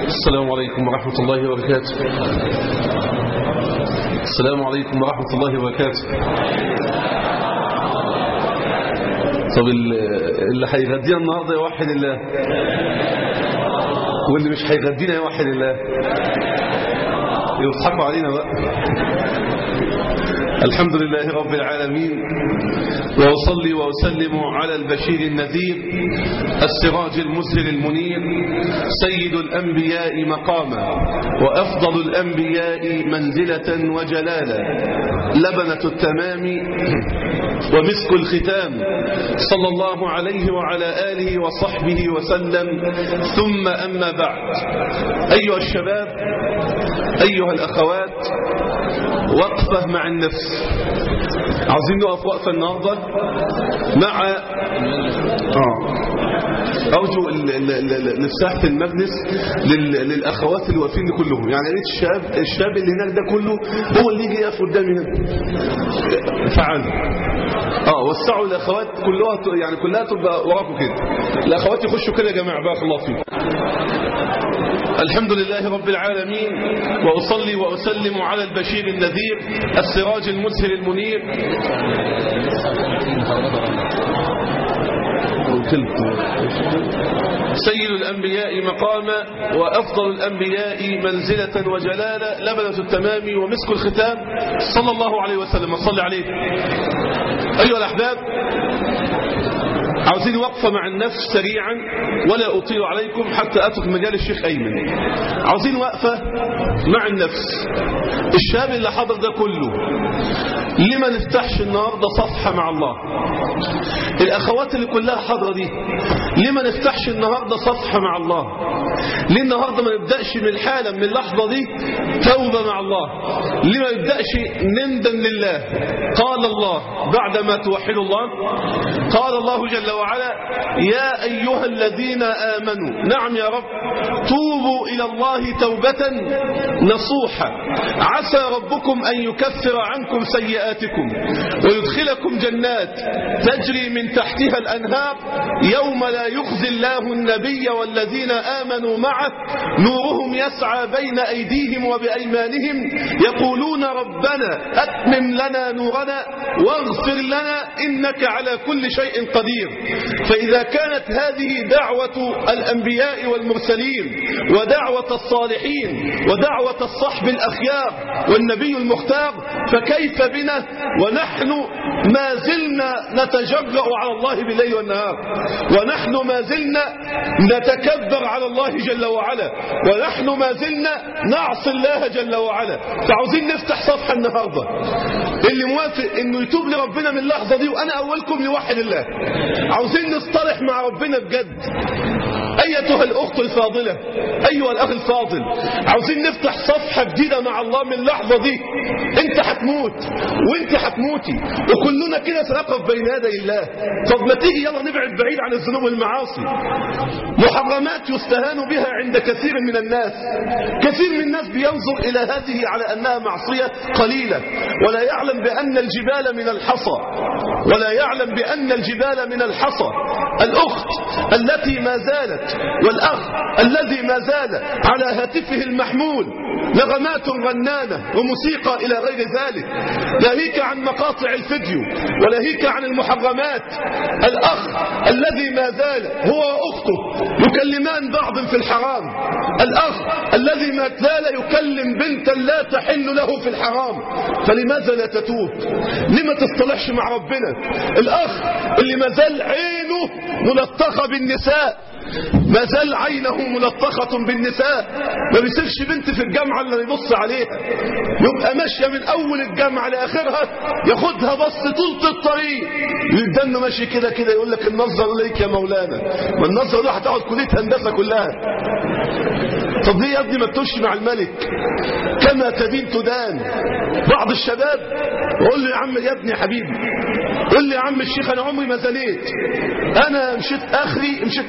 السلام عليكم ورحمة الله وبركاته السلام عليكم ورحمة الله وبركاته طب اللي هيغدينا النهارده يوحد الله واللي مش هيغدينا يوحد الله يضحكوا علينا بقى الحمد لله رب العالمين وأصلي وأسلم على البشير النذير السراج المسهر المنير سيد الأنبياء مقاما وأفضل الأنبياء منزلة وجلالا لبنة التمام ومسك الختام صلى الله عليه وعلى آله وصحبه وسلم ثم أما بعد أيها الشباب أيها الأخوات وقفة مع النفس عاوزين نقف وقفة النهاردة مع آه. أرجو لساحة المجلس للأخوات اللي واقفين كلهم يعني ريت الشاب الشاب اللي هناك ده كله هو اللي يجي يقف قدامي هنا فعلا اه وسعوا الاخوات كلها يعني كلها تبقى وراكم كده الاخوات يخشوا كده يا جماعه بارك الله فيكم الحمد لله رب العالمين وأصلي وأسلم على البشير النذير السراج المسهر المنير سيد الأنبياء مقاما وأفضل الأنبياء منزلة وجلالا لبنة التمام ومسك الختام صلى الله عليه وسلم صلى عليه أيها الأحباب عاوزين وقفة مع النفس سريعا ولا أطيل عليكم حتى أترك مجال الشيخ أيمن عاوزين وقفة مع النفس الشاب اللي حضر ده كله ليه ما نفتحش النهاردة صفحة مع الله الأخوات اللي كلها حاضرة دي ليه ما نفتحش النهاردة صفحة مع الله ليه النهاردة ما نبدأش من الحالة من اللحظة دي توبة مع الله ليه ما نبدأش نندم لله قال الله بعدما توحد الله قال الله جل وعلا يا أيها الذين آمنوا نعم يا رب توبوا إلى الله توبة نصوحة عسى ربكم أن يكفر عنكم سيئاتكم ويدخلكم جنات تجري من تحتها الأنهار يوم لا يخزي الله النبي والذين آمنوا معه نورهم يسعى بين أيديهم وبأيمانهم يقولون ربنا أتمم لنا نورنا واغفر لنا إنك على كل شيء قدير فإذا كانت هذه دعوة الأنبياء والمرسلين ودعوة الصالحين ودعوة الصحب الأخيار والنبي المختار فكيف بنا ونحن ما زلنا نتجرأ على الله بالليل والنهار ونحن ما زلنا نتكبر على الله جل وعلا ونحن ما زلنا نعصي الله جل وعلا فعاوزين نفتح صفحة النهاردة اللي موافق انه يتوب لربنا من اللحظة دي وانا اولكم لوحد الله عاوزين نصطلح مع ربنا بجد ايتها الاخت الفاضلة ايها الاخ الفاضل عاوزين نفتح صفحة جديدة مع الله من اللحظة دي انت هتموت وانت هتموتي وكلنا كده سنقف بين يدي الله طب ما تيجي يلا نبعد بعيد عن الذنوب والمعاصي محرمات يستهان بها عند كثير من الناس كثير من الناس بينظر الى هذه على انها معصية قليلة ولا يعلم بان الجبال من الحصى ولا يعلم بان الجبال من الحصى الاخت التي ما زالت والأخ الذي ما زال على هاتفه المحمول نغمات رنانة وموسيقى إلى غير ذلك ناهيك عن مقاطع الفيديو وناهيك عن المحرمات الأخ الذي ما زال هو وأخته يكلمان بعض في الحرام الأخ الذي ما زال يكلم بنتا لا تحل له في الحرام فلماذا لا تتوب لما تصطلحش مع ربنا الأخ اللي ما زال عينه ملطخة بالنساء ما زال عينه ملطخة بالنساء ما بيسيبش بنت في الجامعة اللي يبص عليها يبقى ماشية من أول الجامعة لآخرها ياخدها بص طول الطريق يدن ماشي كده كده يقول لك النظر ليك يا مولانا ما النظر ده هتقعد كلية هندسة كلها طب ليه يا ابني ما تمشي مع الملك كما تدين تدان بعض الشباب يقول لي يا عم يا ابني يا حبيبي قول لي يا عم الشيخ انا عمري ما زنيت انا مشيت اخري مشيت مع 25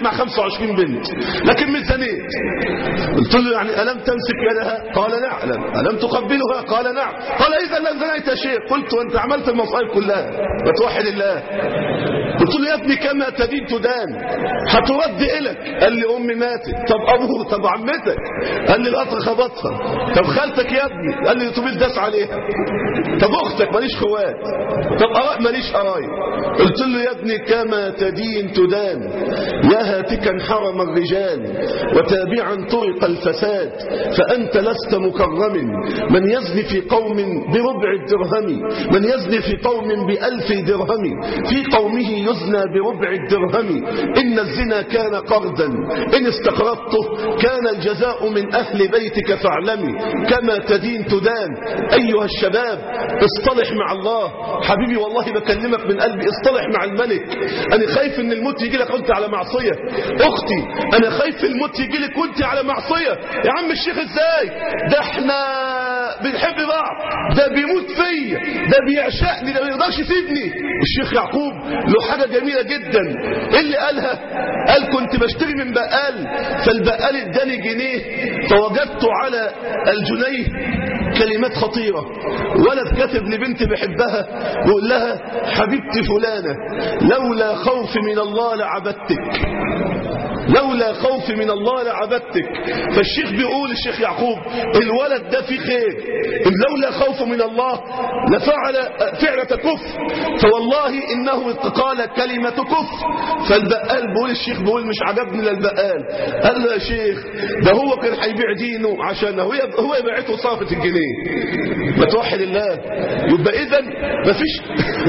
25 بنت لكن مش زنيت قلت له يعني ألم تمسك يدها قال نعم ألم تقبلها قال نعم قال إذا لم زنيت شيء قلت وأنت عملت المصائب كلها وتوحد الله قلت له يا ابني كما تدين تدان هترد إلك قال لي أمي ماتت طب أبوه طب عمتك قال لي القطر خبطها طب خالتك يا ابني قال لي الأتوبيس داس عليها طب أختك ماليش خوات طب أراء ماليش قرايب قلت له يا ابني كما تدين تدان يا هاتكا حرم الرجال وتابعا طرق الفساد فأنت لست مكرم من يزني في قوم بربع الدرهم من يزني في قوم بألف درهم في قومه يزنى بربع الدرهم إن الزنا كان قردا إن استقرضته كان الجزاء من أهل بيتك فاعلمي كما تدين تدان أيها الشباب اصطلح مع الله حبيبي والله بكلمك من قلبي اصطلح مع الملك أنا خايف ان الموت يجي لك وانت على معصية أختي أنا خايف الموت يجي لك وانت على معصية يا عم الشيخ ازاي ده احنا بنحب بعض ده بيموت فيا ده بيعشقني ده ما يقدرش يسيبني الشيخ يعقوب له حاجة جميلة جدا ايه اللي قالها قال كنت بشتري من بقال فالبقال اداني جنيه فوجدت على الجنيه كلمات خطيرة ولد كاتب لبنت بحبها ويقول لها حبيبتي فلانة لولا خوف من الله لعبدتك لولا خوف من الله لعبدتك فالشيخ بيقول الشيخ يعقوب الولد ده فيه خير إن لولا خوف من الله لفعل فعلة كفر فوالله إنه قال كلمة كفر فالبقال بيقول الشيخ بيقول مش عجبني للبقال قال له يا شيخ ده هو كان هيبيع دينه عشان هو هو يبيعته صافة الجنيه ما توحد الله يبقى إذا مفيش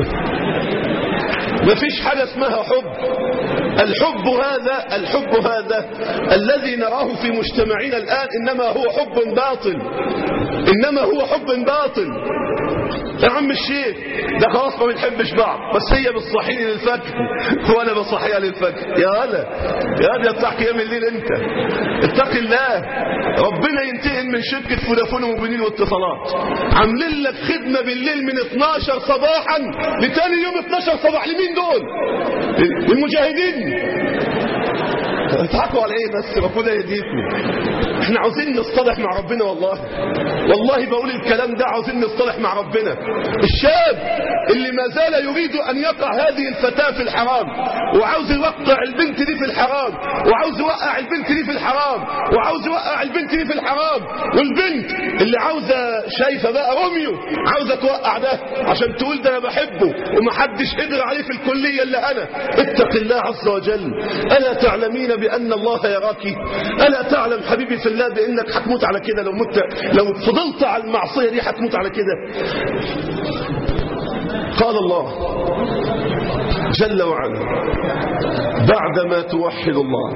مفيش حاجة اسمها حب الحب هذا الحب هذا الذي نراه في مجتمعنا الآن إنما هو حب باطل إنما هو حب باطل يا عم الشيخ ده خلاص ما بنحبش بعض بس هي بتصحيني للفجر وانا بصحيها للفجر يا هلا يا هلا بتاع قيام الليل انت اتق الله ربنا ينتقم من شركة فودافون وموبينيل واتصالات عاملين لك خدمة بالليل من 12 صباحا لتاني يوم 12 صباح لمين دول المجاهدين اضحكوا على ايه بس ربنا يهديكم احنا عاوزين نصطلح مع ربنا والله والله بقول الكلام ده عاوزين نصطلح مع ربنا الشاب اللي ما زال يريد ان يقع هذه الفتاة في الحرام وعاوز يوقع البنت دي في الحرام وعاوز يوقع البنت دي في الحرام وعاوز يوقع البنت دي في الحرام والبنت اللي عاوزه شايفه بقى روميو عاوزه توقع ده عشان تقول ده انا بحبه ومحدش قدر عليه في الكليه الا انا اتق الله عز وجل الا تعلمين بان الله يراك الا تعلم حبيبي في الله بانك هتموت على كده لو مت لو فضلت على المعصيه دي هتموت على كده قال الله جل وعلا بعدما توحد الله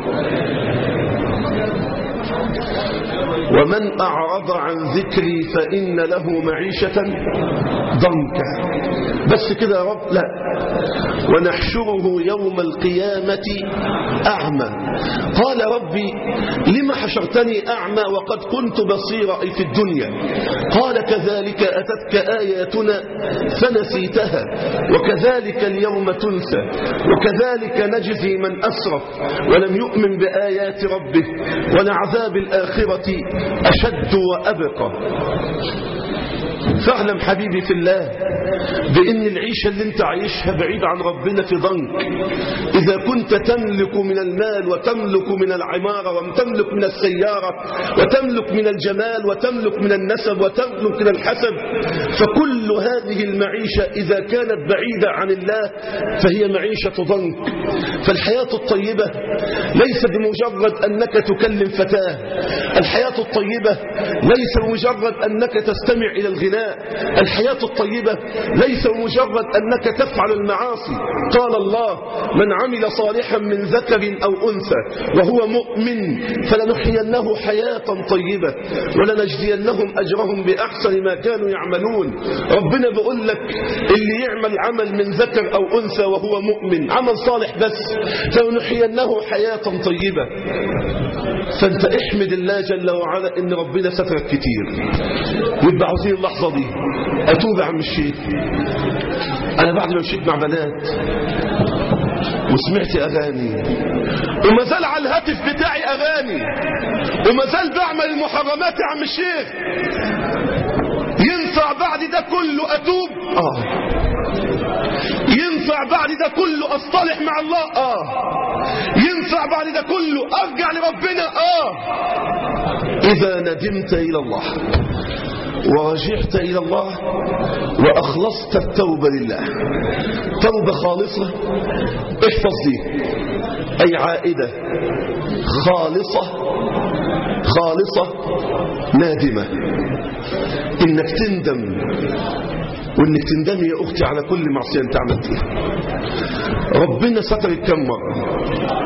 ومن أعرض عن ذكري فإن له معيشة ضنكا بس كده يا رب لا ونحشره يوم القيامة أعمى قال ربي لما حشرتني أعمى وقد كنت بصيرا أي في الدنيا قال كذلك أتتك آياتنا فنسيتها وكذلك اليوم تنسى وكذلك نجزي من أسرف ولم يؤمن بآيات ربه ولعذاب الآخرة أشد وأبقى فاعلم حبيبي في الله بأن العيشة اللي انت عايشها بعيد عن ربنا في ضنك إذا كنت تملك من المال وتملك من العمارة وتملك من السيارة وتملك من الجمال وتملك من النسب وتملك من الحسب فكل هذه المعيشة إذا كانت بعيدة عن الله فهي معيشة ضنك فالحياة الطيبة ليس بمجرد أنك تكلم فتاة الحياة الطيبة ليس بمجرد أنك تستمع إلى الغناء الحياة الطيبة ليس بمجرد أنك تفعل المعاصي قال الله من عمل صالحا من ذكر أو أنثى وهو مؤمن فلنحيينه حياة طيبة ولنجزينهم أجرهم بأحسن ما كانوا يعملون ربنا بيقول لك اللي يعمل عمل من ذكر أو أنثى وهو مؤمن عمل صالح بس فلنحيينه حياة طيبة فانت احمد الله جل وعلا ان ربنا سترك كتير يبقى عاوزين اللحظة دي اتوب يا عم الشيخ انا بعد ما مشيت مع بنات وسمعت اغاني وما زال على الهاتف بتاعي اغاني وما زال بعمل المحرمات يا عم الشيخ ينفع بعد ده كله اتوب اه ينفع بعد ده كله اصطلح مع الله اه ينفع بعد ده كله ارجع لربنا اه اذا ندمت الى الله ورجعت إلى الله وأخلصت التوبة لله توبة خالصة احفظ دي أي عائدة خالصة خالصة نادمة إنك تندم وإنك تندمي يا أختي على كل معصية أنت عملتها ربنا سترك كم مرة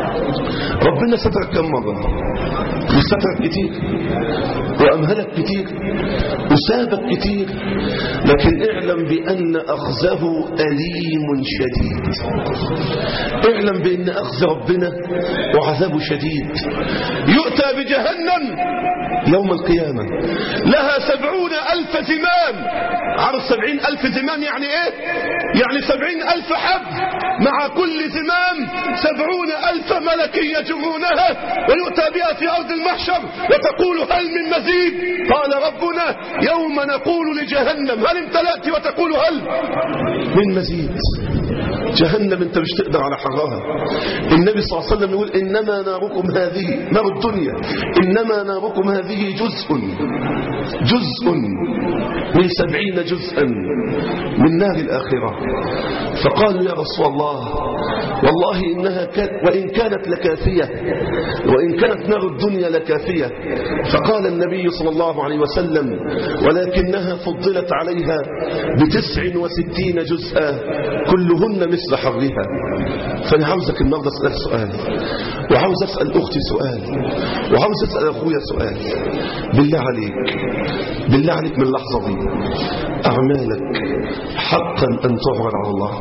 ربنا سترك كم مرة وسترك كتير وأمهلك كتير وسابك كتير لكن اعلم بأن أخذه أليم شديد اعلم بأن أخذ ربنا وعذابه شديد يؤتى بجهنم يوم القيامة لها سبعون ألف زمام عرف سبعين ألف زمام يعني ايه يعني سبعين ألف حب مع كل زمام سبعون ألف ملك يجرونها ويؤتى بها في أرض المحشر وتقول هل من مزيد قال ربنا يوم نقول لجهنم هل امتلأت وتقول هل من مزيد جهنم انت مش تقدر على حرها النبي صلى الله عليه وسلم يقول انما ناركم هذه نار الدنيا انما ناركم هذه جزء جزء من سبعين جزءا من نار الآخرة فقالوا يا رسول الله والله إنها كانت وإن كانت لكافية وإن كانت نار الدنيا لكافية فقال النبي صلى الله عليه وسلم ولكنها فضلت عليها بتسع وستين جزءا كلهن مثل حرها فأنا عاوزك النهارده أسألك سؤال وعاوز أسأل أختي سؤال وعاوز أسأل أخويا سؤال بالله عليك بالله عليك من اللحظة دي أعمالك حقا أن تعرض على الله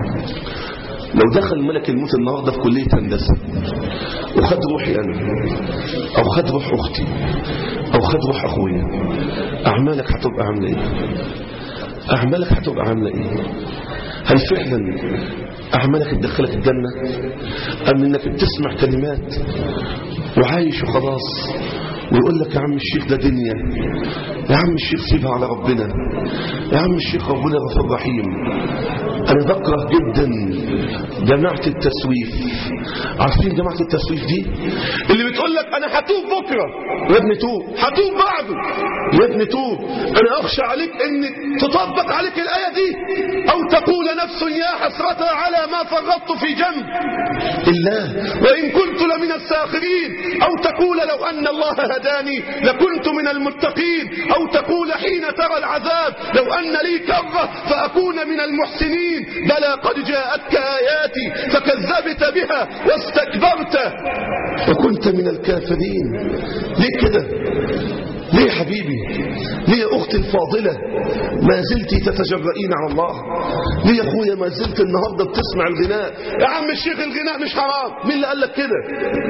لو دخل ملك الموت النهاردة في كلية هندسة وخد روحي أنا أو خد روح أختي أو خد روح أخويا أعمالك هتبقى عاملة إيه أعمالك هتبقى عاملة إيه هل فعلا أعمالك تدخلك الجنة أم إنك بتسمع كلمات وعايش وخلاص ويقول لك يا عم الشيخ ده دنيا يا عم الشيخ سيبها على ربنا يا عم الشيخ ربنا غفور رحيم أنا بكره جدا جماعة التسويف عارفين جماعة التسويف دي اللي بتقول لك أنا هتوب بكرة يا ابني توب هتوب بعده يا ابني توب أنا أخشى عليك أن تطبق عليك الآية دي أو تقول نفس يا حسرة على ما فرطت في جنب الله وإن كنت لمن الساخرين أو تقول لو أن الله هداني لكنت من المتقين أو تقول حين ترى العذاب لو أن لي كرة فأكون من المحسنين بلى قد جاءتك آياتي فكذبت بها واستكبرت وكنت من الكافرين ليه كده ليه يا حبيبي ليه يا أختي الفاضلة ما زلت تتجرئين على الله ليه يا أخويا ما زلت النهاردة بتسمع الغناء يا عم الشيخ الغناء مش حرام مين اللي قال لك كده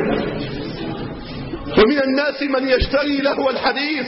ومن الناس من يشتري لهو الحديث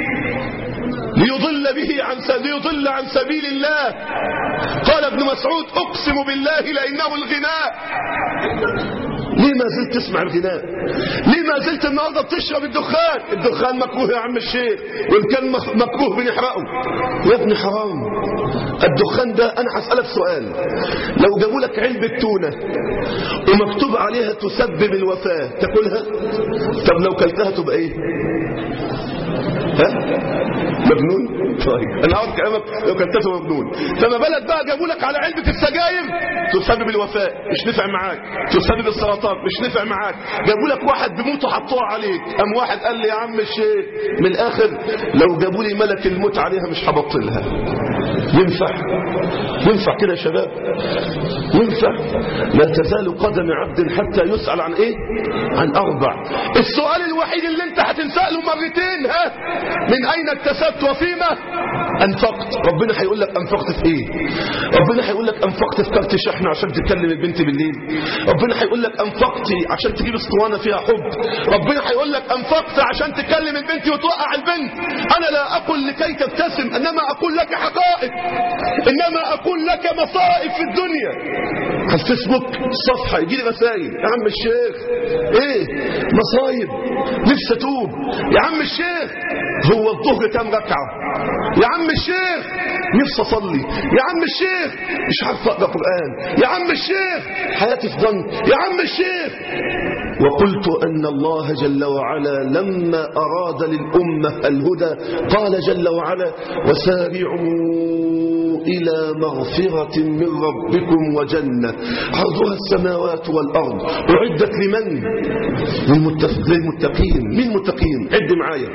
ليضل به عن ليضل عن سبيل الله قال ابن مسعود اقسم بالله لانه الغناء ليه ما زلت تسمع الغناء ليه ما زلت النهارده بتشرب الدخان الدخان مكروه يا عم الشيخ وان كان مكروه بنحرقه يا ابني حرام الدخان ده انا هسالك سؤال لو جابوا لك علبه تونه ومكتوب عليها تسبب الوفاه تاكلها طب لو كلتها تبقى ايه ها مجنون طيب انا عاوز كلامك لو كنت مجنون فما بالك بقى جابوا لك على علبه السجاير تسبب الوفاه مش نفع معاك تسبب السرطان مش نفع معاك جابوا لك واحد بيموت وحطوها عليك قام واحد قال لي يا عم الشيخ من الاخر لو جابوا لي ملك الموت عليها مش هبطلها ينفع ينفع كده يا شباب ينفع لا تزال قدم عبد حتى يسأل عن ايه عن اربع السؤال الوحيد اللي انت هتنسأله مرتين ها من اين اكتسبت وفيما انفقت ربنا هيقول لك انفقت في ايه ربنا هيقول لك انفقت في كارت شحن عشان تكلم البنت بالليل ربنا هيقول لك انفقت عشان تجيب اسطوانه فيها حب ربنا هيقول لك انفقت عشان تكلم البنت وتوقع البنت انا لا اقول لكي تبتسم انما اقول لك حقائق انما اقول لك مصائب في الدنيا على الفيسبوك صفحة يجي لي رسائل يا عم الشيخ ايه مصايب نفسي اتوب يا عم الشيخ هو الظهر كام ركعة يا عم الشيخ نفسي اصلي يا عم الشيخ مش عارف اقرا قران يا عم الشيخ حياتي في ضنك يا عم الشيخ وقلت ان الله جل وعلا لما اراد للامه الهدى قال جل وعلا وسارعوا إلى مغفرة من ربكم وجنة عرضها السماوات والأرض أعدت لمن؟ للمتف- للمتقين من المتقين عد معايا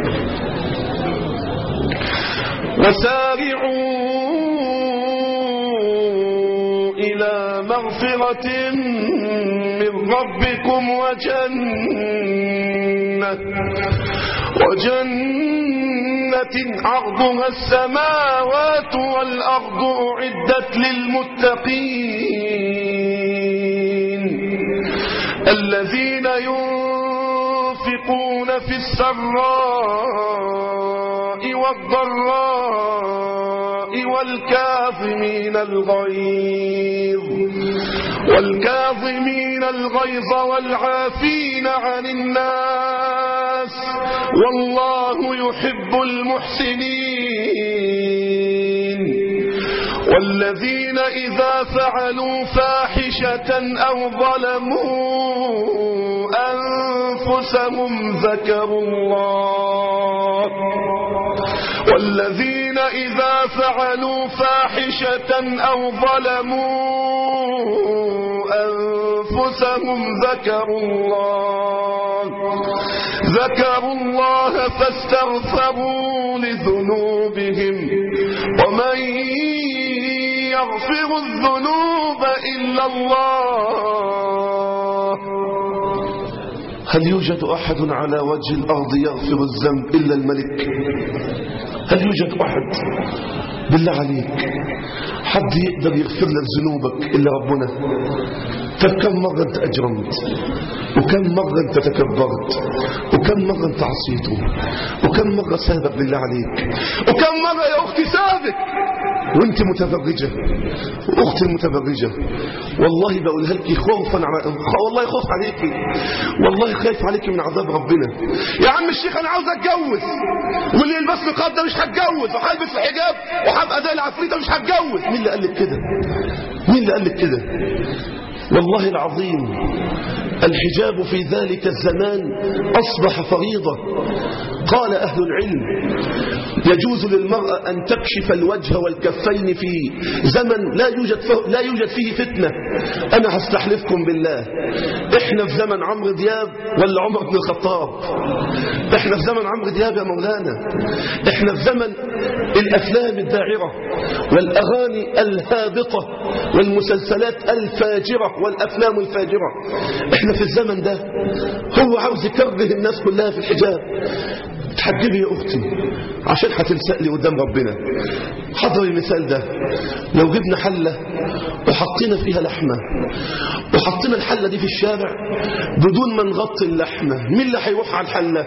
وسارعوا إلى مغفرة من ربكم وجنة وجنة عرضها السماوات والأرض أعدت للمتقين الذين ينفقون في السراء والضراء والكاظمين الغيظ والكاظمين الغيظ والعافين عن الناس والله يحب المحسنين والذين إذا فعلوا فاحشة أو ظلموا أنفسهم ذكروا الله والذين إذا فعلوا فاحشة أو ظلموا أنفسهم ذكروا الله ذكروا الله فاستغفروا لذنوبهم ومن يغفر الذنوب إلا الله هل يوجد أحد على وجه الأرض يغفر الذنب إلا الملك هل يوجد أحد بالله عليك حد يقدر يغفر لك ذنوبك إلا ربنا طب كم مرة أنت أجرمت وكم مرة أنت تكبرت وكم مرة أنت عصيته وكم مرة سابك بالله عليك وكم مرة يا أختي سابك وانت متبرجة واختي المتبرجة والله بقولها لك خوفا على والله خوف عليك والله خايف عليك من عذاب ربنا يا عم الشيخ انا عاوز اتجوز واللي يلبس نقاب ده مش هتجوز وهلبس الحجاب وهبقى زي العفريته مش هتجوز مين اللي قال لك كده مين اللي قال لك كده والله العظيم الحجاب في ذلك الزمان أصبح فريضة قال أهل العلم يجوز للمرأة أن تكشف الوجه والكفين في زمن لا يوجد فيه, لا يوجد فيه فتنة أنا هستحلفكم بالله إحنا في زمن عمرو دياب ولا عمر بن الخطاب إحنا في زمن عمرو دياب يا مولانا إحنا في زمن الأفلام الداعرة والأغاني الهابطة والمسلسلات الفاجرة والأفلام الفاجرة إحنا في الزمن ده هو عاوز يكره الناس كلها في الحجاب تحجبي يا أختي عشان هتلسألي قدام ربنا حضر المثال ده لو جبنا حلة وحطينا فيها لحمة وحطينا الحلة دي في الشارع بدون ما نغطي اللحمة مين اللي هيروح على الحلة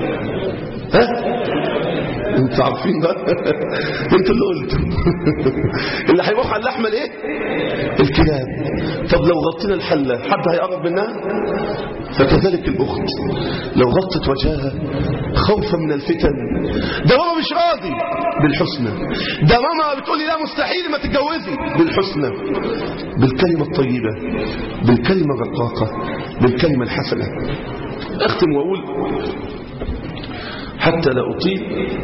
ها انتوا عارفين بقى انتوا اللي قلتوا اللي هيروح على اللحمة الايه الكلاب طب لو غطينا الحلة حد هيقرب منها فكذلك الأخت لو غطت وجهها خوفا من الفتن ده ماما مش راضي بالحسنى ده ماما بتقولي لا مستحيل ما تتجوزي بالحسنى بالكلمة الطيبة بالكلمة الرقاقة بالكلمة الحسنة أختم وأقول حتى لا أطيل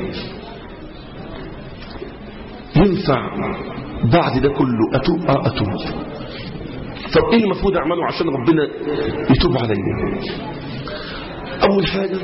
ينفع بعد ده كله أتوب آه أتوب طب إيه المفروض أعمله عشان ربنا يتوب علينا أول حاجة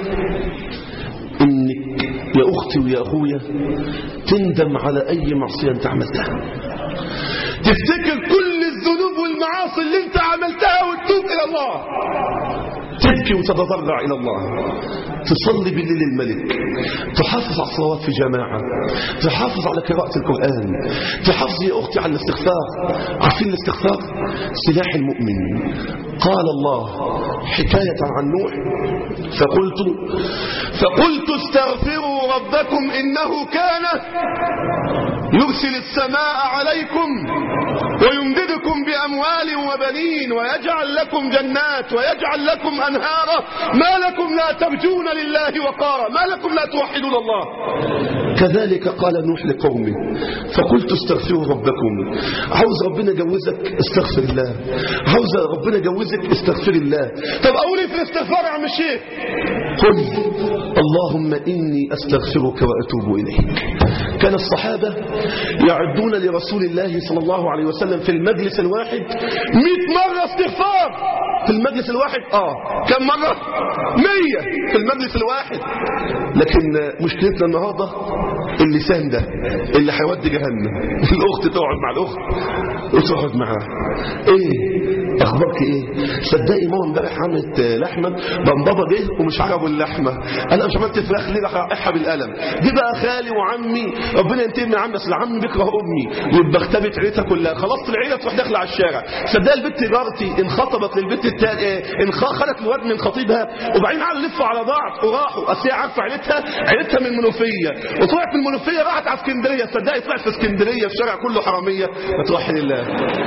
إنك يا أختي ويا أخويا تندم على أي معصية أنت عملتها تفتكر كل الذنوب والمعاصي اللي أنت عملتها وتتوب إلى الله تبكي وتتضرع إلى الله تصلي بالليل الملك تحافظ على الصلوات في جماعة تحافظ على قراءة القرآن تحافظ يا أختي على الاستغفار عارفين الاستغفار سلاح المؤمن قال الله حكاية عن نوح فقلت فقلت استغفروا ربكم إنه كان يرسل السماء عليكم ويمددكم بأموال وبنين ويجعل لكم جنات ويجعل لكم أنهارا ما لكم لا ترجون لله وقارا ما لكم لا توحدون الله كذلك قال نوح لقومه فقلت استغفروا ربكم عاوز ربنا يجوزك استغفر الله عاوز ربنا يجوزك استغفر الله طب اقول ايه في الاستغفار يا عم الشيخ قل اللهم اني استغفرك واتوب اليك كان الصحابه يعدون لرسول الله صلى الله عليه وسلم في المجلس الواحد 100 مره استغفار في المجلس الواحد اه كم مره 100 في المجلس الواحد لكن مشكلتنا النهارده اللسان ده اللي هيودي جهنم الاخت تقعد مع الاخت وتقعد معاها ايه اخبارك ايه صدقي ماما امبارح عملت لحمه بقى بابا جه ومش عجبه اللحمه انا مش عملت فراخ ليه راح اقحها بالقلم دي بقى خالي وعمي ربنا ينتقم من عمي اصل عمي بيكره امي يبقى اختبت عيلتها كلها خلصت العيله تروح داخله على الشارع صدقي البت جارتي انخطبت للبت التاني إيه انخ... خدت الواد من خطيبها وبعدين قعدوا يلفوا على بعض وراحوا اصل هي عارفه عيلتها عيلتها من المنوفيه وطلعت من المنوفيه راحت على اسكندريه صدقي طلعت في اسكندريه في شارع كله حراميه ما توحد الله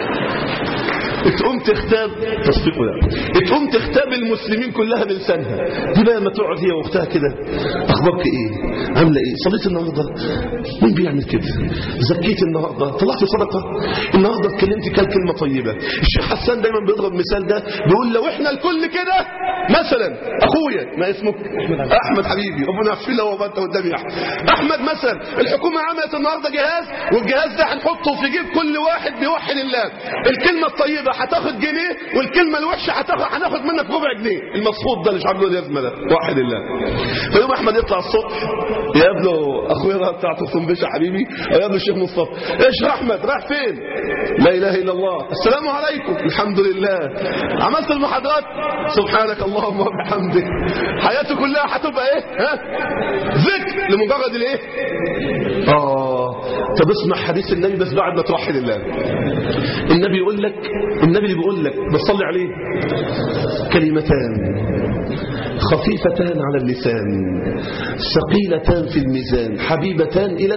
تقوم تختاب تصفيق ده تقوم تختاب المسلمين كلها بلسانها دي بقى ما تقعد هي واختها كده اخبارك ايه عامله ايه صليت النهارده مين بيعمل كده زكيت النهارده طلعت صدقه النهارده اتكلمت كام كلمه طيبه الشيخ حسان دايما بيضرب مثال ده بيقول لو احنا الكل كده مثلا اخويا ما اسمك احمد حبيبي ربنا يغفر له وما انت قدامي يا احمد احمد مثلا الحكومه عملت النهارده جهاز والجهاز ده هنحطه في جيب كل واحد بيوحد الله الكلمه الطيبه هتاخد جنيه والكلمه الوحشه هتاخد هناخد منك ربع جنيه المصفوط ده اللي مش عامله اليزمه ده واحد الله فيوم احمد يطلع الصبح يقابله اخويا ده بتاع طنبشه حبيبي يقابله الشيخ مصطفى ايش يا احمد رايح فين لا اله الا الله السلام عليكم الحمد لله عملت المحاضرات سبحانك اللهم وبحمدك حياته كلها هتبقى ايه ها ذكر لمجرد الايه اه طب اسمع حديث النبي بس بعد ما توحد الله النبي يقول لك النبي اللي بيقول لك بتصلي عليه كلمتان خفيفتان على اللسان ثقيلتان في الميزان حبيبتان إلى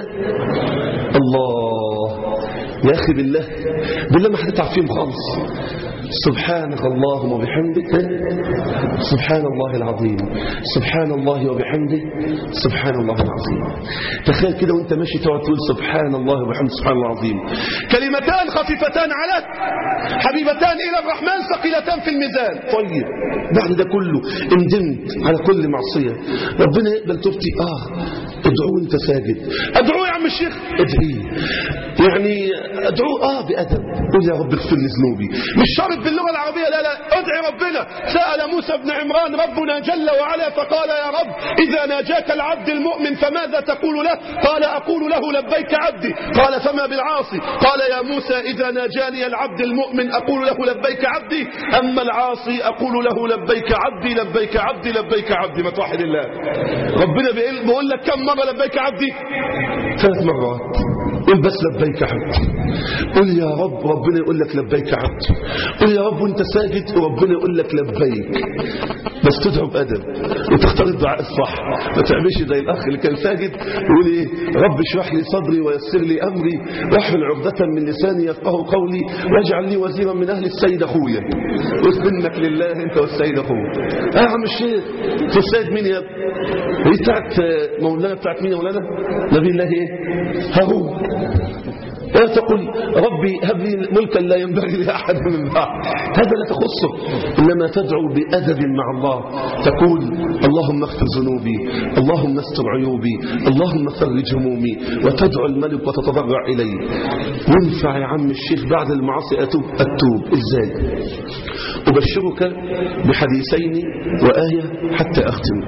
الله يا أخي بالله بالله ما هتتعب فيهم خالص سبحانك اللهم وبحمدك سبحان الله العظيم سبحان الله وبحمده سبحان الله العظيم تخيل كده وانت ماشي تقعد تقول سبحان الله وبحمده سبحان الله العظيم كلمتان خفيفتان على حبيبتان إلى الرحمن ثقيلتان في الميزان طيب بعد ده كله اندمت على كل معصية ربنا يقبل توبتي اه ادعوه انت ساجد ادعوه يا عم الشيخ ادعيه يعني ادعوه اه بأدب قول يا رب اغفر لي ذنوبي مش شرط باللغة العربية لا لا ادعي ربنا سأل موسى بن عمران ربنا جل وعلا فقال يا رب إذا ناجاك العبد المؤمن فماذا تقول له قال أقول له لبيك عبدي قال فما بالعاصي قال يا موسى إذا ناجاني العبد المؤمن أقول له لبيك عبدي أما العاصي أقول له لبيك عبدي لبيك عبدي لبيك عبدي ما توحد الله ربنا بيقول لك كم مرة لبيك عبدي ثلاث مرات قل بس لبيك عبدي قل يا رب ربنا يقول لك لبيك عبدي قل يا رب وانت ساجد وربنا يقول لك لبيك بس تدعو بأدب وتختار الدعاء الصح ما تعملش زي الأخ اللي كان ساجد يقول ايه رب اشرح لي صدري ويسر لي أمري واحمل عقدة من لساني يفقه قولي واجعل لي وزيرا من أهل السيد أخويا قلت منك لله أنت والسيد أخويا آه يا عم الشيخ في السيد مين يا ابني هي بتاعت مولانا بتاعت مين يا مولانا نبي الله ايه هارون لا تقل ربي هب لي ملكا لا ينبغي لأحد من بعد هذا لا تخصه إنما تدعو بأدب مع الله تقول اللهم اغفر ذنوبي اللهم استر عيوبي اللهم فرج همومي وتدعو الملك وتتضرع إليه ينفع يا عم الشيخ بعد المعاصي أتوب أتوب إزاي أبشرك بحديثين وآية حتى أختم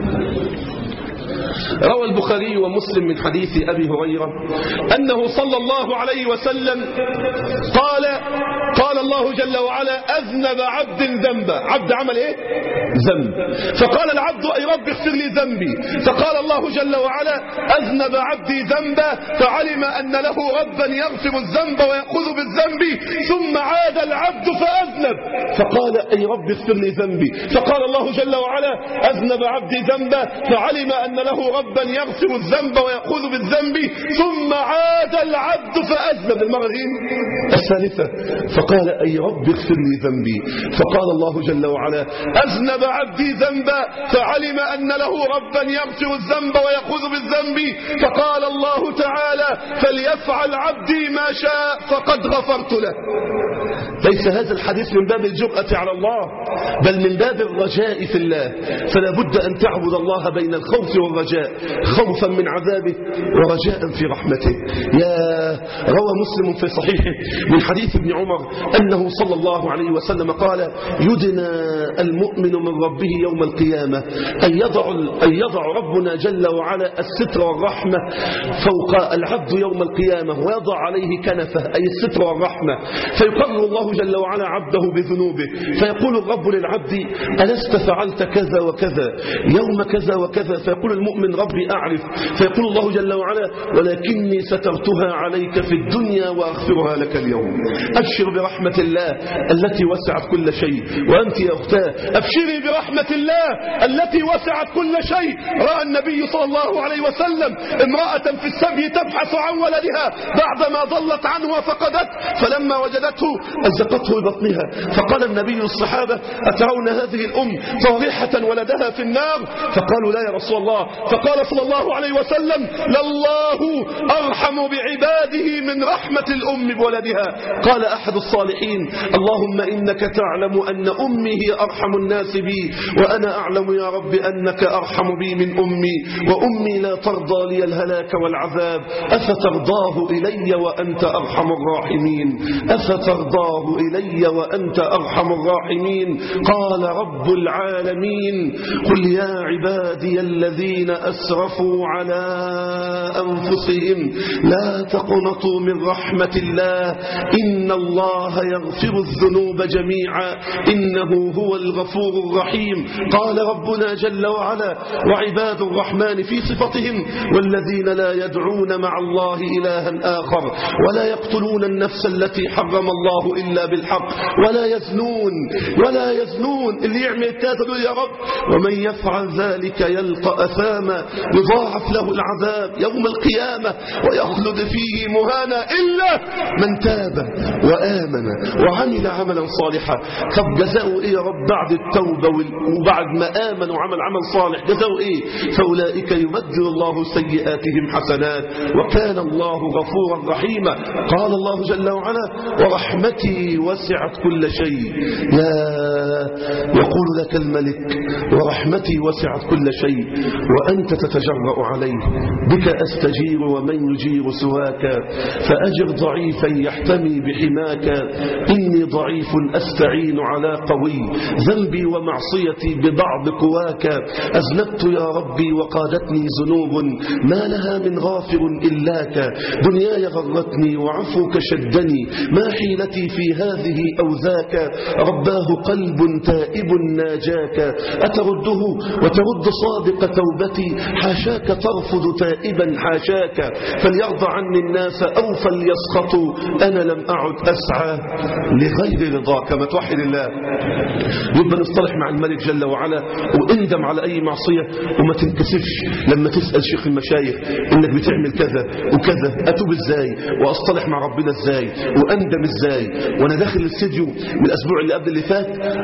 روى البخاري ومسلم من حديث أبي هريرة أنه صلى الله عليه وسلم قال قال الله جل وعلا أذنب عبد ذنبا عبد عمل إيه؟ ذنب فقال العبد أي رب اغفر لي ذنبي فقال الله جل وعلا أذنب عبدي ذنبا فعلم أن له ربا يغفر الذنب ويأخذ بالذنب ثم عاد العبد فأذنب فقال أي رب اغفر لي ذنبي فقال الله جل وعلا أذنب عبدي ذنبا فعلم أن له ربا يغفر الذنب ويأخذ بالذنب ثم عاد العبد فأذنب المرة دي الثالثة فقال أي رب اغفر لي ذنبي فقال الله جل وعلا أذنب عبدي ذنبا فعلم أن له ربا يغفر الذنب ويأخذ بالذنب فقال الله تعالى فليفعل عبدي ما شاء فقد غفرت له ليس هذا الحديث من باب الجرأة على الله بل من باب الرجاء في الله فلا بد أن تعبد الله بين الخوف والرجاء خوفا من عذابه ورجاء في رحمته يا روى مسلم في صحيحه من حديث ابن عمر أنه صلى الله عليه وسلم قال يدنى المؤمن من ربه يوم القيامة أن يضع, أن يضع ربنا جل وعلا الستر والرحمة فوق العبد يوم القيامة ويضع عليه كنفه أي الستر والرحمة فيقرر الله جل وعلا عبده بذنوبه فيقول الرب للعبد ألست فعلت كذا وكذا يوم كذا وكذا فيقول المؤمن ربي أعرف فيقول الله جل وعلا ولكني سترتها عليك في الدنيا وأغفرها لك اليوم أبشر برحمة الله التي وسعت كل شيء وأنت يا أختاه أبشري برحمة الله التي وسعت كل شيء رأى النبي صلى الله عليه وسلم امرأة في السبي تبحث عن ولدها بعدما ضلت عنه وفقدته فلما وجدته أزقته ببطنها فقال النبي للصحابة أترون هذه الأم طارحة ولدها في النار فقالوا لا يا رسول الله فقال صلى الله عليه وسلم لله أرحم بعباده من رحمة الأم بولدها قال أحد الصالحين اللهم إنك تعلم أن أمي هي أرحم الناس بي وأنا أعلم يا رب أنك أرحم بي من أمي وأمي لا ترضى لي الهلاك والعذاب أفترضاه إلي وأنت أرحم الراحمين أفترضاه إلي وأنت أرحم الراحمين قال رب العالمين قل يا عبادي الذين أسرفوا على أنفسهم لا تقنطوا من رحمة الله إن الله يغفر الذنوب جميعا إنه هو الغفور الرحيم قال ربنا جل وعلا وعباد الرحمن في صفتهم والذين لا يدعون مع الله إلها آخر ولا يقتلون النفس التي حرم الله إلا بالحق ولا يزنون ولا يزنون اللي يعمل التاتا يا رب ومن يفعل ذلك يلقى أثاما يضاعف له العذاب يوم القيامة ويخلد فيه مهانا إلا من تاب وآمن وعمل عملا صالحا طب جزاؤه إيه يا رب بعد التوبة وبعد ما آمن وعمل عمل صالح جزاؤه إيه فأولئك يبدل الله سيئاتهم حسنات وكان الله غفورا رحيما قال الله جل وعلا ورحمتي وسعت كل شيء يا يقول لك الملك ورحمتي وسعت كل شيء وأنت تتجرأ عليه بك أستجير ومن يجير سواك فأجر ضعيفا يحتمي بحماك إني ضعيف أستعين على قوي ذنبي ومعصيتي ببعض قواك أذنبت يا ربي وقادتني ذنوب ما لها من غافر إلاك دنياي غرتني وعفوك شدني ما حيلتي في هذه أو ذاك رباه قلب تائب ناجاك أترده وترد صادق توبتي حاشاك ترفض تائبا حاشاك فليرضى عني الناس أو فليسخطوا أنا لم أعد أسعى لغير رضاك ما توحد الله يبقى نصطلح مع الملك جل وعلا واندم على أي معصية وما تنكسفش لما تسأل شيخ المشايخ إنك بتعمل كذا وكذا أتوب إزاي وأصطلح مع ربنا إزاي وأندم إزاي وأنا داخل الاستديو من الأسبوع اللي قبل اللي فات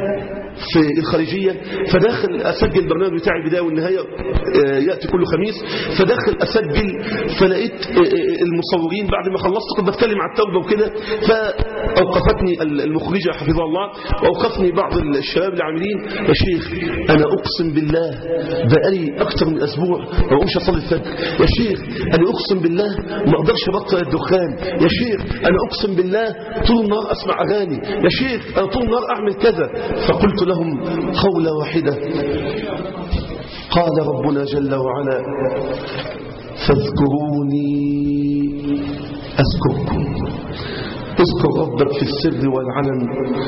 في الخارجية فداخل أسجل البرنامج بتاع البداية والنهاية يأتي كل خميس فداخل أسجل فلقيت المصورين بعد ما خلصت كنت بتكلم عن التوبة وكده فأوقفتني المخرجة حفظها الله وأوقفني بعض الشباب العاملين يا شيخ أنا أقسم بالله بقالي أكتر من أسبوع ما أقومش أصلي الفجر يا شيخ أنا أقسم بالله ما أقدرش أبطل الدخان يا شيخ أنا أقسم بالله طول النهار أسمع أغاني يا شيخ أنا طول النهار أعمل كذا فقلت لهم قولة واحدة قال ربنا جل وعلا فاذكروني أذكركم اذكر ربك في السر والعلن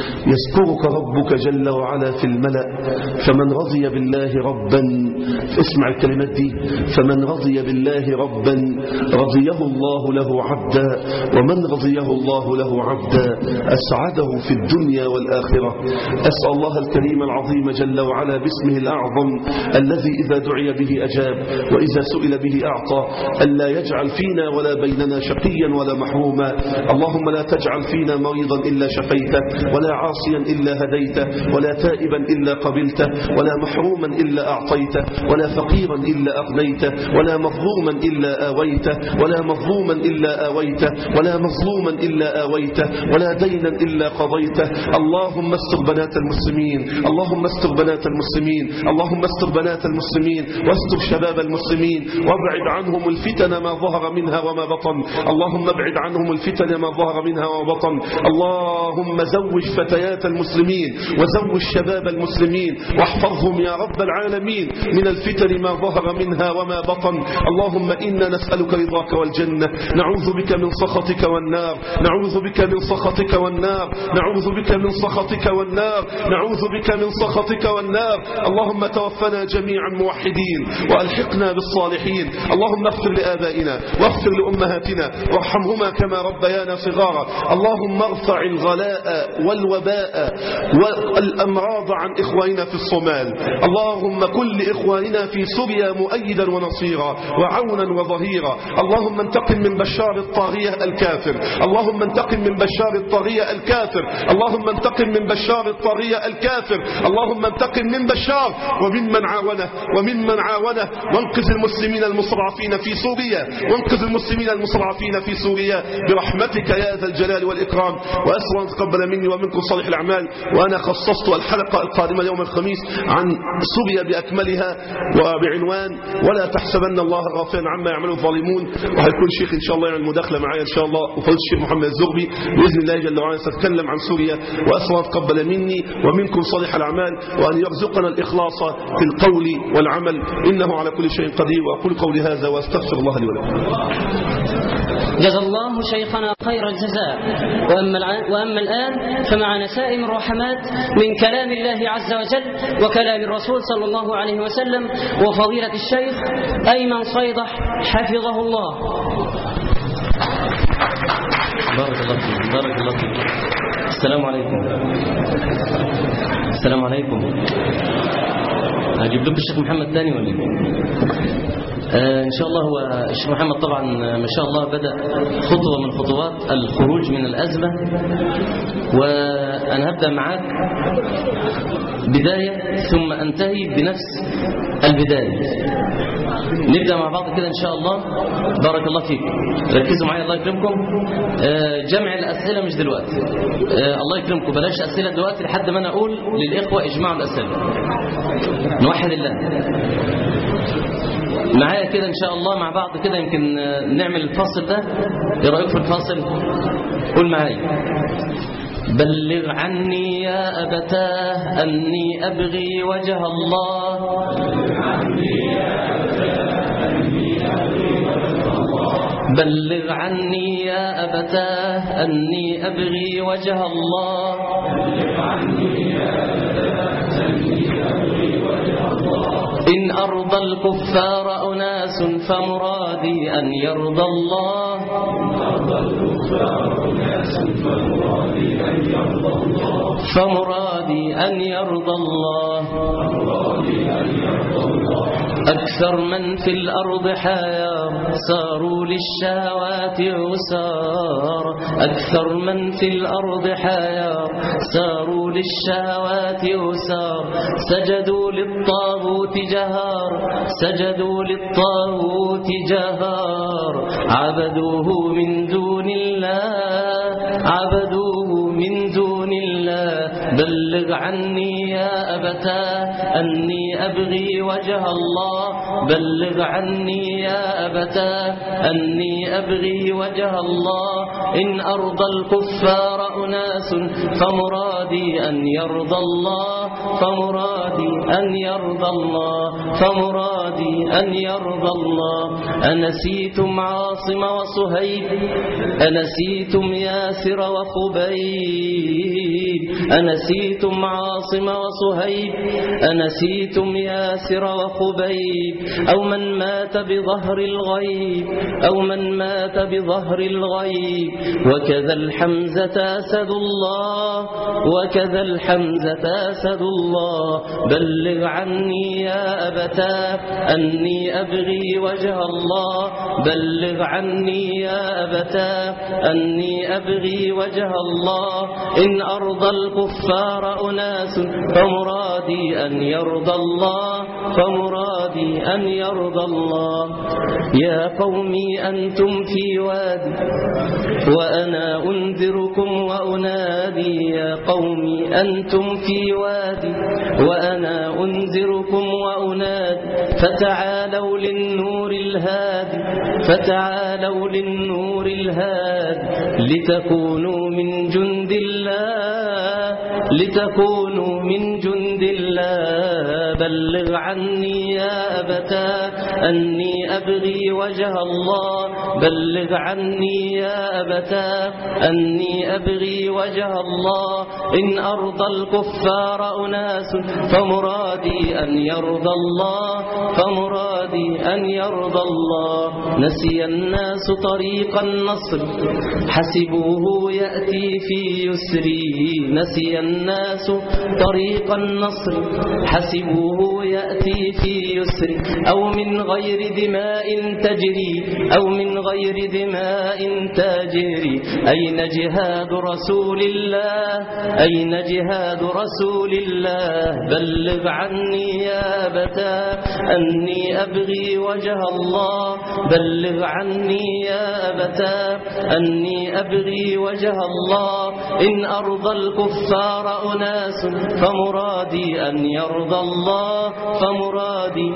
يذكرك ربك جل وعلا في الملأ فمن رضي بالله ربا اسمع الكلمات دي فمن رضي بالله ربا رضيه الله له عبدا ومن رضيه الله له عبدا أسعده في الدنيا والآخرة أسأل الله الكريم العظيم جل وعلا باسمه الأعظم الذي إذا دعي به أجاب وإذا سئل به أعطى ألا يجعل فينا ولا بيننا شقيا ولا محروما اللهم لا تجعل فينا مريضا إلا شفيته ولا عاصيا إلا هديته ولا تائبا إلا قبلته ولا محروما إلا أعطيته ولا فقيرا إلا أغنيته ولا مظلوما إلا آويته ولا مظلوما إلا آويته ولا مظلوما إلا آويته ولا دينا إلا قضيته اللهم استر بنات المسلمين اللهم استر بنات المسلمين اللهم استر بنات المسلمين واستر شباب المسلمين وابعد عنهم الفتن ما ظهر منها وما بطن اللهم ابعد عنهم الفتن ما ظهر منها وما بطن اللهم زوج فتيات المسلمين وزوج شباب المسلمين واحفظهم يا رب العالمين من الفتن ما ظهر منها وما بطن اللهم إنا نسألك رضاك والجنة نعوذ بك من سخطك والنار نعوذ بك من سخطك والنار نعوذ بك من سخطك والنار نعوذ بك من سخطك والنار اللهم توفنا جميعا موحدين وألحقنا بالصالحين اللهم اغفر لآبائنا واغفر لأمهاتنا وارحمهما كما ربيانا صغارا اللهم ارفع الغلاء والوباء والأمراض عن إخواننا في الصومال اللهم كل إخواننا في سوريا مؤيدا ونصيرا وعونا وظهيرا اللهم انتقم من بشار الطاغية الكافر اللهم انتقم من بشار الطاغية الكافر اللهم انتقم من بشار الطاغية الكافر اللهم انتقم من بشار وممن عاونه وممن عاونه وانقذ المسلمين المستضعفين في سوريا وانقذ المسلمين المستضعفين في سوريا برحمتك يا ذا الجلال والإكرام وأسأل أن تقبل مني ومنكم صالح الأعمال وأنا خصصت الحلقة القادمة يوم الخميس عن سوريا بأكملها وبعنوان ولا تحسبن الله غافلا عما يعمل الظالمون وهيكون شيخ إن شاء الله يعمل مداخلة معايا إن شاء الله وفضل الشيخ محمد الزغبي بإذن الله جل وعلا سأتكلم عن سوريا وأسأل أن تقبل مني ومنكم صالح الأعمال وأن يرزقنا الإخلاص في القول والعمل إنه على كل شيء قدير وأقول قولي هذا وأستغفر الله لي ولكم جزا الله شيخنا خير الجزاء وأما, الع- وأما الآن فمع نسائم الرحمات من كلام الله عز وجل وكلام الرسول صلى الله عليه وسلم وفضيلة الشيخ أيمن صيدح حفظه الله بارك الله فيك بارك الله فيك السلام عليكم السلام عليكم هجيب لكم الشيخ محمد تاني ولا ايه آه ان شاء الله هو الشيخ محمد طبعا آه، ما شاء الله بدا خطوه من خطوات الخروج من الازمه وانا هبدا معاك بدايه ثم انتهي بنفس البدايه نبدا مع بعض كده ان شاء الله بارك الله فيك ركزوا معايا الله يكرمكم آه، جمع الاسئله مش دلوقتي آه، الله يكرمكم بلاش اسئله دلوقتي لحد ما انا اقول للاخوه اجمعوا الاسئله نوحد الله معايا كده ان شاء الله مع بعض كده يمكن آه، نعمل الفاصل ده ايه رايك في الفاصل قول معايا بلغ عني يا أبتاه أني أبغي وجه الله بلغ عني يا أبتاه أني أبغي وجه الله إن أرضى الكفار أناس فمرادي أن يرضى الله فمرادي أن يرضى الله أكثر من في الأرض حيار ساروا للشهوات عسار أكثر من في الأرض حيار ساروا للشهوات عسار سجدوا للطاغوت جهار سجدوا للطاغوت جهار عبدوه من دون الله عبدوه من دون الله بلغ عني يا أبتاه أني أبغي وجه الله بلغ عني يا أبتاه أني أبغي وجه الله إن أرضى الكفار أناس فمرادي أن يرضى الله فمرادي أن يرضى الله فمرادي أن يرضى الله أنسيتم عاصم وصهيب أنسيتم ياسر وخبيب أنسيتم عاصم وصهيب أنسيتم ياسر وخبيب أو من مات بظهر الغيب أو من مات بظهر الغيب وكذا الحمزة أسد الله وكذا الحمزة أسد الله بلغ عني يا أبتاه أني أبغي وجه الله بلغ عني يا أبتاه أني أبغي وجه الله إن أرضى الكفار أناس فمرادي أن يرضى الله فمرادي أن يرضى الله يا قومي أنتم في وادي وأنا أنذركم وأنادي يا قومي أنتم في وادي وأنا أنذركم وأنادي فتعالوا للنور الهادي فتعالوا للنور الهادي لتكونوا من جند الله لتكونوا من جند الله بلغ عني يا أبتا أني أبغي وجه الله بلغ عني يا أبتا أني أبغي وجه الله إن أرضى الكفار أناس فمرادي أن يرضى الله فمرادي أن يرضى الله نسي الناس طريق النصر حسبوه يأتي في يسري نسي الناس طريق النصر حسبوه يأتي في يسر أو من غير دماء تجري أو من غير دماء تجري أين جهاد رسول الله أين جهاد رسول الله بلغ عني يا أبتا أني أبغي وجه الله بلغ عني يا أبتا أني أبغي وجه الله إن أرضى الكفار أناس فمرادي أن يرضى الله فمرادي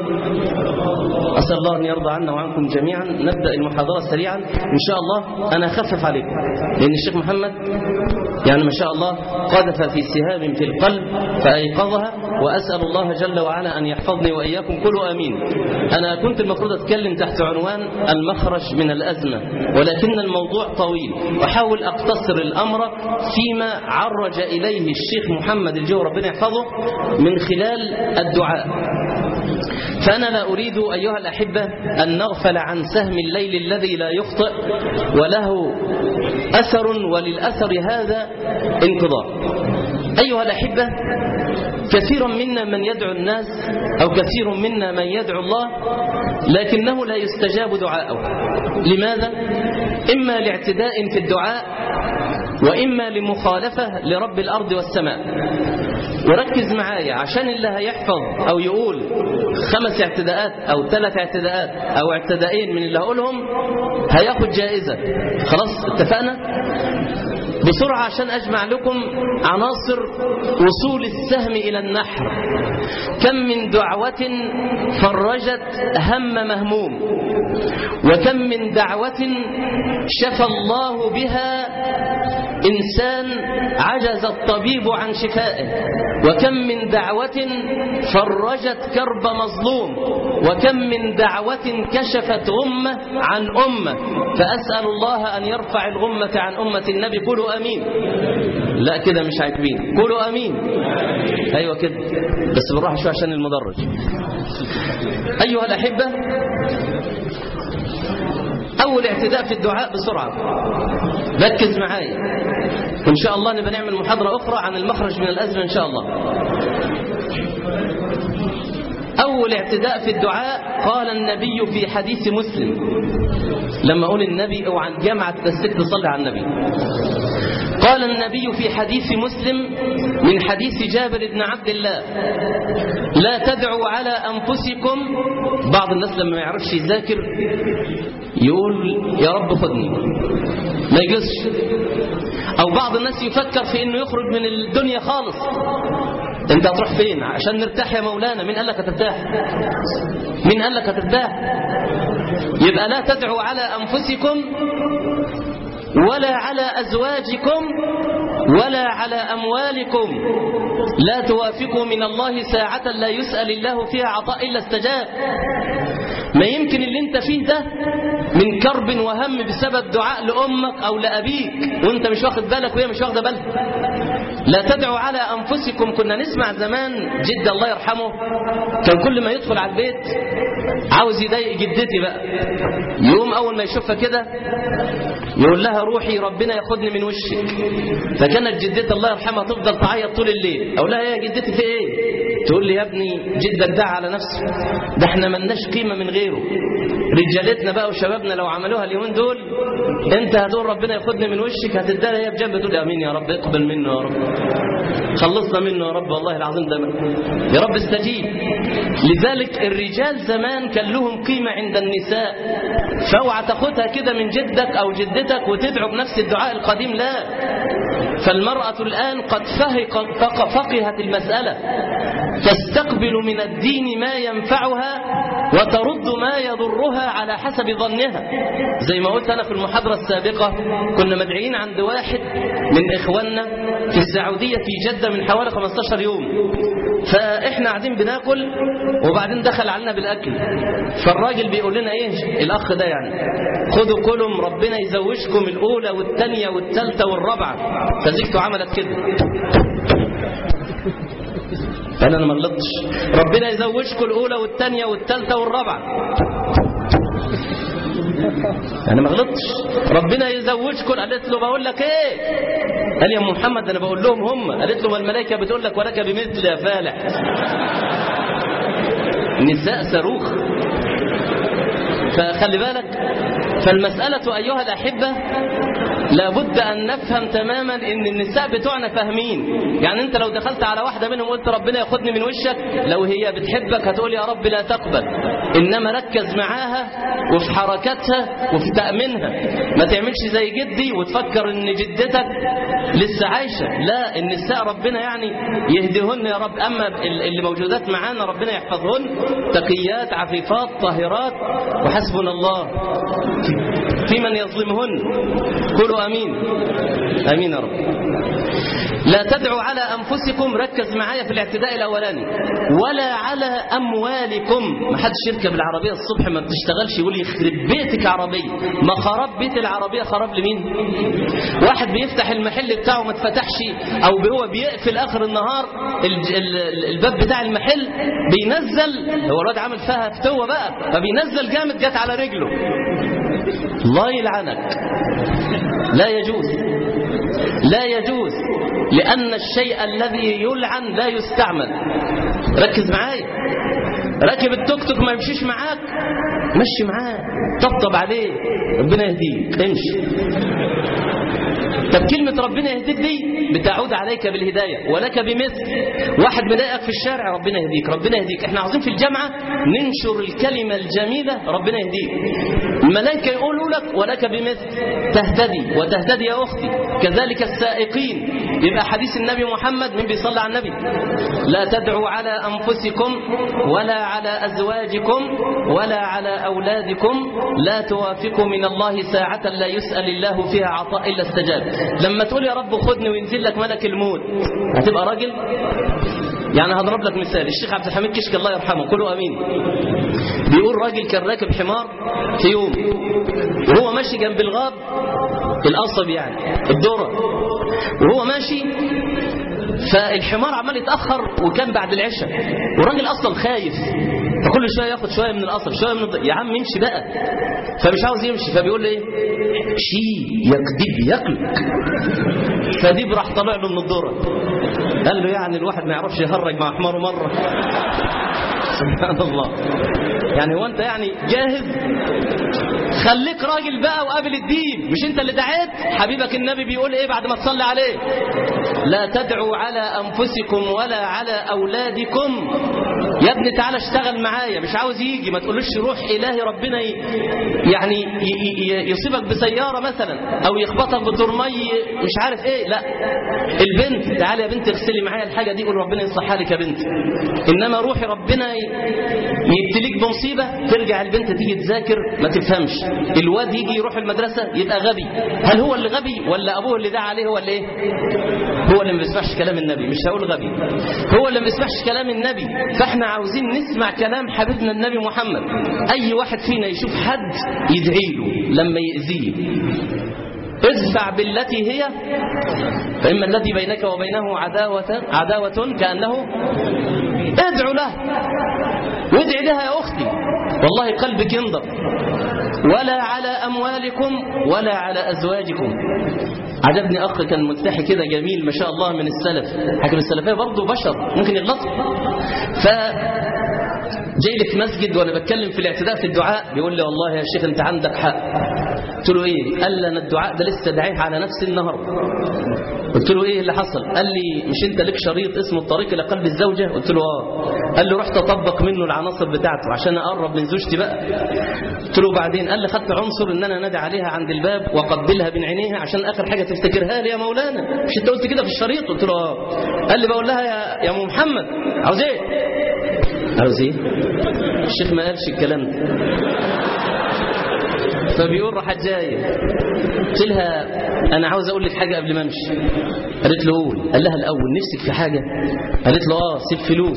أسأل الله أن يرضى عنا وعنكم جميعا نبدأ المحاضرة سريعا إن شاء الله أنا أخفف عليكم لأن الشيخ محمد يعني ما شاء الله قذف في سهام في القلب فأيقظها وأسأل الله جل وعلا أن يحفظني وإياكم كلوا أمين أنا كنت المفروض أتكلم تحت عنوان المخرج من الأزمة ولكن الموضوع طويل وأحاول أقتصر الأمر فيما عرج إليه الشيخ محمد الجو ربنا يحفظه من خلال الدعاء فأنا لا أريد أيها الأحبة أن نغفل عن سهم الليل الذي لا يخطئ وله أثر وللأثر هذا انقضاء أيها الأحبة كثير منا من يدعو الناس أو كثير منا من يدعو الله لكنه لا يستجاب دعاءه لماذا؟ إما لاعتداء في الدعاء وإما لمخالفة لرب الأرض والسماء وركز معايا عشان اللي هيحفظ أو يقول خمس اعتداءات أو ثلاث اعتداءات أو اعتداءين من اللي هقولهم هياخد جائزة خلاص اتفقنا؟ بسرعة عشان أجمع لكم عناصر وصول السهم إلى النحر كم من دعوة فرجت هم مهموم وكم من دعوة شفى الله بها إنسان عجز الطبيب عن شفائه وكم من دعوة فرجت كرب مظلوم وكم من دعوة كشفت غمة عن أمة فأسأل الله أن يرفع الغمة عن أمة النبي قولوا أمين لا كده مش عاجبين قولوا أمين أيوة كده بس بالراحة شوية عشان المدرج أيها الأحبة أول اعتداء في الدعاء بسرعة ركز معايا إن شاء الله نبقى نعمل محاضرة أخرى عن المخرج من الأزمة إن شاء الله أول اعتداء في الدعاء قال النبي في حديث مسلم لما أقول النبي أو عن جامعة تستك تصلي على النبي قال النبي في حديث مسلم من حديث جابر بن عبد الله لا تدعوا على أنفسكم بعض الناس لما ما يعرفش يذاكر يقول يا رب خدني ما يجلسش أو بعض الناس يفكر في أنه يخرج من الدنيا خالص انت هتروح فين عشان نرتاح يا مولانا مين قال لك هترتاح مين قال لك هترتاح يبقى لا تدعوا على أنفسكم ولا على أزواجكم ولا على أموالكم لا توافقوا من الله ساعة لا يسأل الله فيها عطاء إلا استجاب ما يمكن اللي انت فيه ده من كرب وهم بسبب دعاء لأمك أو لأبيك وانت مش واخد بالك وهي مش واخدة بالها لا تدعوا على أنفسكم كنا نسمع زمان جد الله يرحمه كان كل ما يدخل على البيت عاوز يضايق جدتي بقى يوم أول ما يشوفها كده يقول لها روحي ربنا ياخدني من وشك فكانت جدتي الله يرحمها تفضل تعيط طول الليل أقول لها يا جدتي في إيه تقول لي يا ابني جدك دعا على نفسه ده احنا ملناش قيمة من غيره رجالتنا بقى وشبابنا لو عملوها اليومين دول انت هتقول ربنا ياخدني من وشك هتديها هي بجنب تقول امين يا رب اقبل منه يا رب خلصنا منه يا رب والله العظيم ده يا رب استجيب لذلك الرجال زمان كان لهم قيمة عند النساء فاوعى تاخدها كده من جدك او جدتك وتدعو بنفس الدعاء القديم لا فالمرأة الآن قد فهق فقهت المسألة تستقبل من الدين ما ينفعها وترد ما يضرها على حسب ظنها زي ما قلت أنا في المحاضرة السابقة كنا مدعيين عند واحد من إخواننا في السعودية في جدة من حوالي 15 يوم فإحنا قاعدين بناكل وبعدين دخل علينا بالأكل فالراجل بيقول لنا إيه الأخ ده يعني خدوا كلهم ربنا يزوجكم الأولى والثانية والثالثة والرابعة فزيكته عملت كده قال انا ما غلطتش ربنا يزوجكم الاولى والثانيه والثالثه والرابعه انا ما غلطتش ربنا يزوجكم قالت له بقول لك ايه قال يا ام محمد انا بقول لهم هم قالت له ما الملائكه بتقول لك ولك بمثل يا فالح نساء صاروخ فخلي بالك فالمسألة أيها الأحبة لابد أن نفهم تماما أن النساء بتوعنا فاهمين يعني أنت لو دخلت على واحدة منهم وقلت ربنا ياخدني من وشك لو هي بتحبك هتقول يا رب لا تقبل إنما ركز معاها وفي حركاتها وفي تأمينها ما تعملش زي جدي وتفكر أن جدتك لسه عايشة لا النساء ربنا يعني يهديهن يا رب أما اللي موجودات معانا ربنا يحفظهن تقيات عفيفات طاهرات وحسبنا الله في من يظلمهن قولوا امين امين يا رب لا تدعوا على انفسكم ركز معايا في الاعتداء الاولاني ولا على اموالكم ما حدش يركب العربيه الصبح ما بتشتغلش يقول يخرب بيتك عربيه ما خرب بيت العربيه خرب لمين واحد بيفتح المحل بتاعه ما اتفتحش او هو بيقفل اخر النهار الباب بتاع المحل بينزل هو الواد عامل فيها فتوه بقى فبينزل جامد جت على رجله الله يلعنك لا يجوز لا يجوز لأن الشيء الذي يلعن لا يستعمل ركز معايا راكب التوك توك ما يمشيش معاك مشي معاه طبطب عليه ربنا يهديك امشي طب كلمة ربنا يهديك دي بتعود عليك بالهداية ولك بمثل واحد مضايقك في الشارع ربنا يهديك ربنا يهديك احنا عاوزين في الجامعة ننشر الكلمة الجميلة ربنا يهديك الملائكة يقولوا لك ولك بمثل تهتدي وتهتدي يا أختي كذلك السائقين يبقى حديث النبي محمد من بيصلى على النبي لا تدعوا على أنفسكم ولا على أزواجكم ولا على أولادكم لا توافقوا من الله ساعة لا يسأل الله فيها عطاء إلا استجاب لما تقول يا رب خدني وينزل لك ملك الموت هتبقى راجل يعني هضرب لك مثال الشيخ عبد الحميد كشك الله يرحمه كله امين بيقول راجل كان راكب حمار في يوم وهو ماشي جنب الغاب القصب يعني الذره وهو ماشي فالحمار عمال يتاخر وكان بعد العشاء والراجل اصلا خايف فكل شويه ياخد شويه من القصب شويه من الض... يا عم يمشي بقى فمش عاوز يمشي فبيقول له ايه شي يكذب ياكلك فديب راح طالع له من الذره قال له يعني الواحد ما يعرفش يهرج مع حماره مره سبحان الله يعني هو انت يعني جاهز خليك راجل بقى وقابل الدين مش انت اللي دعيت حبيبك النبي بيقول ايه بعد ما تصلي عليه لا تدعوا على انفسكم ولا على اولادكم يا ابني تعالى اشتغل معايا مش عاوز يجي ما تقولوش روح الهي ربنا ي... يعني ي... ي... يصيبك بسياره مثلا او يخبطك بترمي مش عارف ايه لا البنت تعالى يا بنت اغسلي معايا الحاجه دي قول ربنا يصلحها لك يا بنت انما روحي ربنا يبتليك بمصيبة ترجع البنت تيجي تذاكر ما تفهمش الواد يجي يروح المدرسة يبقى غبي هل هو اللي غبي ولا أبوه اللي دعا عليه هو اللي إيه هو اللي ما بيسمعش كلام النبي مش هقول غبي هو اللي ما بيسمعش كلام النبي فاحنا عاوزين نسمع كلام حبيبنا النبي محمد أي واحد فينا يشوف حد يدعي له لما يأذيه ادفع بالتي هي فإما الذي بينك وبينه عداوة, عداوة كأنه ادعو له وادعي لها يا أختي والله قلبك ينضب ولا على أموالكم ولا على أزواجكم عجبني أخ كان ملتحي كده جميل ما شاء الله من السلف حكم السلفية برضه بشر ممكن يغلطوا ف جاي لي في مسجد وانا بتكلم في الاعتداء في الدعاء بيقول لي والله يا شيخ انت عندك حق قلت له ايه قال لي انا الدعاء ده لسه دعيت على نفسي النهارده قلت له ايه اللي حصل قال لي مش انت لك شريط اسمه الطريق الى قلب الزوجه قلت له اه قال لي رحت اطبق منه العناصر بتاعته عشان اقرب من زوجتي بقى قلت له بعدين قال لي خدت عنصر ان انا نادي عليها عند الباب واقبلها بين عينيها عشان اخر حاجه تفتكرها لي يا مولانا مش انت قلت كده في الشريط قلت له اه قال لي بقول لها يا يا ام محمد عاوز ايه عاوز ايه الشيخ ما قالش الكلام ده فبيقول راحت جايه قلت لها انا عاوز اقول لك حاجه قبل ما امشي قالت له قول قال لها الاول نفسك في حاجه قالت له اه سيب فلوس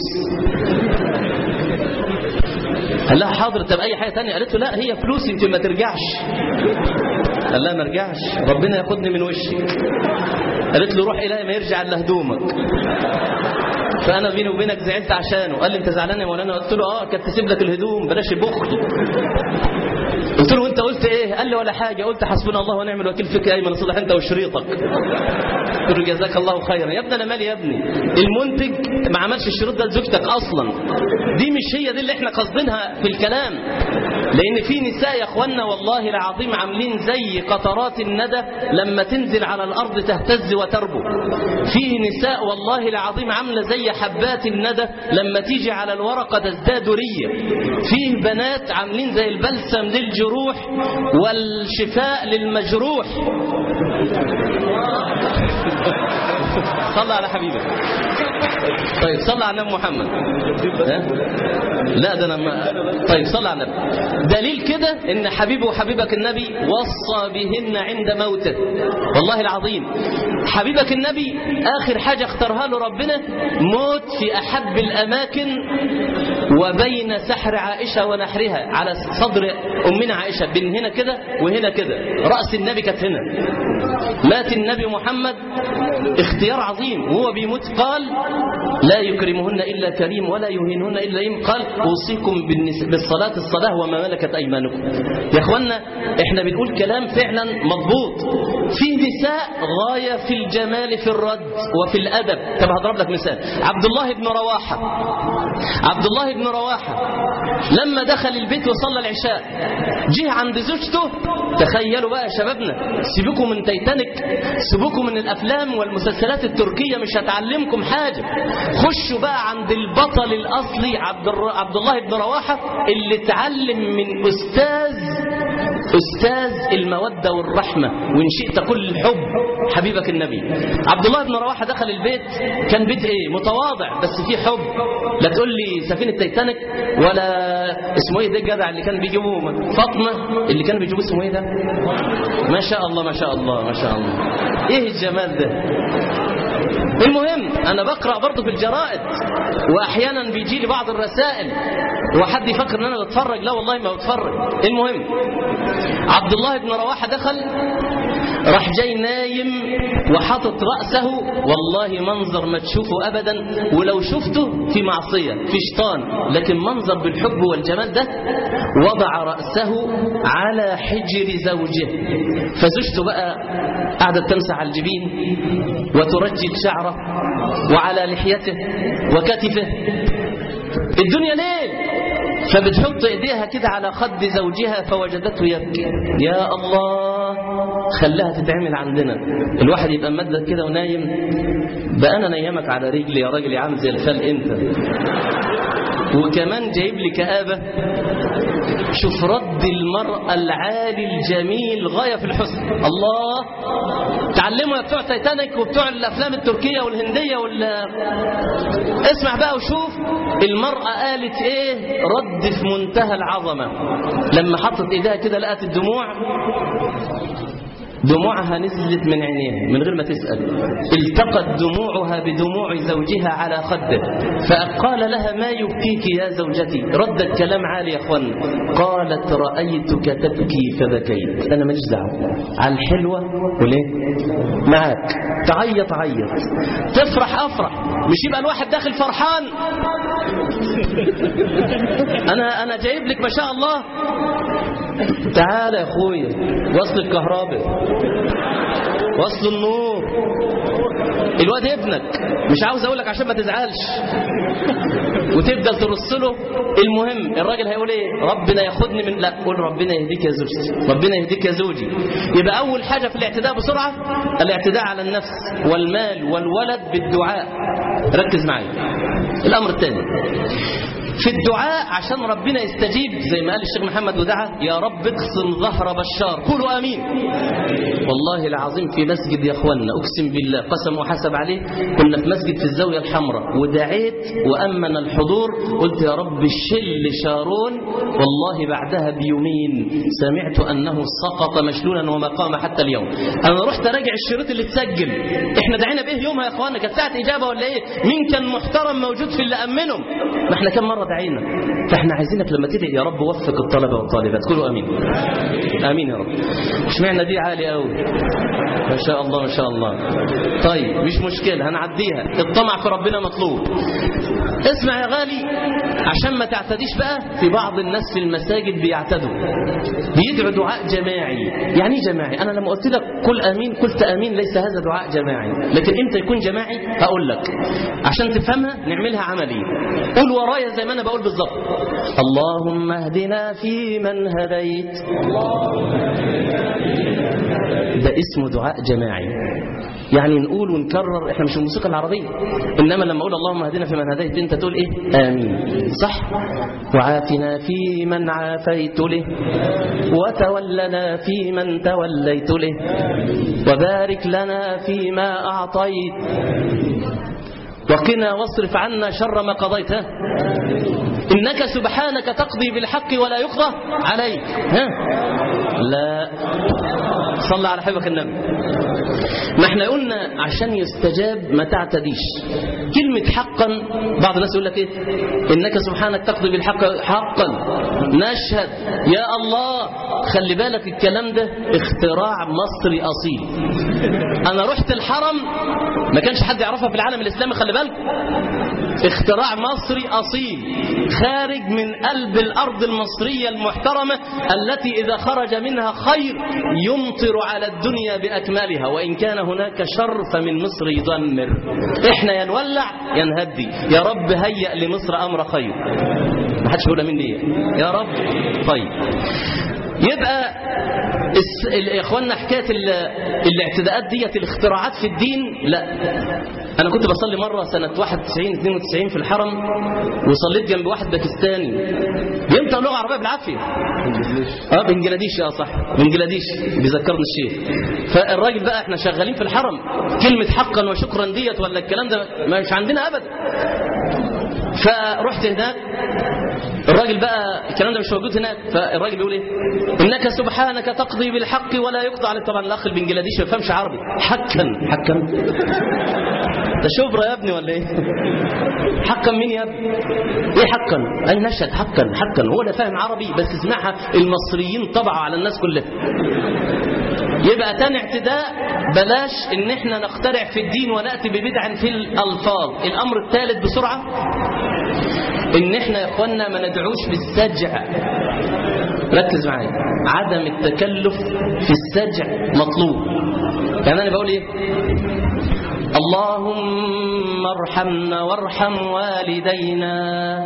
قال لها حاضر طب اي حاجه ثانيه قالت له لا هي فلوسي انت ما ترجعش قال لها ما ارجعش ربنا ياخدني من وشي قالت له روح الهي ما يرجع الا هدومك فانا بيني وبينك زعلت عشانه قال لي انت زعلان يا مولانا قلت له اه كانت تسيب لك الهدوم بلاش بخل قلت له انت قلت ايه قال لي ولا حاجه قلت حسبنا الله ونعم الوكيل فيك يا ايمن صلح انت وشريطك قلت له جزاك الله خيرا يا ابني انا مالي يا ابني المنتج ما عملش الشريط ده لزوجتك اصلا دي مش هي دي اللي احنا قصدينها في الكلام لان في نساء يا اخوانا والله العظيم عاملين زي قطرات الندى لما تنزل على الارض تهتز وتربو في نساء والله العظيم عامله زي حبات الندى لما تيجي على الورقه تزداد ريه فيه بنات عاملين زي البلسم للجروح والشفاء للمجروح صلى على حبيبك طيب صلى على النبي محمد ها؟ لا ده انا ما... طيب صلى على النبي دليل كده ان حبيبه وحبيبك النبي وصى بهن عند موته والله العظيم حبيبك النبي اخر حاجه اختارها له ربنا موت في احب الاماكن وبين سحر عائشه ونحرها على صدر امنا عائشه بين هنا كده وهنا كده راس النبي كانت هنا مات النبي محمد اختيار عظيم وهو بيموت قال لا يكرمهن إلا كريم ولا يهينهن إلا لئيم قال أوصيكم بالنس- بالصلاة الصلاة وما ملكت أيمانكم يا أخوانا إحنا بنقول كلام فعلا مضبوط في نساء غاية في الجمال في الرد وفي الأدب طب هضرب لك مثال عبد الله بن رواحة عبد الله بن رواحة لما دخل البيت وصلى العشاء جه عند زوجته تخيلوا بقى يا شبابنا سيبكم من تيتانيك سيبكم من الافلام والمسلسلات التركيه مش هتعلمكم حاجه خشوا بقى عند البطل الاصلي عبد الر... عبد الله بن رواحه اللي اتعلم من استاذ استاذ الموده والرحمه وان شئت كل الحب حبيبك النبي عبد الله بن رواحه دخل البيت كان بيت ايه متواضع بس فيه حب لا تقول لي سفينه تيتانيك ولا اسمه ايه ده الجدع اللي كان بيجيبه فاطمه اللي كان بيجيبه اسمه ايه ده ما شاء الله ما شاء الله ما شاء الله ايه الجمال ده المهم انا بقرا برضه في الجرائد واحيانا بيجي لي بعض الرسائل وحد يفكر ان انا بتفرج لا والله ما بتفرج المهم عبد الله بن رواحه دخل راح جاي نايم وحاطط راسه والله منظر ما تشوفه ابدا ولو شفته في معصيه في شيطان لكن منظر بالحب والجمال ده وضع راسه على حجر زوجه فزوجته بقى قعدت تمسح على الجبين وترجل شعره وعلى لحيته وكتفه الدنيا ليل فبتحط ايديها كده على خد زوجها فوجدته يبكي يا الله خلاها تتعمل عندنا الواحد يبقى ممدد كده ونايم بقى انا نيمك على رجلي يا راجل يا عم زي الخال انت وكمان جايب لي كآبة شوف رد المرأة العالي الجميل غاية في الحسن الله تعلموا يا بتوع تايتانيك وبتوع الأفلام التركية والهندية وال اسمع بقى وشوف المرأة قالت ايه رد في منتهى العظمة لما حطت ايديها كده لقت الدموع دموعها نزلت من عينيها من غير ما تسأل التقت دموعها بدموع زوجها على خده فقال لها ما يبكيك يا زوجتي ردت كلام عالي يا اخوان قالت رأيتك تبكي فبكيت أنا ماليش دعوه على الحلوة وليه معاك تعيط عيط تفرح أفرح مش يبقى الواحد داخل فرحان أنا أنا جايب لك ما شاء الله تعال يا اخويا وصل الكهرباء وصل النور الواد ابنك مش عاوز اقول لك عشان ما تزعلش وتفضل ترص له المهم الراجل هيقول ايه ربنا ياخدني من لا قول ربنا يهديك يا زوجتي ربنا يهديك يا زوجي يبقى اول حاجه في الاعتداء بسرعه الاعتداء على النفس والمال والولد بالدعاء ركز معي الامر الثاني في الدعاء عشان ربنا يستجيب زي ما قال الشيخ محمد ودعا يا رب اقسم ظهر بشار قولوا امين والله العظيم في مسجد يا اخوانا اقسم بالله قسم وحسب عليه كنا في مسجد في الزاويه الحمراء ودعيت وامن الحضور قلت يا رب شل شارون والله بعدها بيومين سمعت انه سقط مشلولا وما قام حتى اليوم انا رحت راجع الشريط اللي اتسجل احنا دعينا بايه يومها يا اخوانا كانت ساعه اجابه ولا ايه مين كان محترم موجود في اللي امنهم ما احنا كم مره دعينا فاحنا عايزينك لما تدعي يا رب وفق الطلبه والطالبات قولوا امين امين يا رب اشمعنى دي عالي قوي ما شاء الله ما شاء الله طيب مش مشكله هنعديها الطمع في ربنا مطلوب اسمع يا غالي عشان ما تعتديش بقى في بعض الناس في المساجد بيعتدوا بيدعوا دعاء جماعي يعني ايه جماعي انا لما قلت لك قل امين قلت امين ليس هذا دعاء جماعي لكن امتى يكون جماعي هقول لك عشان تفهمها نعملها عملي قول ورايا زي ما انا بقول بالظبط اللهم اهدنا فيمن هديت ده اسمه دعاء جماعي يعني نقول ونكرر احنا مش الموسيقى العربية انما لما اقول اللهم اهدنا فيمن هديت انت تقول ايه امين صح وعافنا فيمن عافيت له وتولنا فيمن توليت له وبارك لنا فيما اعطيت وقنا واصرف عنا شر ما قضيت ها إنك سبحانك تقضي بالحق ولا يقضى عليك ها لا صلى على حبك النبي ما احنا قلنا عشان يستجاب ما تعتديش كلمة حقا بعض الناس يقول لك ايه انك سبحانك تقضي بالحق حقا نشهد يا الله خلي بالك الكلام ده اختراع مصري اصيل انا رحت الحرم ما كانش حد يعرفها في العالم الاسلامي خلي بالك اختراع مصري اصيل خارج من قلب الارض المصريه المحترمه التي اذا خرج منها خير يمطر على الدنيا باكملها وان كان هناك شر فمن مصر يدمر احنا يا نولع يا نهدي يا رب هيئ لمصر امر خير ما حدش يقول امين ليه يا رب طيب يبقى يا اخوانا حكايه الاعتداءات ديت الاختراعات في الدين لا انا كنت بصلي مره سنه 91 92 في الحرم وصليت جنب واحد باكستاني بينطق لغه عربيه بالعافيه اه بنجلاديش اه صح بنجلاديش بيذكرني الشيخ فالراجل بقى احنا شغالين في الحرم كلمه حقا وشكرا ديت ولا الكلام ده مش عندنا ابدا فرحت هناك الراجل بقى الكلام ده مش موجود هناك فالراجل بيقول ايه انك سبحانك تقضي بالحق ولا يقضى عليك طبعا الاخ البنجلاديشي ما بيفهمش عربي حقا حقا ده شبرا يا ابني ولا ايه حقا مين يا ابني ايه حقا اي نشهد حقا حقا هو ده فاهم عربي بس اسمعها المصريين طبعوا على الناس كلها يبقى تاني اعتداء بلاش ان احنا نخترع في الدين ونأتي ببدع في الالفاظ الامر الثالث بسرعة ان احنا يا اخوانا ما ندعوش بالسجع ركز معايا عدم التكلف في السجع مطلوب يعني انا بقول ايه اللهم ارحمنا وارحم والدينا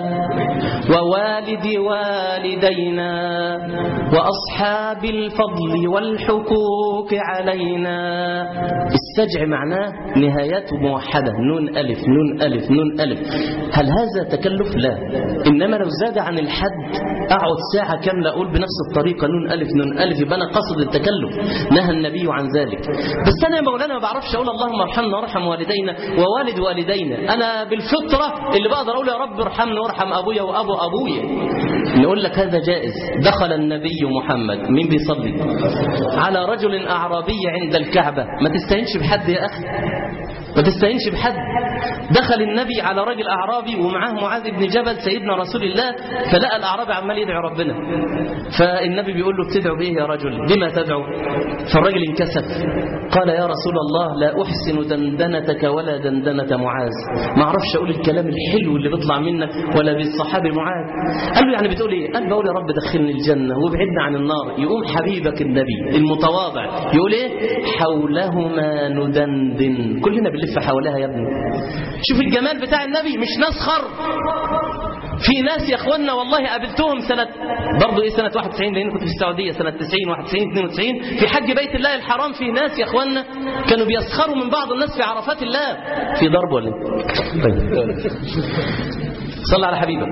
ووالد والدينا وأصحاب الفضل والحقوق علينا السجع معناه نهايته موحدة نون ألف نون ألف نون ألف هل هذا تكلف؟ لا إنما لو زاد عن الحد أقعد ساعة كاملة أقول بنفس الطريقة نون ألف نون ألف يبقى أنا قصد التكلف نهى النبي عن ذلك بس أنا يا مولانا ما بعرفش أقول اللهم ارحمنا وارحم والدينا ووالد والدينا أنا بالفطرة اللي بقدر أقول يا رب ارحمني وارحم أبويا وأبو أبويا نقول لك هذا جائز دخل النبي محمد مين بيصلي على رجل أعرابي عند الكعبة ما تستهينش بحد يا أخي ما تستهينش بحد دخل النبي على راجل أعرابي ومعاه معاذ بن جبل سيدنا رسول الله فلقى الأعرابي عمال يدعو ربنا فالنبي بيقول له بتدعو بإيه يا رجل بما تدعو فالراجل انكسف قال يا رسول الله لا أحسن دندنتك ولا دندنة معاذ ما أعرفش أقول الكلام الحلو اللي بيطلع منك ولا بالصحابي معاذ قال له يعني بتقول إيه قال بقول يا رب دخلني الجنة وابعدنا عن النار يقوم حبيبك النبي المتواضع يقول إيه حولهما ندندن كلنا بنلف حولها يا ابني شوف الجمال بتاع النبي مش نسخر في ناس يا اخوانا والله قابلتهم سنة برضه ايه سنة 91 لان كنت في السعودية سنة 90 91 92 في حج بيت الله الحرام في ناس يا اخوانا كانوا بيسخروا من بعض الناس في عرفات الله في ضرب ولا إيه؟ طيب صلى على حبيبك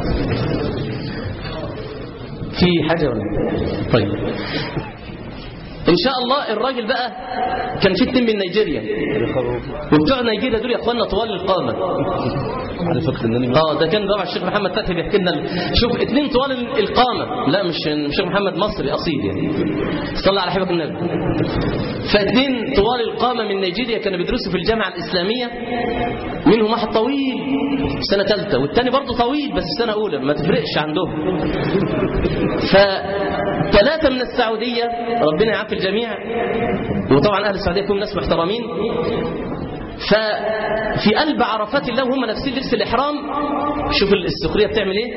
في حاجة ولا إيه؟ طيب ان شاء الله الراجل بقى كان في اتنين من نيجيريا وبتوع نيجيريا دول يا اخوانا طوال القامه عارف انني اه ده كان طبعا الشيخ محمد فتحي بيحكي لنا شوف اتنين طوال القامه لا مش الشيخ محمد مصري اصيل يعني صلى على حبيبك النبي فاتنين طوال القامه من نيجيريا كانوا بيدرسوا في الجامعه الاسلاميه منهم واحد طويل سنه ثالثه والتاني برضه طويل بس سنه اولى ما تفرقش عندهم فثلاثه من السعوديه ربنا يعافي الجميع وطبعا اهل السعوديه كلهم ناس محترمين ففي قلب عرفات الله وهم لابسين لبس الإحرام شوف السخرية بتعمل ايه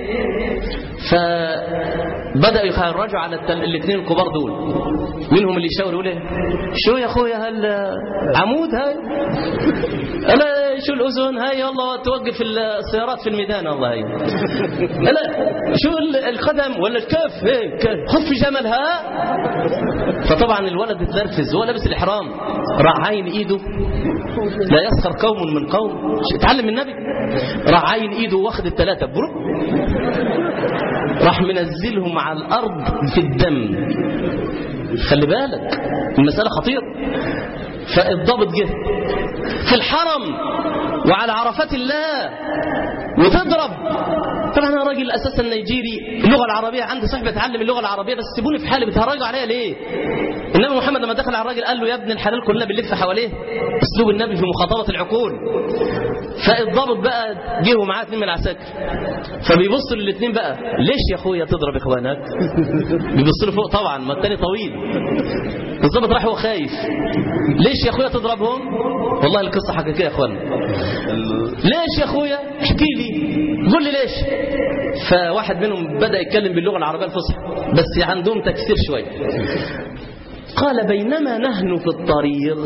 فبدأوا يخرجوا على الاثنين الكبار دول منهم اللي يشاور يقول ايه شو يا اخويا هل عمود هاي انا شو الاذن هاي يلا توقف السيارات في الميدان والله هاي انا شو القدم ولا الكف هيك خف جمل ها فطبعا الولد اتنرفز هو لابس الاحرام راح عين ايده لا يسخر قوم من قوم اتعلم من النبي راح عين ايده واخد الثلاثه بروح راح منزلهم على الارض في الدم خلي بالك المساله خطيره فالضابط جه في الحرم وعلى عرفات الله وتضرب طبعا انا راجل اساسا نيجيري اللغه العربيه عندي صاحب اتعلم اللغه العربيه بس سيبوني في حالي بتهرجوا عليا ليه النبي محمد لما دخل على الراجل قال له يا ابن الحلال كلنا بنلف حواليه اسلوب النبي في مخاطبه العقول فالضابط بقى جه ومعاه اثنين من العساكر فبيبص للاثنين بقى ليش يا اخويا تضرب اخوانك بيبص له فوق طبعا ما الثاني طويل الضابط راح هو خايف ليش يا اخويا تضربهم والله القصه حقيقيه يا اخوانا ليش يا اخويا احكي لي قول لي ليش فواحد منهم بدا يتكلم باللغه العربيه الفصحى بس عندهم تكسير شويه قال بينما نحن في الطريق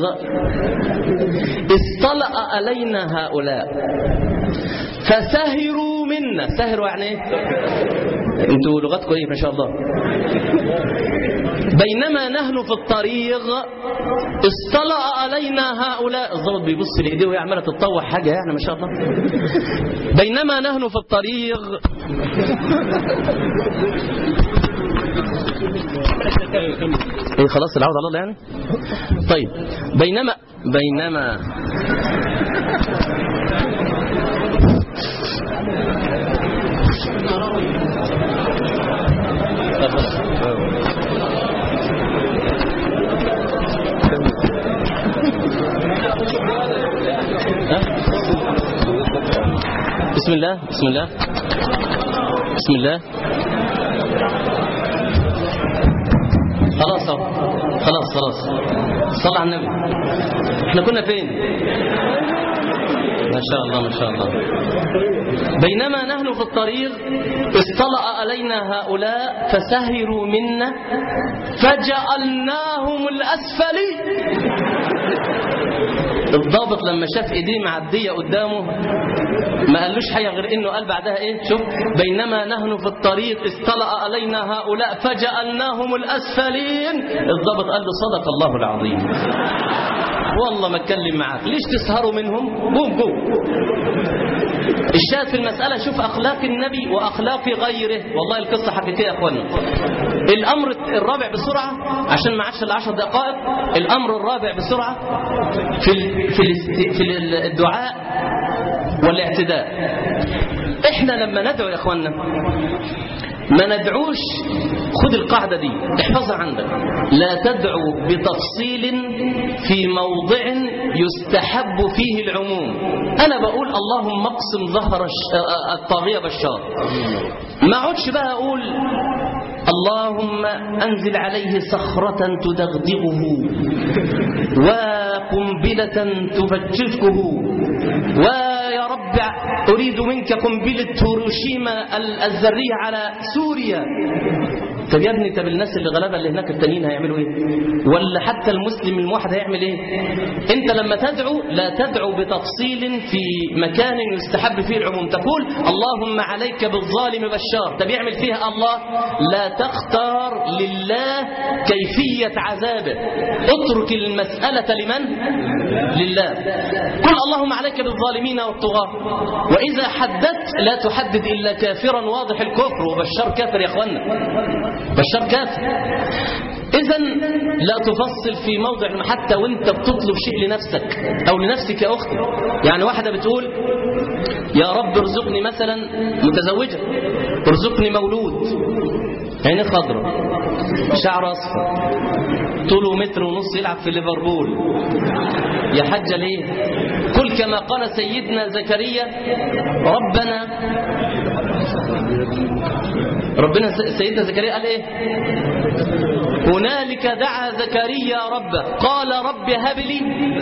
اصطلأ علينا هؤلاء فسهروا منا سهروا يعني ايه انتوا لغتكم ايه ما شاء الله بينما نحن في الطريق اصطلأ علينا هؤلاء الضابط بيبص لايديه وهي عماله تتطوع حاجه يعني ما شاء الله بينما نحن في الطريق ايه خلاص العود على الله يعني طيب بينما بينما بسم الله بسم الله بسم الله خلاص اهو خلاص خلاص صلى على النبي احنا كنا فين ما شاء الله ما شاء الله بينما نحن في الطريق اصطلأ علينا هؤلاء فسهروا منا فجعلناهم الأسفلين الضابط لما شاف ايديه معديه قدامه ما قالوش حاجه غير انه قال بعدها ايه شوف بينما نحن في الطريق استلأ علينا هؤلاء فجعلناهم الاسفلين الضابط قال له صدق الله العظيم والله ما اتكلم معاك ليش تسهروا منهم قوم قوم الشاهد في المسألة شوف أخلاق النبي وأخلاق غيره والله القصة حكيتها يا أخوانا الأمر الرابع بسرعة عشان ما عادش العشر دقائق الأمر الرابع بسرعة في ال في, ال في الدعاء والاعتداء احنا لما ندعو يا اخوانا ما ندعوش خد القاعدة دي احفظها عندك لا تدعو بتفصيل في موضع يستحب فيه العموم أنا بقول اللهم اقسم ظهر الطاغية بشار ما اقعدش بقى أقول اللهم أنزل عليه صخرة تدغدغه وقنبلة تفجفه ويا رب أريد منك قنبلة هيروشيما الذرية على سوريا طب يا ابني طب الناس اللي غلابه اللي هناك التانيين هيعملوا ايه ولا حتى المسلم الموحد هيعمل ايه انت لما تدعو لا تدعو بتفصيل في مكان يستحب فيه العموم تقول اللهم عليك بالظالم بشار طب يعمل فيها الله لا تختار لله كيفيه عذابه اترك المساله لمن لله قل اللهم عليك بالظالمين والطغاه واذا حددت لا تحدد الا كافرا واضح الكفر وبشار كافر يا اخوانا بشار كافر إذا لا تفصل في موضع حتى وانت بتطلب شيء لنفسك أو لنفسك يا أختي يعني واحدة بتقول يا رب ارزقني مثلا متزوجة ارزقني مولود عينيه خضراء شعر أصفر طوله متر ونص يلعب في ليفربول يا حجة ليه قل كما قال سيدنا زكريا ربنا ربنا سيدنا زكريا قال ايه هنالك دعا زكريا ربه قال رب هب لي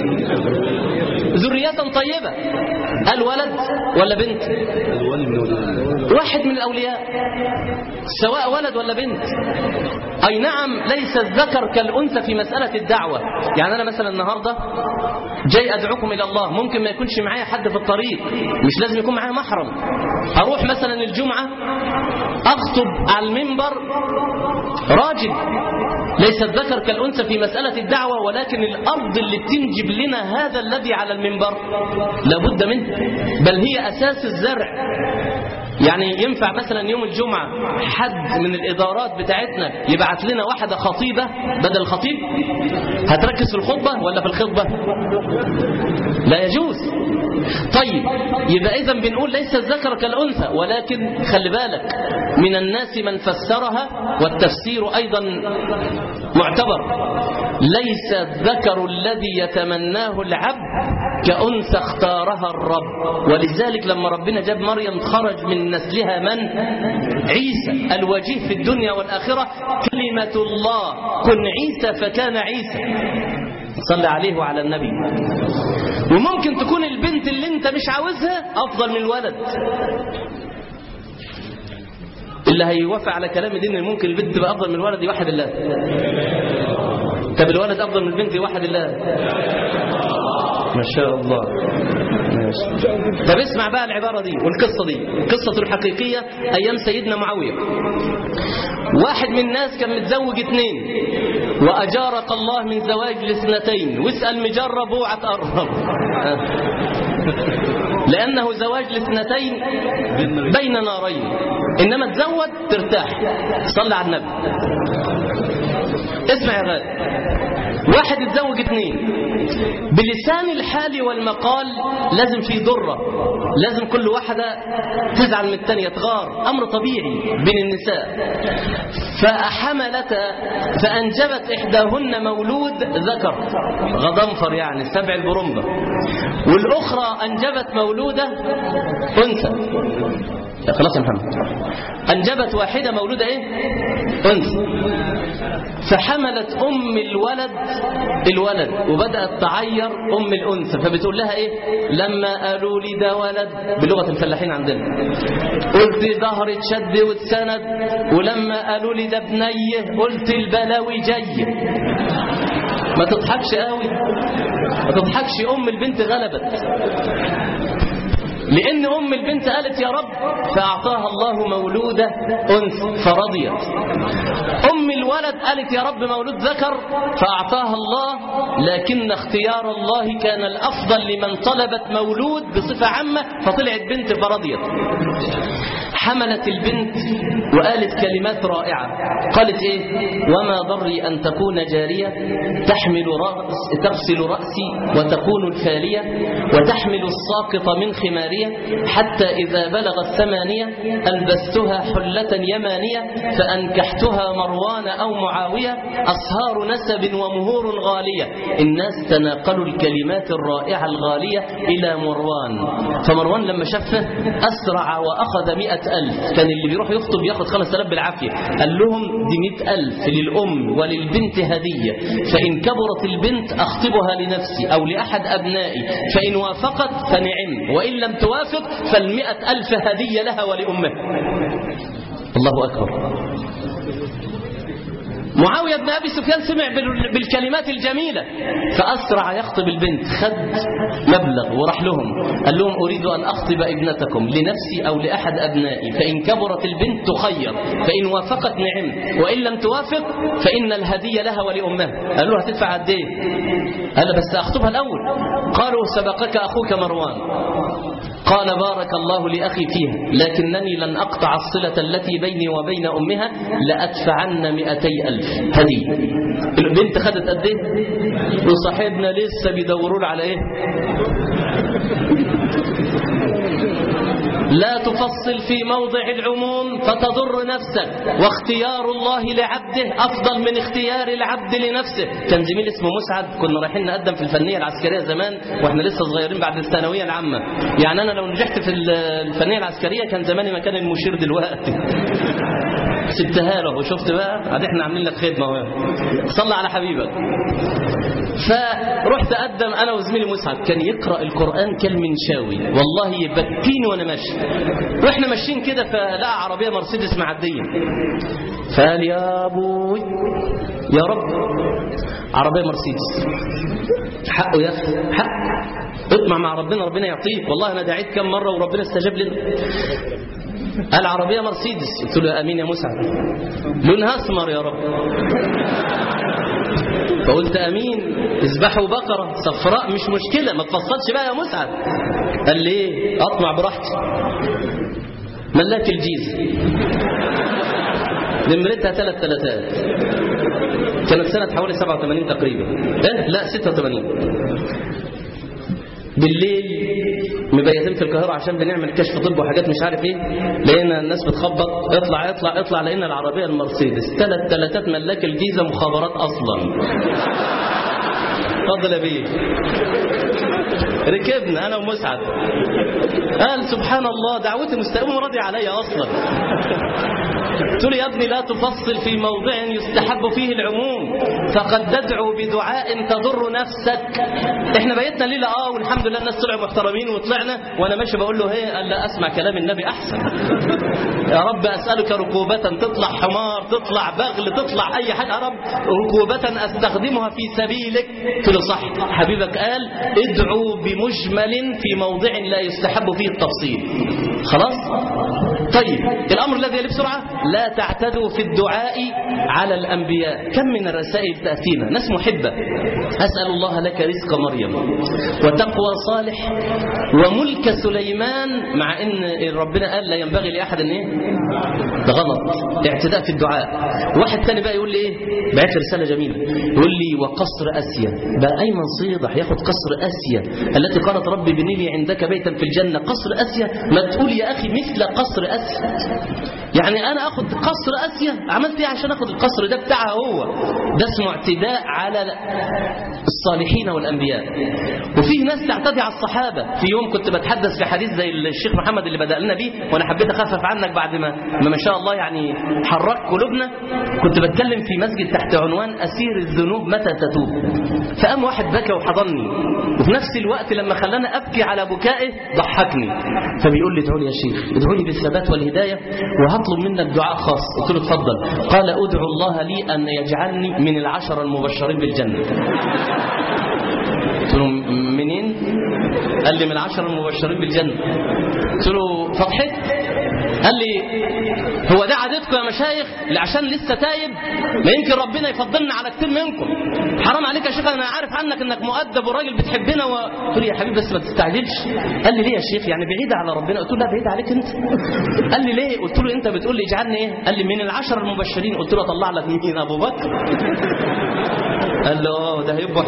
ذرية طيبة قال ولد ولا بنت واحد من الأولياء سواء ولد ولا بنت أي نعم ليس الذكر كالأنثى في مسألة الدعوة يعني أنا مثلا النهاردة جاي أدعوكم إلى الله ممكن ما يكونش معايا حد في الطريق مش لازم يكون معايا محرم أروح مثلا الجمعة أخطب على المنبر راجل ليس الذكر كالأنثى في مسألة الدعوة ولكن الأرض اللي تنجب لنا هذا الذي على المنبر لابد منه بل هي أساس الزرع يعني ينفع مثلا يوم الجمعة حد من الإدارات بتاعتنا يبعت لنا واحدة خطيبة بدل الخطيب هتركز في الخطبة ولا في الخطبة لا يجوز طيب يبقى إذا بنقول ليس الذكر كالأنثى ولكن خلي بالك من الناس من فسرها والتفسير أيضا معتبر ليس الذكر الذي يتمناه العبد كأنثى اختارها الرب ولذلك لما ربنا جاب مريم خرج من نسلها من عيسى الوجيه في الدنيا والآخرة كلمة الله كن عيسى فكان عيسى صلى عليه وعلى النبي وممكن تكون البنت اللي انت مش عاوزها أفضل من الولد اللي هيوافق على كلام دين ممكن البنت تبقى أفضل من الولد يوحد الله طب الولد أفضل من البنت يوحد الله ما شاء الله ماشي طب اسمع بقى العبارة دي والقصة دي القصة الحقيقية أيام سيدنا معاوية واحد من الناس كان متزوج اتنين وأجارك الله من زواج الاثنتين واسأل مجرب اوعى تقرب لأنه زواج الاثنتين بين نارين إنما تزود ترتاح صلى على النبي اسمع يا غالي واحد اتزوج اتنين بلسان الحال والمقال لازم في ضرة لازم كل واحدة تزعل من التانية تغار أمر طبيعي بين النساء فحملت فأنجبت إحداهن مولود ذكر غضنفر يعني سبع البرمبة والأخرى أنجبت مولودة أنثى خلاص يا محمد أنجبت واحدة مولودة إيه؟ أنثى فحملت أم الولد الولد وبدأت تعير أم الأنثى فبتقول لها إيه لما قالوا لي ده ولد بلغة الفلاحين عندنا قلت ظهر اتشد واتسند ولما قالوا لي ده بنيه قلت البلاوي جاي ما تضحكش قوي ما تضحكش ام البنت غلبت لأن أم البنت قالت يا رب فأعطاها الله مولودة أنثى فرضيت أم الولد قالت يا رب مولود ذكر فأعطاها الله لكن اختيار الله كان الأفضل لمن طلبت مولود بصفة عامة فطلعت بنت فرضيت حملت البنت وقالت كلمات رائعة قالت إيه وما ضري أن تكون جارية تحمل رأس تغسل رأسي وتكون الفالية وتحمل الساقط من خمارية حتى إذا بلغت ثمانية ألبستها حلة يمانية فأنكحتها مروان أو معاوية أصهار نسب ومهور غالية الناس تناقلوا الكلمات الرائعة الغالية إلى مروان فمروان لما شافه أسرع وأخذ مئة ألف كان اللي بيروح يخطب ياخد خمس ألاف بالعافية قال لهم دي مئة ألف للأم وللبنت هدية فإن كبرت البنت أخطبها لنفسي أو لأحد أبنائي فإن وافقت فنعم وإن لم توافق فالمئة ألف هدية لها ولأمها الله أكبر معاوية بن أبي سفيان سمع بالكلمات الجميلة فأسرع يخطب البنت خد مبلغ وراح لهم قال لهم أريد أن أخطب ابنتكم لنفسي أو لأحد أبنائي فإن كبرت البنت تخير فإن وافقت نعم وإن لم توافق فإن الهدية لها ولأمها قال له هتدفع قد إيه قال بس أخطبها الأول قالوا سبقك أخوك مروان قال بارك الله لأخي فيها لكنني لن أقطع الصلة التي بيني وبين أمها لأدفعن مئتي ألف هدي البنت خدت قد ايه وصاحبنا لسه بيدورون على ايه لا تفصل في موضع العموم فتضر نفسك واختيار الله لعبده أفضل من اختيار العبد لنفسه كان زميل اسمه مسعد كنا رايحين نقدم في الفنية العسكرية زمان واحنا لسه صغيرين بعد الثانوية العامة يعني أنا لو نجحت في الفنية العسكرية كان زماني مكان المشير دلوقتي سبتها له وشفت بقى عاد احنا عاملين لك خدمة اهو صلى على حبيبك فرحت أقدم أنا وزميلي مسعد كان يقرأ القرآن كالمنشاوي والله يبكيني وأنا ماشي وإحنا ماشيين كده فلقى عربية مرسيدس معدية فقال يا أبوي يا رب عربية مرسيدس حقه يا أخي حق اطمع مع ربنا ربنا يعطيك والله أنا دعيت كم مرة وربنا استجاب لنا العربية مرسيدس قلت له أمين يا مسعد لونها أسمر يا رب فقلت أمين اذبحوا بقرة صفراء مش مشكلة ما تفصلش بقى يا مسعد قال لي ايه أطمع براحتي ملاك الجيزة نمرتها ثلاث ثلاثات كانت سنة حوالي 87 تقريبا إيه؟ لا 86 بالليل مبيتين في القاهرة عشان بنعمل كشف طب وحاجات مش عارف ايه لقينا الناس بتخبط اطلع اطلع اطلع لقينا العربية المرسيدس ثلاث ثلاثات ملاك الجيزة مخابرات اصلا اتفضل يا بيه ركبنا انا ومسعد قال سبحان الله دعوتي مستقيمه راضي عليا اصلا قلت له يا ابني لا تفصل في موضع يستحب فيه العموم فقد تدعو بدعاء تضر نفسك احنا بيتنا ليله اه والحمد لله الناس طلعوا محترمين وطلعنا وانا ماشي بقول له هي قال لا اسمع كلام النبي احسن يا رب اسالك ركوبه تطلع حمار تطلع بغل تطلع اي حاجه يا رب ركوبه استخدمها في سبيلك قلت له صح حبيبك قال ادعو بمجمل في موضع لا يستحب فيه التفصيل خلاص طيب الامر الذي يلي بسرعه لا تعتدوا في الدعاء على الانبياء كم من الرسائل تاتينا ناس محبه اسال الله لك رزق مريم وتقوى صالح وملك سليمان مع ان ربنا قال لا ينبغي لاحد ان ايه ده غلط اعتداء في الدعاء واحد ثاني بقى يقول لي ايه بعت لي رساله جميله يقول لي وقصر اسيا بقى ايمن صيدح ياخد قصر اسيا التي قالت ربي بني لي عندك بيتا في الجنه قصر اسيا ما تقول يا اخي مثل قصر اسيا يعني انا اخد قصر اسيا عملت ايه عشان اخد القصر ده بتاعها هو ده اسمه اعتداء على الصالحين والانبياء وفيه ناس تعتدي على الصحابه في يوم كنت بتحدث في حديث زي الشيخ محمد اللي بدا لنا بيه وانا حبيت اخفف عنك بعد ما ما, ما شاء الله يعني حرك قلوبنا كنت بتكلم في مسجد تحت عنوان اسير الذنوب متى تتوب فقام واحد بكى وحضني وفي نفس الوقت لما خلاني ابكي على بكائه ضحكني فبيقول لي ادعوا لي يا شيخ ادعوا لي بالثبات الثبات والهداية وهطلب منك دعاء خاص قلت له اتفضل قال ادعو الله لي أن يجعلني من العشرة المبشرين بالجنة قلت له منين قال لي من العشرة المبشرين بالجنة قلت له فضحت قال لي هو ده عادتكم يا مشايخ اللي عشان لسه تايب ما يمكن ربنا يفضلنا على كتير منكم حرام عليك يا شيخ انا عارف عنك انك مؤدب وراجل بتحبنا و... قلت له يا حبيبي بس ما تستعجلش قال لي ليه يا شيخ يعني بعيد على ربنا قلت له لا بعيد عليك انت قال لي ليه قلت له انت بتقول لي اجعلني ايه قال لي من العشر المبشرين قلت له اطلع لك مين ابو بكر قال له اه ده هيبقوا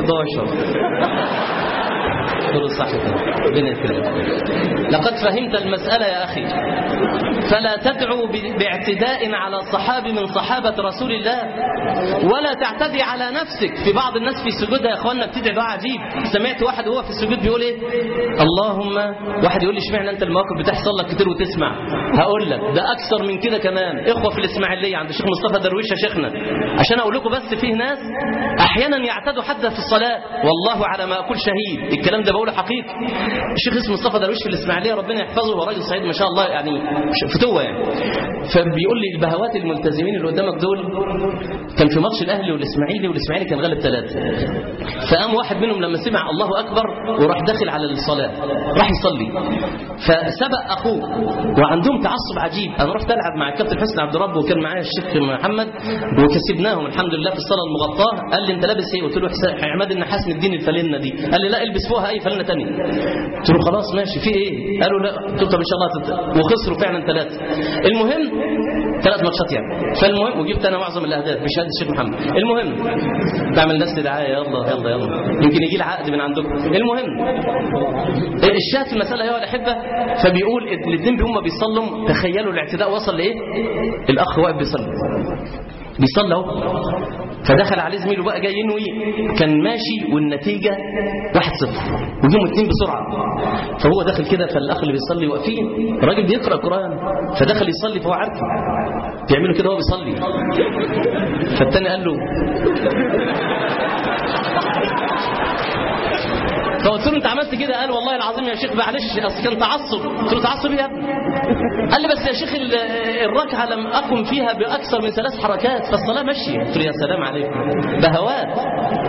11 قلت له صح كده ربنا يكرمك لقد فهمت المسألة يا أخي فلا تدعو ب- باعتداء على صحابي من صحابة رسول الله ولا تعتدي على نفسك في بعض الناس في سجودها يا اخوانا بتدعي دعاء عجيب سمعت واحد وهو في السجود بيقول ايه اللهم واحد يقول لي اشمعنى انت المواقف بتحصل لك كتير وتسمع هقول لك ده اكثر من كده كمان اخوه في الاسماعيليه عند الشيخ مصطفى درويش يا شيخنا عشان اقول لكم بس فيه ناس احيانا يعتدوا حتى في الصلاه والله على ما اقول شهيد الكلام ده بقوله حقيقي الشيخ اسمه مصطفى درويش في الاسماعيليه ربنا يحفظه هو راجل سعيد ما شاء الله يعني فتوه يعني فبيقول لي البهوات الملتزمين اللي قدامك دول كان في ماتش الاهلي والاسماعيلي والاسماعيلي كان غالب ثلاثه فقام واحد منهم لما سمع الله اكبر وراح داخل على الصلاه راح يصلي فسبق اخوه وعندهم تعصب عجيب انا رحت العب مع الكابتن حسن عبد الرب وكان معايا الشيخ محمد وكسبناهم الحمد لله في الصلاه المغطاه قال لي انت لابس ايه قلت له حسين- عماد النحاس مديني الفانلة دي قال لي لا البس فوقها اي فانلة تانية قلت له خلاص ماشي في ايه قالوا لا قلت له طب ان شاء الله تت... وخسروا فعلا ثلاثه المهم ثلاث ماتشات يعني فالمهم وجبت انا معظم الاهداف بشهاده الشيخ محمد المهم بعمل نفسي دعايه يلا يلا يلا يمكن يجي لي عقد من عندكم المهم الشاهد في المساله ايها الاحبه فبيقول الاثنين هم بيصلوا تخيلوا الاعتداء وصل لايه الاخ واقف بيصلي بيصلي اهو فدخل عليه زميله بقى جاي ينوي كان ماشي والنتيجه 1-0 وجيهم اثنين بسرعه فهو داخل كده فالاخ اللي بيصلي واقفين الراجل بيقرا قران فدخل يصلي فهو عارفه بيعملوا كده وهو بيصلي فالتاني قال له فقلت له انت عملت كده قال والله العظيم يا شيخ معلش اصل كان تعصب قلت له تعصب ايه يا ابني قال لي بس يا شيخ ال- الركعه لم اقم فيها باكثر من ثلاث حركات فالصلاه ماشيه قلت له يا سلام عليكم بهوات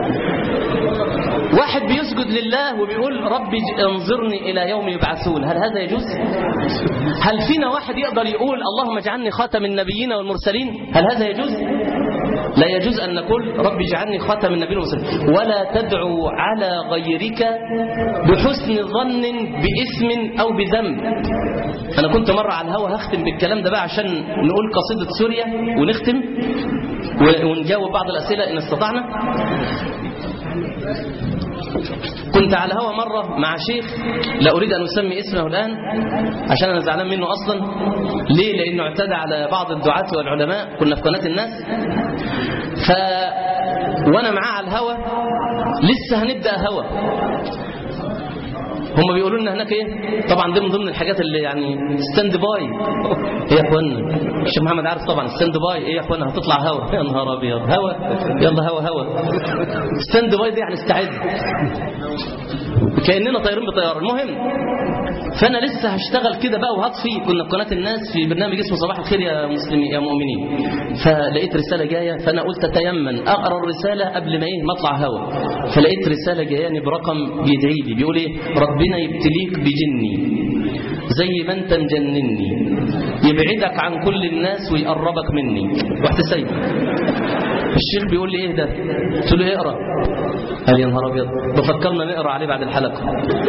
واحد بيسجد لله وبيقول ربي ج- انظرني الى يوم يبعثون هل هذا يجوز هل فينا واحد يقدر يقول اللهم اجعلني خاتم النبيين والمرسلين هل هذا يجوز لا يجوز أن نقول رب اجعلني خاتم النبيين والمرسلين ولا تدعو على غيرك بحسن ظن باسم أو بذنب أنا كنت مرة على الهوا هختم بالكلام ده بقى عشان نقول قصيدة سوريا ونختم و- ونجاوب بعض الأسئلة إن استطعنا كنت على الهوا مرة مع شيخ لا أريد أن أسمي اسمه الآن عشان أنا زعلان منه أصلا ليه؟ لأنه اعتدى على بعض الدعاة والعلماء كنا في قناة الناس ف وأنا معاه على الهوا لسه هنبدأ هوا هم بيقولوا لنا هناك ايه طبعا دي من ضمن الحاجات اللي يعني ستاند باي ايه يا اخوانا الشيخ محمد عارف طبعا ستاند باي ايه يا اخوانا هتطلع هوا يا نهار ابيض هوا يلا هوا هوا ستاند باي دي يعني استعد كاننا طايرين بطياره المهم فانا لسه هشتغل كده بقى وهطفي كنا في قناه الناس في برنامج اسمه صباح الخير يا مسلمين يا مؤمنين فلقيت رساله جايه فانا قلت اتيمن اقرا الرساله قبل ما ايه ما اطلع هوا فلقيت رساله جاياني برقم بيدعي لي بيقول ايه ربنا يبتليك بجني زي ما انت مجنني يبعدك عن كل الناس ويقربك مني رحت سايب الشيخ بيقول لي ايه ده قلت له اقرا قال يا نهار ابيض بفكرنا نقرا عليه بعد الحلقه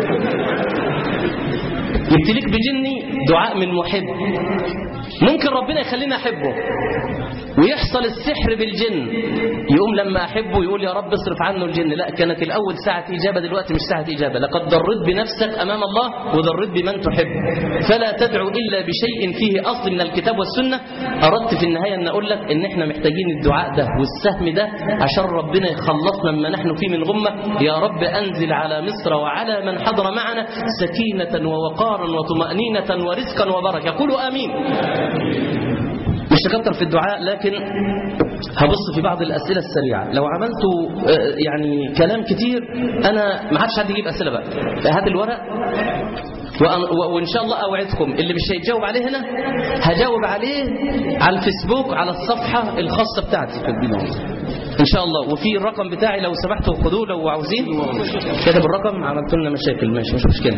يبتليك بجني دعاء من محب ممكن ربنا يخليني احبه ويحصل السحر بالجن يقوم لما احبه يقول يا رب اصرف عنه الجن لا كانت الاول ساعه اجابه دلوقتي مش ساعه اجابه لقد ضريت بنفسك امام الله وضريت بمن تحب فلا تدعو الا بشيء فيه اصل من الكتاب والسنه اردت في النهايه ان اقول لك ان احنا محتاجين الدعاء ده والسهم ده عشان ربنا يخلصنا مما نحن فيه من غمه يا رب انزل على مصر وعلى من حضر معنا سكينه ووقارا وطمانينه ورزقا وبركه قولوا امين مش هكتر في الدعاء لكن هبص في بعض الأسئلة السريعة لو عملت آه، يعني كلام كتير أنا ما عادش حد يجيب أسئلة بقى هات الورق وأن- و- وإن شاء الله أوعدكم اللي مش هيتجاوب عليه هنا هجاوب عليه على الفيسبوك على الصفحة الخاصة بتاعتي في الدين إن شاء الله وفي الرقم بتاعي لو سمحتوا خدوه لو عاوزين كتب الرقم عملت لنا مشاكل ماشي مش مشكلة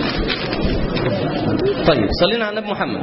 طيب صلينا على النبي محمد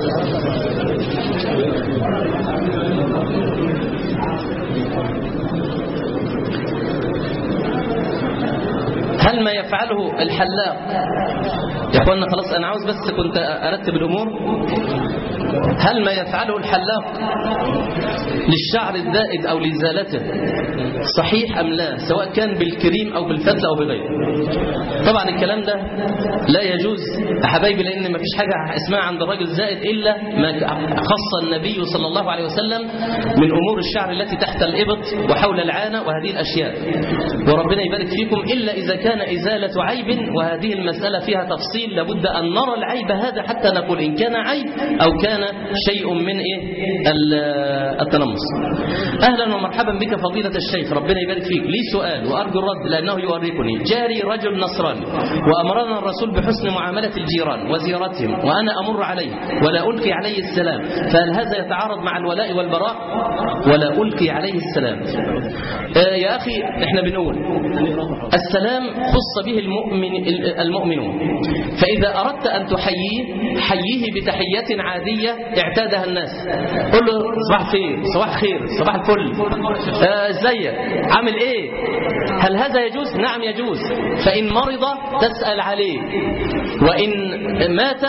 هل ما يفعله الحلاق يا اخوانا خلاص انا عاوز بس كنت ارتب الامور هل ما يفعله الحلاق للشعر الزائد او لازالته صحيح ام لا سواء كان بالكريم او بالفتله او بغيره طبعا الكلام ده لا يجوز يا حبايبي لان ما فيش حاجه اسمها عند الراجل زائد الا ما خص النبي صلى الله عليه وسلم من امور الشعر التي تحت الابط وحول العانه وهذه الاشياء وربنا يبارك فيكم الا اذا كان ازاله عيب وهذه المساله فيها تفصيل لابد ان نرى العيب هذا حتى نقول ان كان عيب او كان شيء من ايه ال- التنمص اهلا ومرحبا بك فضيله الشيخ ربنا يبارك فيك لي سؤال وارجو الرد لانه يؤرقني جاري رجل نصراني وامرنا الرسول بحسن معامله الجيران وزيارتهم وانا امر عليه ولا القي عليه السلام فهل هذا يتعارض مع الولاء والبراء ولا القي عليه السلام آه يا اخي احنا بنقول السلام خص به المؤمن المؤمنون فاذا اردت ان تحييه حييه بتحيه عاديه اعتادها الناس قل له صباح الخير صباح الخير صباح الفل آه، ازيك عامل ايه هل هذا يجوز نعم يجوز فان مرض تسال عليه وان مات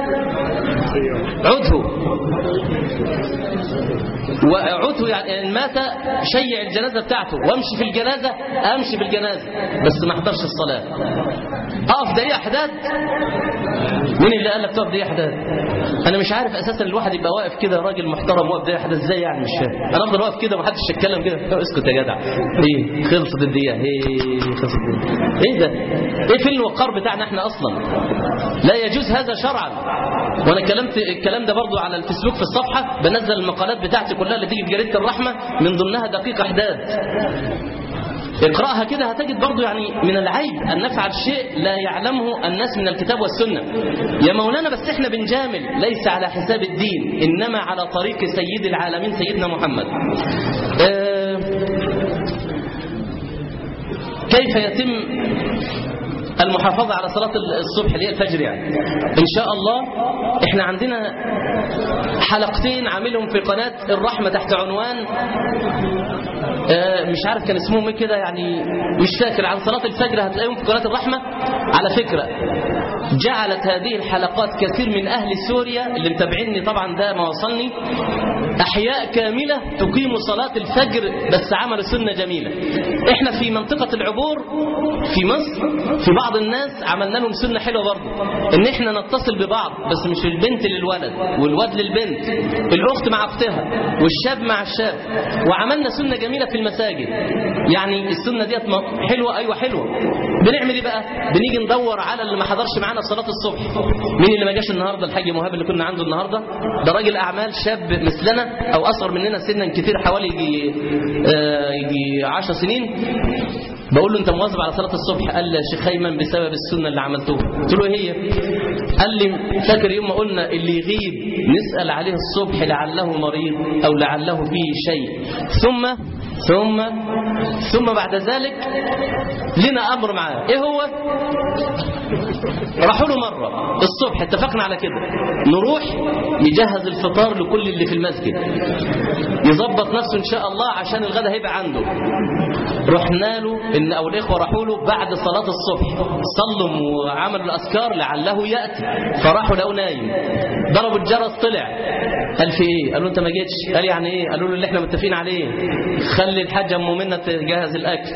عده وعده يعني إن مات شيع الجنازه بتاعته وامشي في الجنازه امشي في الجنازه بس ما احضرش الصلاه اقف دقيقه حداد مين اللي قال لك تقف دقيقه حداد انا مش عارف اساسا الواحد يبقى واقف كده راجل محترم واقف دقيقه حداد ازاي يعني مش فاهم انا افضل واقف كده ومحدش يتكلم كده طب اسكت يا جدع ايه خلصت الدقيقه ايه خلصت الدقيقه ايه ده ايه فين الوقار بتاعنا احنا اصلا لا يجوز هذا شرعا وانا كلمت الكلام ده برضو على الفيسبوك في الصفحه بنزل المقالات بتاعتي كلها اللي تيجي في جريده الرحمه من ضمنها دقيق احداد اقرأها كده هتجد برضو يعني من العيب أن نفعل شيء لا يعلمه الناس من الكتاب والسنة يا مولانا بس احنا بنجامل ليس على حساب الدين إنما على طريق سيد العالمين سيدنا محمد آه، كيف يتم المحافظة على صلاة الصبح اللي هي الفجر يعني إن شاء الله إحنا عندنا حلقتين عاملهم في قناة الرحمة تحت عنوان آه، مش عارف كان اسمهم ايه كده يعني مش فاكر عن صلاة الفجر هتلاقيهم في قناة الرحمة على فكرة جعلت هذه الحلقات كثير من أهل سوريا اللي متابعيني طبعا ده ما وصلني أحياء كاملة تقيم صلاة الفجر بس عملوا سنة جميلة احنا في منطقة العبور في مصر في بعض الناس عملنا لهم سنة حلوة برضه ان احنا نتصل ببعض بس مش البنت للولد والواد للبنت الاخت مع اختها والشاب مع الشاب وعملنا سنة جميلة في المساجد يعني السنة ديت م- حلوة ايوه حلوة بنعمل ايه بقى بنيجي ندور على اللي ما حضرش معانا في صلاة الصبح مين اللي ما جاش النهارده الحاج مهاب اللي كنا عنده النهارده ده راجل اعمال شاب مثلنا او اصغر مننا سنا كتير حوالي يجي آه، يجي 10 سنين بقول له انت مواظب على صلاه الصبح قال لي يا شيخ ايمن بسبب السنه اللي عملتوها قلت له ايه هي قال لي فاكر يوم ما قلنا اللي يغيب نسال عليه الصبح لعله مريض او لعله فيه شيء ثم ثم ثم بعد ذلك لنا امر معاه ايه هو راحوا له مره الصبح اتفقنا على كده نروح يجهز الفطار لكل اللي في المسجد يظبط نفسه ان شاء الله عشان الغدا هيبقى عنده رحنا له ان او الاخوه راحوا له بعد صلاه الصبح صلوا وعملوا الاذكار لعله ياتي فراحوا لقوا نايم ضربوا الجرس طلع قال في ايه قالوا انت ما جيتش قال يعني ايه قالوا له اللي احنا متفقين عليه خلي الحاجه ام منى تجهز الاكل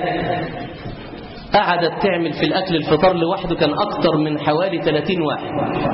قعدت تعمل في الاكل الفطار لوحده كان اكتر من حوالي 30 واحد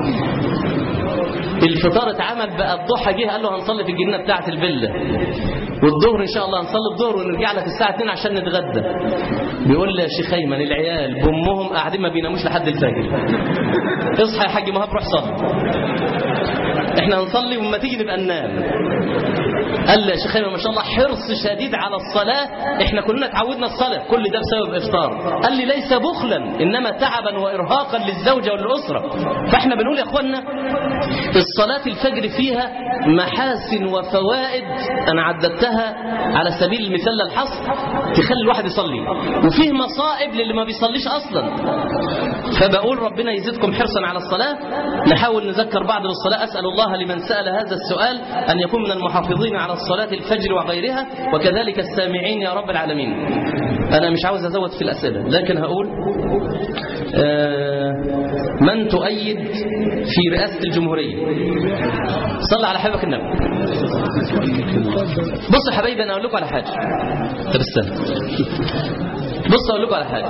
الفطار اتعمل بقى الضحى جه قال له هنصلي في الجنينه بتاعه الفيلا والظهر ان شاء الله هنصلي الظهر ونرجع لك الساعه 2 عشان نتغدى بيقول لي يا شيخ ايمن العيال بامهم قاعدين ما بيناموش لحد الفجر اصحى يا حاج مهاب روح صلي احنا هنصلي وما تيجي نبقى ننام قال لي يا شيخ أيمن ما شاء الله حرص شديد على الصلاة احنا كلنا اتعودنا الصلاة كل ده بسبب إفطار قال لي ليس بخلا إنما تعبا وإرهاقا للزوجة وللأسرة فاحنا بنقول يا أخوانا الصلاة الفجر فيها محاسن وفوائد أنا عددتها على سبيل المثال للحصر تخلي الواحد يصلي وفيه مصائب للي ما بيصليش أصلا فبقول ربنا يزيدكم حرصا على الصلاة نحاول نذكر بعد الصلاة أسأل الله لمن سأل هذا السؤال أن يكون من المحافظين على الصلاة الفجر وغيرها وكذلك السامعين يا رب العالمين أنا مش عاوز أزود في الأسئلة لكن هقول آه، من تؤيد في رئاسة الجمهورية صلى على حبيبك النبي بصوا يا حبايبي أنا أقول لكم على حاجة طب استنى بصوا أقول لكم على حاجة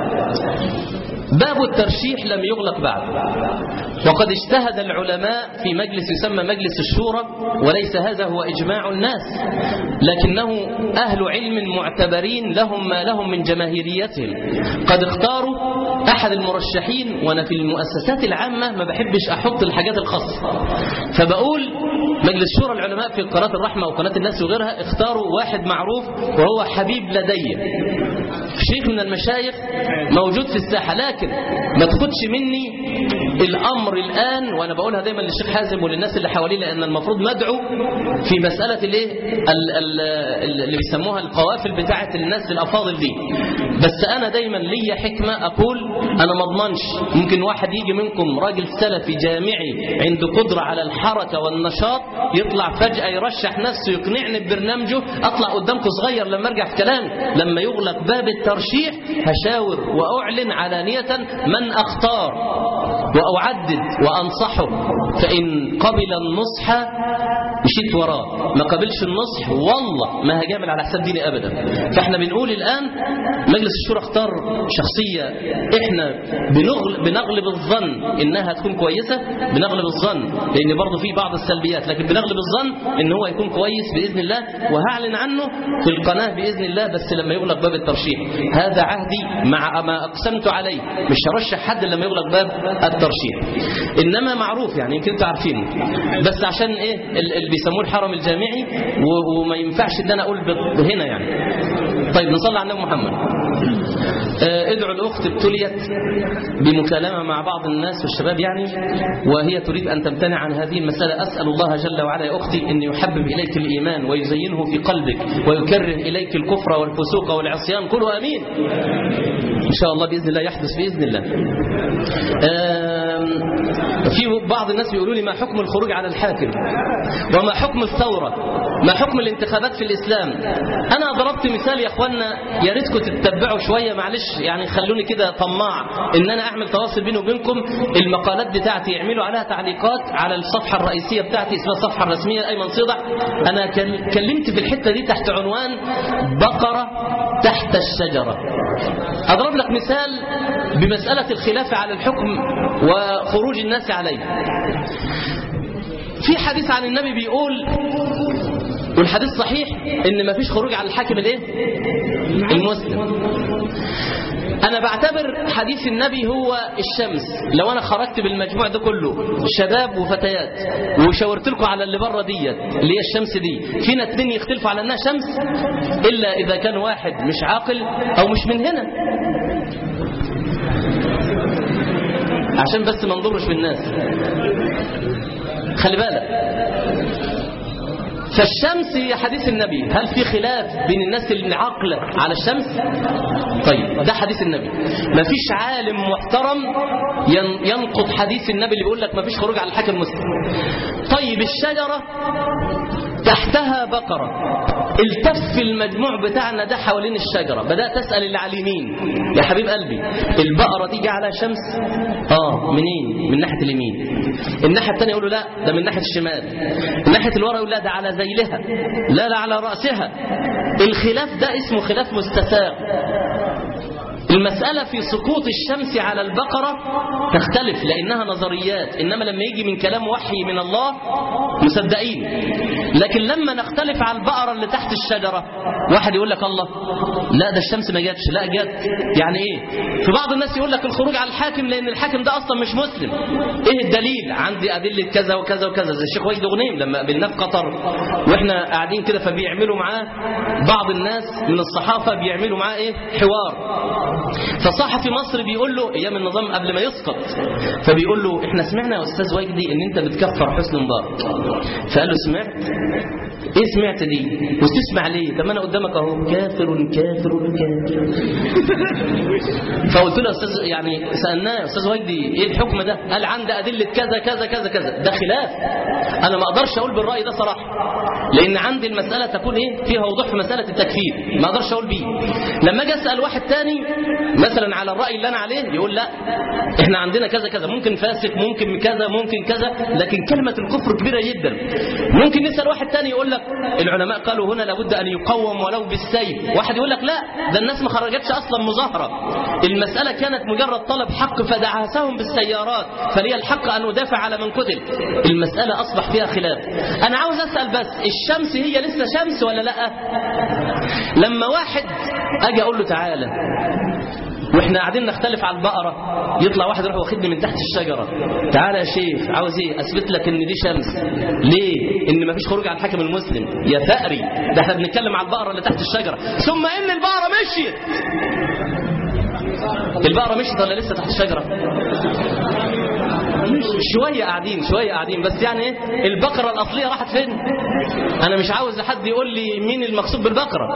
باب الترشيح لم يغلق بعد وقد اجتهد العلماء في مجلس يسمى مجلس الشورى وليس هذا هو إجماع الناس لكنه أهل علم معتبرين لهم ما لهم من جماهيريتهم قد اختاروا أحد المرشحين وأنا في المؤسسات العامة ما بحبش أحط الحاجات الخاصة فبقول مجلس شورى العلماء في قناة الرحمة وقناة الناس وغيرها اختاروا واحد معروف وهو حبيب لدي شيخ من المشايخ موجود في الساحة لكن ما تاخدش مني الأمر الآن وأنا بقولها دايما للشيخ حازم وللناس اللي حواليه لأن المفروض ندعو في مسألة الايه ال- ال- اللي بيسموها القوافل بتاعة الناس الأفاضل دي بس أنا دايما ليا حكمة أقول أنا ما اضمنش ممكن واحد يجي منكم راجل سلفي جامعي عنده قدرة على الحركة والنشاط يطلع فجأة يرشح نفسه يقنعني ببرنامجه أطلع قدامكم صغير لما أرجع في كلام لما يغلق باب الترشيح هشاور وأعلن علانية من أختار وأعدد وأنصحه فإن قبل النصح مشيت وراه ما قبلش النصح والله ما هجامل على حساب ديني أبدا فإحنا بنقول الآن مجلس الشورى اختار شخصية إحنا بنغل بنغلب الظن إنها تكون كويسة بنغلب الظن لأن برضه في بعض السلبيات لكن بنغلب الظن إن هو يكون كويس بإذن الله وهعلن عنه في القناة بإذن الله بس لما يغلق باب الترشيح هذا عهدي مع ما أقسمت عليه مش هرشح حد لما يغلق باب الترشيح إنما معروف يعني يمكن انتوا عارفين بس عشان إيه ال- اللي بيسموه الحرم الجامعي و- وما ينفعش إن أنا أقول ب- هنا يعني طيب نصلي على النبي محمد آه، ادعو الأخت ابتليت بمكالمة مع بعض الناس والشباب يعني وهي تريد أن تمتنع عن هذه المسألة أسأل الله جل وعلا يا أختي أن يحبب إليك الإيمان ويزينه في قلبك ويكره إليك الكفر والفسوق والعصيان قولوا أمين إن شاء الله بإذن الله يحدث بإذن الله آم، في بعض الناس بيقولوا لي ما حكم الخروج على الحاكم وما حكم الثورة ما حكم الانتخابات في الإسلام أنا ضربت مثال يا أخوانا يا ريتكم تتبعوا شوية معلش يعني خلوني كده طماع إن أنا أعمل تواصل بيني وبينكم المقالات بتاعتي يعملوا عليها تعليقات على الصفحة الرئيسية بتاعتي اسمها الصفحة الرسمية أيمن صيدع أنا كل- كلمت في الحتة دي تحت عنوان بقرة تحت الشجرة أضرب لك مثال بمسألة الخلاف على الحكم وخروج الناس عليه في حديث عن النبي بيقول والحديث صحيح ان ما فيش خروج على الحاكم الايه المسلم انا بعتبر حديث النبي هو الشمس لو انا خرجت بالمجموع ده كله شباب وفتيات وشاورت لكم على اللي بره ديت اللي هي الشمس دي فينا اتنين يختلفوا على انها شمس الا اذا كان واحد مش عاقل او مش من هنا عشان بس ما نضرش بالناس خلي بالك فالشمس هي حديث النبي هل في خلاف بين الناس العاقلة على الشمس طيب ده حديث النبي ما فيش عالم محترم ين- ينقض حديث النبي اللي بيقول لك ما فيش خروج على الحاكم المسلم طيب الشجرة تحتها بقرة التف المجموع بتاعنا ده حوالين الشجرة بدأت أسأل اللي على اليمين يا حبيب قلبي البقرة دي جه على شمس اه منين من ناحية اليمين الناحية الثانية يقولوا لا ده من ناحية الشمال الناحية اللي ورا يقول لا ده على ذيلها لا لا على رأسها الخلاف ده اسمه خلاف مستساغ المسألة في سقوط الشمس على البقرة تختلف لأنها نظريات إنما لما يجي من كلام وحي من الله مصدقين لكن لما نختلف على البقرة اللي تحت الشجرة واحد يقول لك الله لا ده الشمس ما جاتش لا جت يعني ايه في بعض الناس يقول لك الخروج على الحاكم لأن الحاكم ده أصلا مش مسلم ايه الدليل عندي أدلة كذا وكذا وكذا زي الشيخ وحيد غنيم لما قابلناه في قطر واحنا قاعدين كده فبيعملوا معاه بعض الناس من الصحافة بيعملوا معاه ايه حوار فصحفي مصري بيقول له ايام النظام قبل ما يسقط فبيقول له احنا سمعنا يا استاذ وجدي ان انت بتكفر حسني مبارك فقال له سمعت ايه سمعت دي وتسمع ليه طب ما انا قدامك اهو كافر كافر كافر فقلت له يا استاذ يعني سالناه يا استاذ وجدي ايه الحكم ده قال عندي ادله كذا كذا كذا كذا ده خلاف انا ما اقدرش اقول بالراي ده صراحه لان عندي المساله تكون ايه فيها وضوح في مساله التكفير ما اقدرش اقول بيه لما اجي اسال واحد تاني مثلا على الراي اللي انا عليه يقول لا احنا عندنا كذا كذا ممكن فاسق ممكن كذا ممكن كذا لكن كلمه الكفر كبيره جدا ممكن نسال واحد تاني يقول لك العلماء قالوا هنا لابد ان يقوم ولو بالسيف واحد يقول لك لا ده الناس ما خرجتش اصلا مظاهره المساله كانت مجرد طلب حق فدعسهم بالسيارات فلي الحق ان ادافع على من قتل المساله اصبح فيها خلاف انا عاوز اسال بس الشمس هي لسه شمس ولا لا لما واحد اجي اقول له تعالى واحنا قاعدين نختلف على البقره يطلع واحد يروح واخدني من تحت الشجره تعالى يا شيخ عاوز ايه اثبت لك ان دي شمس ليه ان مفيش خروج على الحاكم المسلم يا ثأري ده احنا بنتكلم على البقره اللي تحت الشجره ثم ان البقره مشيت البقره مشيت ولا لسه تحت الشجره شويه قاعدين شويه قاعدين بس يعني ايه البقره الاصليه راحت فين انا مش عاوز حد يقول لي مين المقصود بالبقره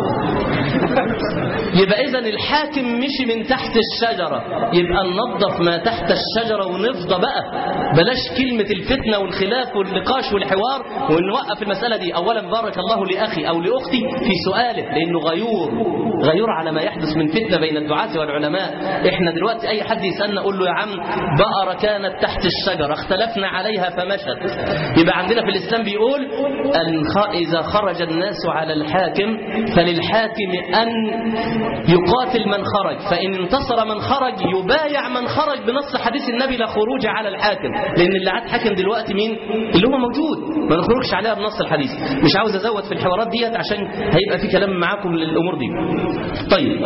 يبقى اذا الحاكم مشي من تحت الشجره يبقى ننظف ما تحت الشجره ونفضى بقى بلاش كلمه الفتنه والخلاف والنقاش والحوار ونوقف المساله دي اولا بارك الله لاخي او لاختي في سؤاله لانه غيور غيور على ما يحدث من فتنه بين الدعاة والعلماء احنا دلوقتي اي حد يسالنا قول له يا عم بقره كانت تحت الشجره اختلفنا عليها فمشت يبقى عندنا في الاسلام بيقول ان اذا خرج الناس على الحاكم فللحاكم ان يقاتل من خرج فان انتصر من خرج يبايع من خرج بنص حديث النبي لا خروج على الحاكم لان اللي قاعد حاكم دلوقتي مين اللي هو موجود ما نخرجش عليها بنص الحديث مش عاوز ازود في الحوارات ديت عشان هيبقى في كلام معاكم للامور دي طيب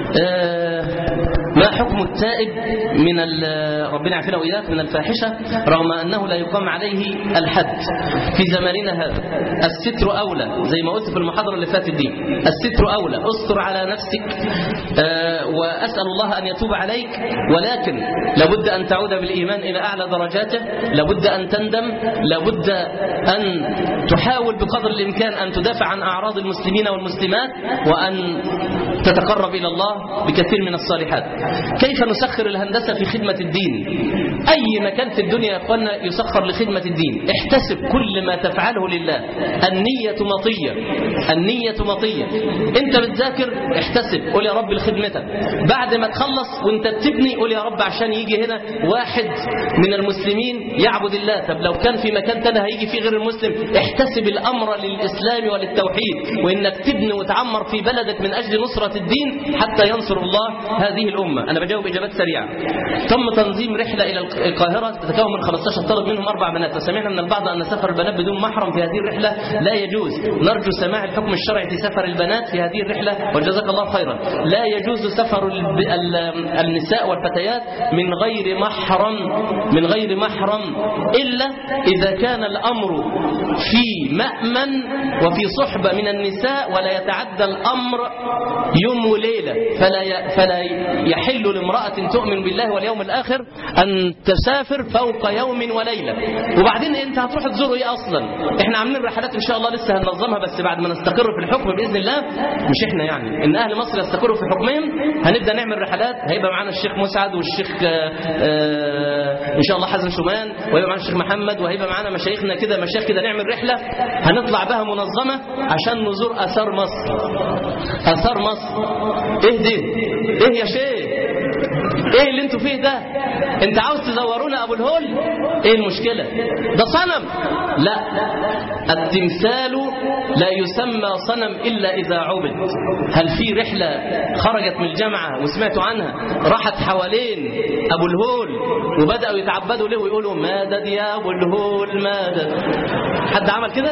آه ما حكم التائب من ربنا يعافينا واياك من الفاحشه رغم انه لا يقام عليه الحد في زماننا هذا الستر اولى زي ما قلت في المحاضره اللي فاتت دي الستر اولى استر على نفسك آه واسال الله ان يتوب عليك ولكن لابد ان تعود بالايمان الى اعلى درجاته لابد ان تندم لابد ان تحاول بقدر الامكان ان تدافع عن اعراض المسلمين والمسلمات وان تتقرب الى الله بكثير من الصالحات كيف نسخر الهندسة في خدمة الدين أي مكان في الدنيا يا أخوانا يسخر لخدمة الدين احتسب كل ما تفعله لله النية مطية النية مطية انت بتذاكر احتسب قول يا رب لخدمتك بعد ما تخلص وانت بتبني قول يا رب عشان يجي هنا واحد من المسلمين يعبد الله طب لو كان في مكان تاني هيجي فيه غير المسلم احتسب الأمر للإسلام وللتوحيد وإنك تبني وتعمر في بلدك من أجل نصرة الدين حتى ينصر الله هذه الأمة أنا بجاوب إجابات سريعة تم تنظيم رحلة إلى القاهرة تتكون من 15 طالب منهم أربع بنات وسمعنا من البعض أن سفر البنات بدون محرم في هذه الرحلة لا يجوز نرجو سماع الحكم الشرعي في سفر البنات في هذه الرحلة وجزاك الله خيرا لا يجوز سفر النساء والفتيات من غير محرم من غير محرم إلا إذا كان الأمر في مأمن وفي صحبة من النساء ولا يتعدى الأمر يوم وليلة فلا فلا يحل لامرأة تؤمن بالله واليوم الآخر أن تسافر فوق يوم وليلة وبعدين أنت هتروح تزور إيه أصلا إحنا عاملين رحلات إن شاء الله لسه هننظمها بس بعد ما نستقر في الحكم بإذن الله مش إحنا يعني إن أهل مصر يستقروا في حكمهم هنبدأ نعمل رحلات هيبقى معانا الشيخ مسعد والشيخ آآ آآ إن شاء الله حسن شومان وهيبقى معانا الشيخ محمد وهيبقى معانا مشايخنا كده مشايخ كده نعمل رحلة هنطلع بها منظمة عشان نزور آثار مصر آثار مصر إيه دي إيه يا شيخ ايه اللي انتوا فيه ده انت عاوز تزورونا ابو الهول ايه المشكله ده صنم لا التمثال لا يسمى صنم الا اذا عبد هل في رحله خرجت من الجامعه وسمعتوا عنها راحت حوالين ابو الهول وبداوا يتعبدوا له ويقولوا مدد يا ابو الهول مدد حد عمل كده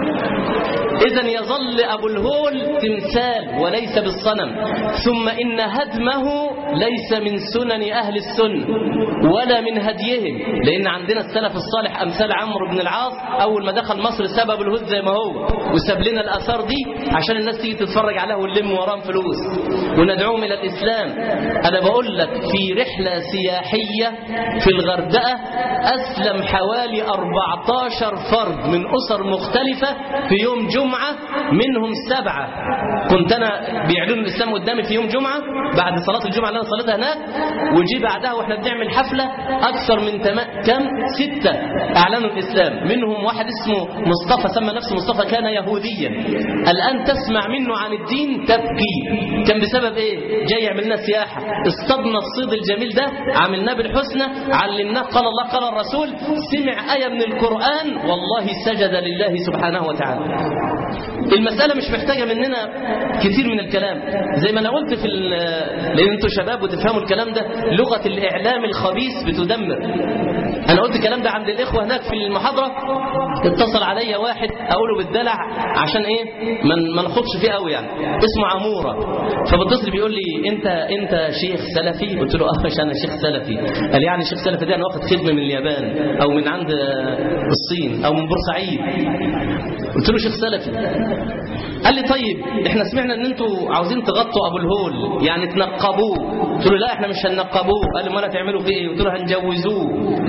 إذا يظل أبو الهول تمثال وليس بالصنم ثم إن هدمه ليس من سنن أهل السنة ولا من هديهم لأن عندنا السلف الصالح أمثال عمرو بن العاص أول ما دخل مصر سبب الهد زي ما هو وساب لنا الآثار دي عشان الناس تيجي تتفرج عليها ونلم وراهم فلوس وندعوهم إلى الإسلام أنا بقول لك في رحلة سياحية في الغردقة أسلم حوالي 14 فرد من أسر مختلفة في يوم جمعة منهم سبعة كنت أنا بيعلنوا الإسلام قدامي في يوم جمعة بعد صلاة الجمعة اللي أنا صليتها هناك وجي بعدها وإحنا بنعمل حفلة أكثر من تم... كم ستة أعلنوا الإسلام منهم واحد اسمه مصطفى سمى نفسه مصطفى كان يهوديا الآن تسمع منه عن الدين تبكي كان بسبب إيه جاي يعمل لنا سياحة اصطدنا الصيد الجميل ده عملناه بالحسنى علمناه قال الله قال الرسول سمع آية من القرآن والله سجد لله سبحانه وتعالى المسألة مش محتاجة مننا كتير من الكلام زي ما أنا قلت في لأن أنتوا شباب وتفهموا الكلام ده لغة الإعلام الخبيث بتدمر أنا قلت الكلام ده عند الإخوة هناك في المحاضرة اتصل عليا واحد أقوله بالدلع عشان إيه ما ما نخطش فيه قوي يعني اسمه عمورة فبتصل بيقول لي أنت أنت شيخ سلفي قلت له أه مش أنا شيخ سلفي قال يعني شيخ سلفي ده أنا واخد خدمة من اليابان أو من عند الصين أو من بورسعيد قلت له شيخ سلفي قال لي طيب احنا سمعنا ان انتوا عاوزين تغطوا ابو الهول يعني تنقبوه قلت له لا احنا مش هننقبوه قال لي ما هتعملوا فيه ايه قلت له هنجوزوه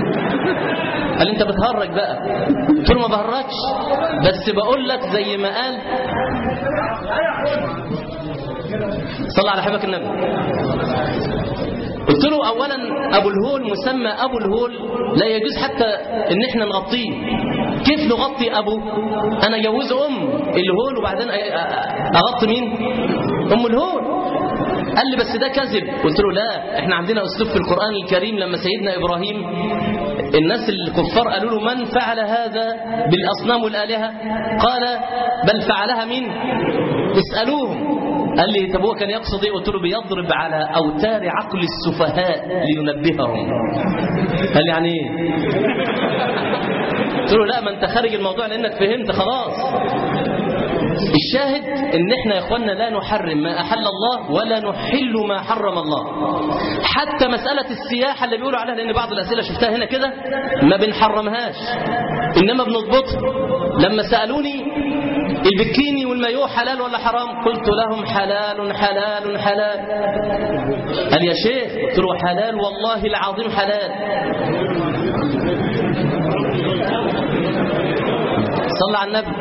قال لي انت بتهرج بقى قلت له ما بهرجش بس بقول لك زي ما قال صلى على حبك النبي قلت له اولا ابو الهول مسمى ابو الهول لا يجوز حتى ان احنا نغطيه كيف نغطي ابو انا اجوز ام الهول وبعدين اغطي مين ام الهول قال لي بس ده كذب قلت له لا احنا عندنا اسلوب في القران الكريم لما سيدنا ابراهيم الناس الكفار قالوا له من فعل هذا بالاصنام والالهه قال بل فعلها مين اسالوهم قال لي طب هو كان يقصد ايه قلت له بيضرب على اوتار عقل السفهاء لينبههم قال لي يعني ايه قلت له لا ما انت خارج الموضوع لانك فهمت خلاص الشاهد ان احنا يا اخوانا لا نحرم ما احل الله ولا نحل ما حرم الله حتى مسألة السياحة اللي بيقولوا عليها لان بعض الاسئلة شفتها هنا كده ما بنحرمهاش انما بنضبطها لما سألوني البكيني والمايوه حلال ولا حرام قلت لهم حلال حلال حلال قال يا شيخ قلت له حلال والله العظيم حلال صلى على النبي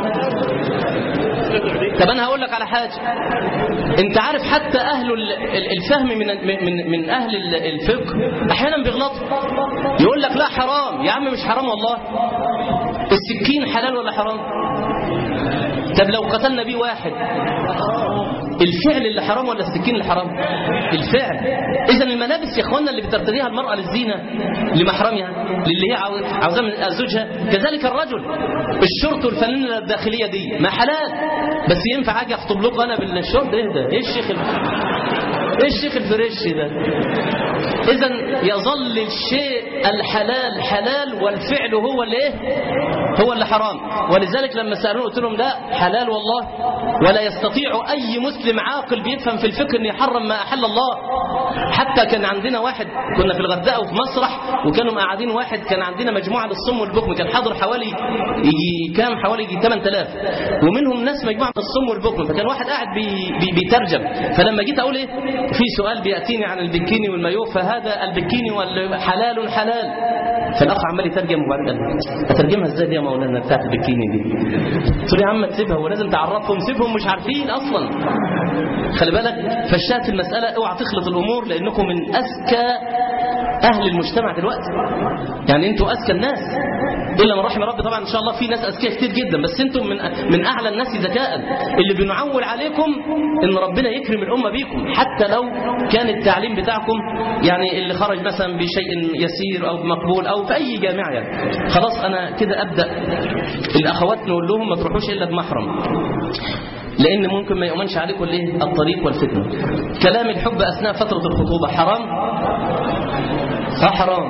طب انا هقول لك على حاجه انت عارف حتى اهل الفهم من من من اهل الفقه احيانا بيغلطوا يقول لك لا حرام يا عم مش حرام والله السكين حلال ولا حرام طب لو قتلنا بيه واحد الفعل اللي حرام ولا السكين اللي حرام الفعل اذا الملابس يا اخوانا اللي بترتديها المراه للزينه لمحرمها للي هي عاوزاه من زوجها كذلك الرجل الشرط والفانله الداخليه دي ما حلال بس ينفع اجي اخطب لكم انا بالشرط ايه ده ايه الشيخ ايه الشيخ الفريش ده اذا يظل الشيء الحلال حلال والفعل هو اللي ايه هو اللي حرام ولذلك لما سالوه قلت لهم لا حلال والله ولا يستطيع اي مسلم عاقل بيفهم في الفكر ان يحرم ما احل الله حتى كان عندنا واحد كنا في الغردقه وفي مسرح وكانوا قاعدين واحد كان عندنا مجموعه للصم والبكم كان حاضر حوالي يجي كام حوالي يجي 8000 ومنهم ناس مجموعه للصم والبكم فكان واحد قاعد بي بي بيترجم فلما جيت اقول ايه في سؤال بياتيني عن البكيني والمايوه فهذا البكيني حلال حلال فالاخ عمال يترجم وبعدين قال اترجمها ازاي دي يا مولانا بتاعت البكيني دي قلت له يا عم تسيبها ولازم تعرفهم سيبهم مش عارفين اصلا خلي بالك فالشاهد في المساله اوعى تخلط الامور لانكم من اذكى أهل المجتمع دلوقتي يعني أنتوا أذكى الناس إلا من رحم ربي طبعا إن شاء الله في ناس أذكياء كتير جدا بس أنتم من من أعلى الناس ذكاء اللي بنعول عليكم إن ربنا يكرم الأمة بيكم حتى لو كان التعليم بتاعكم يعني اللي خرج مثلا بشيء يسير أو مقبول أو في أي جامعة يعني خلاص أنا كده أبدأ الأخوات نقول لهم ما تروحوش إلا بمحرم لأن ممكن ما يؤمنش عليكم الايه الطريق والفتنة كلام الحب أثناء فترة الخطوبة حرام اه حرام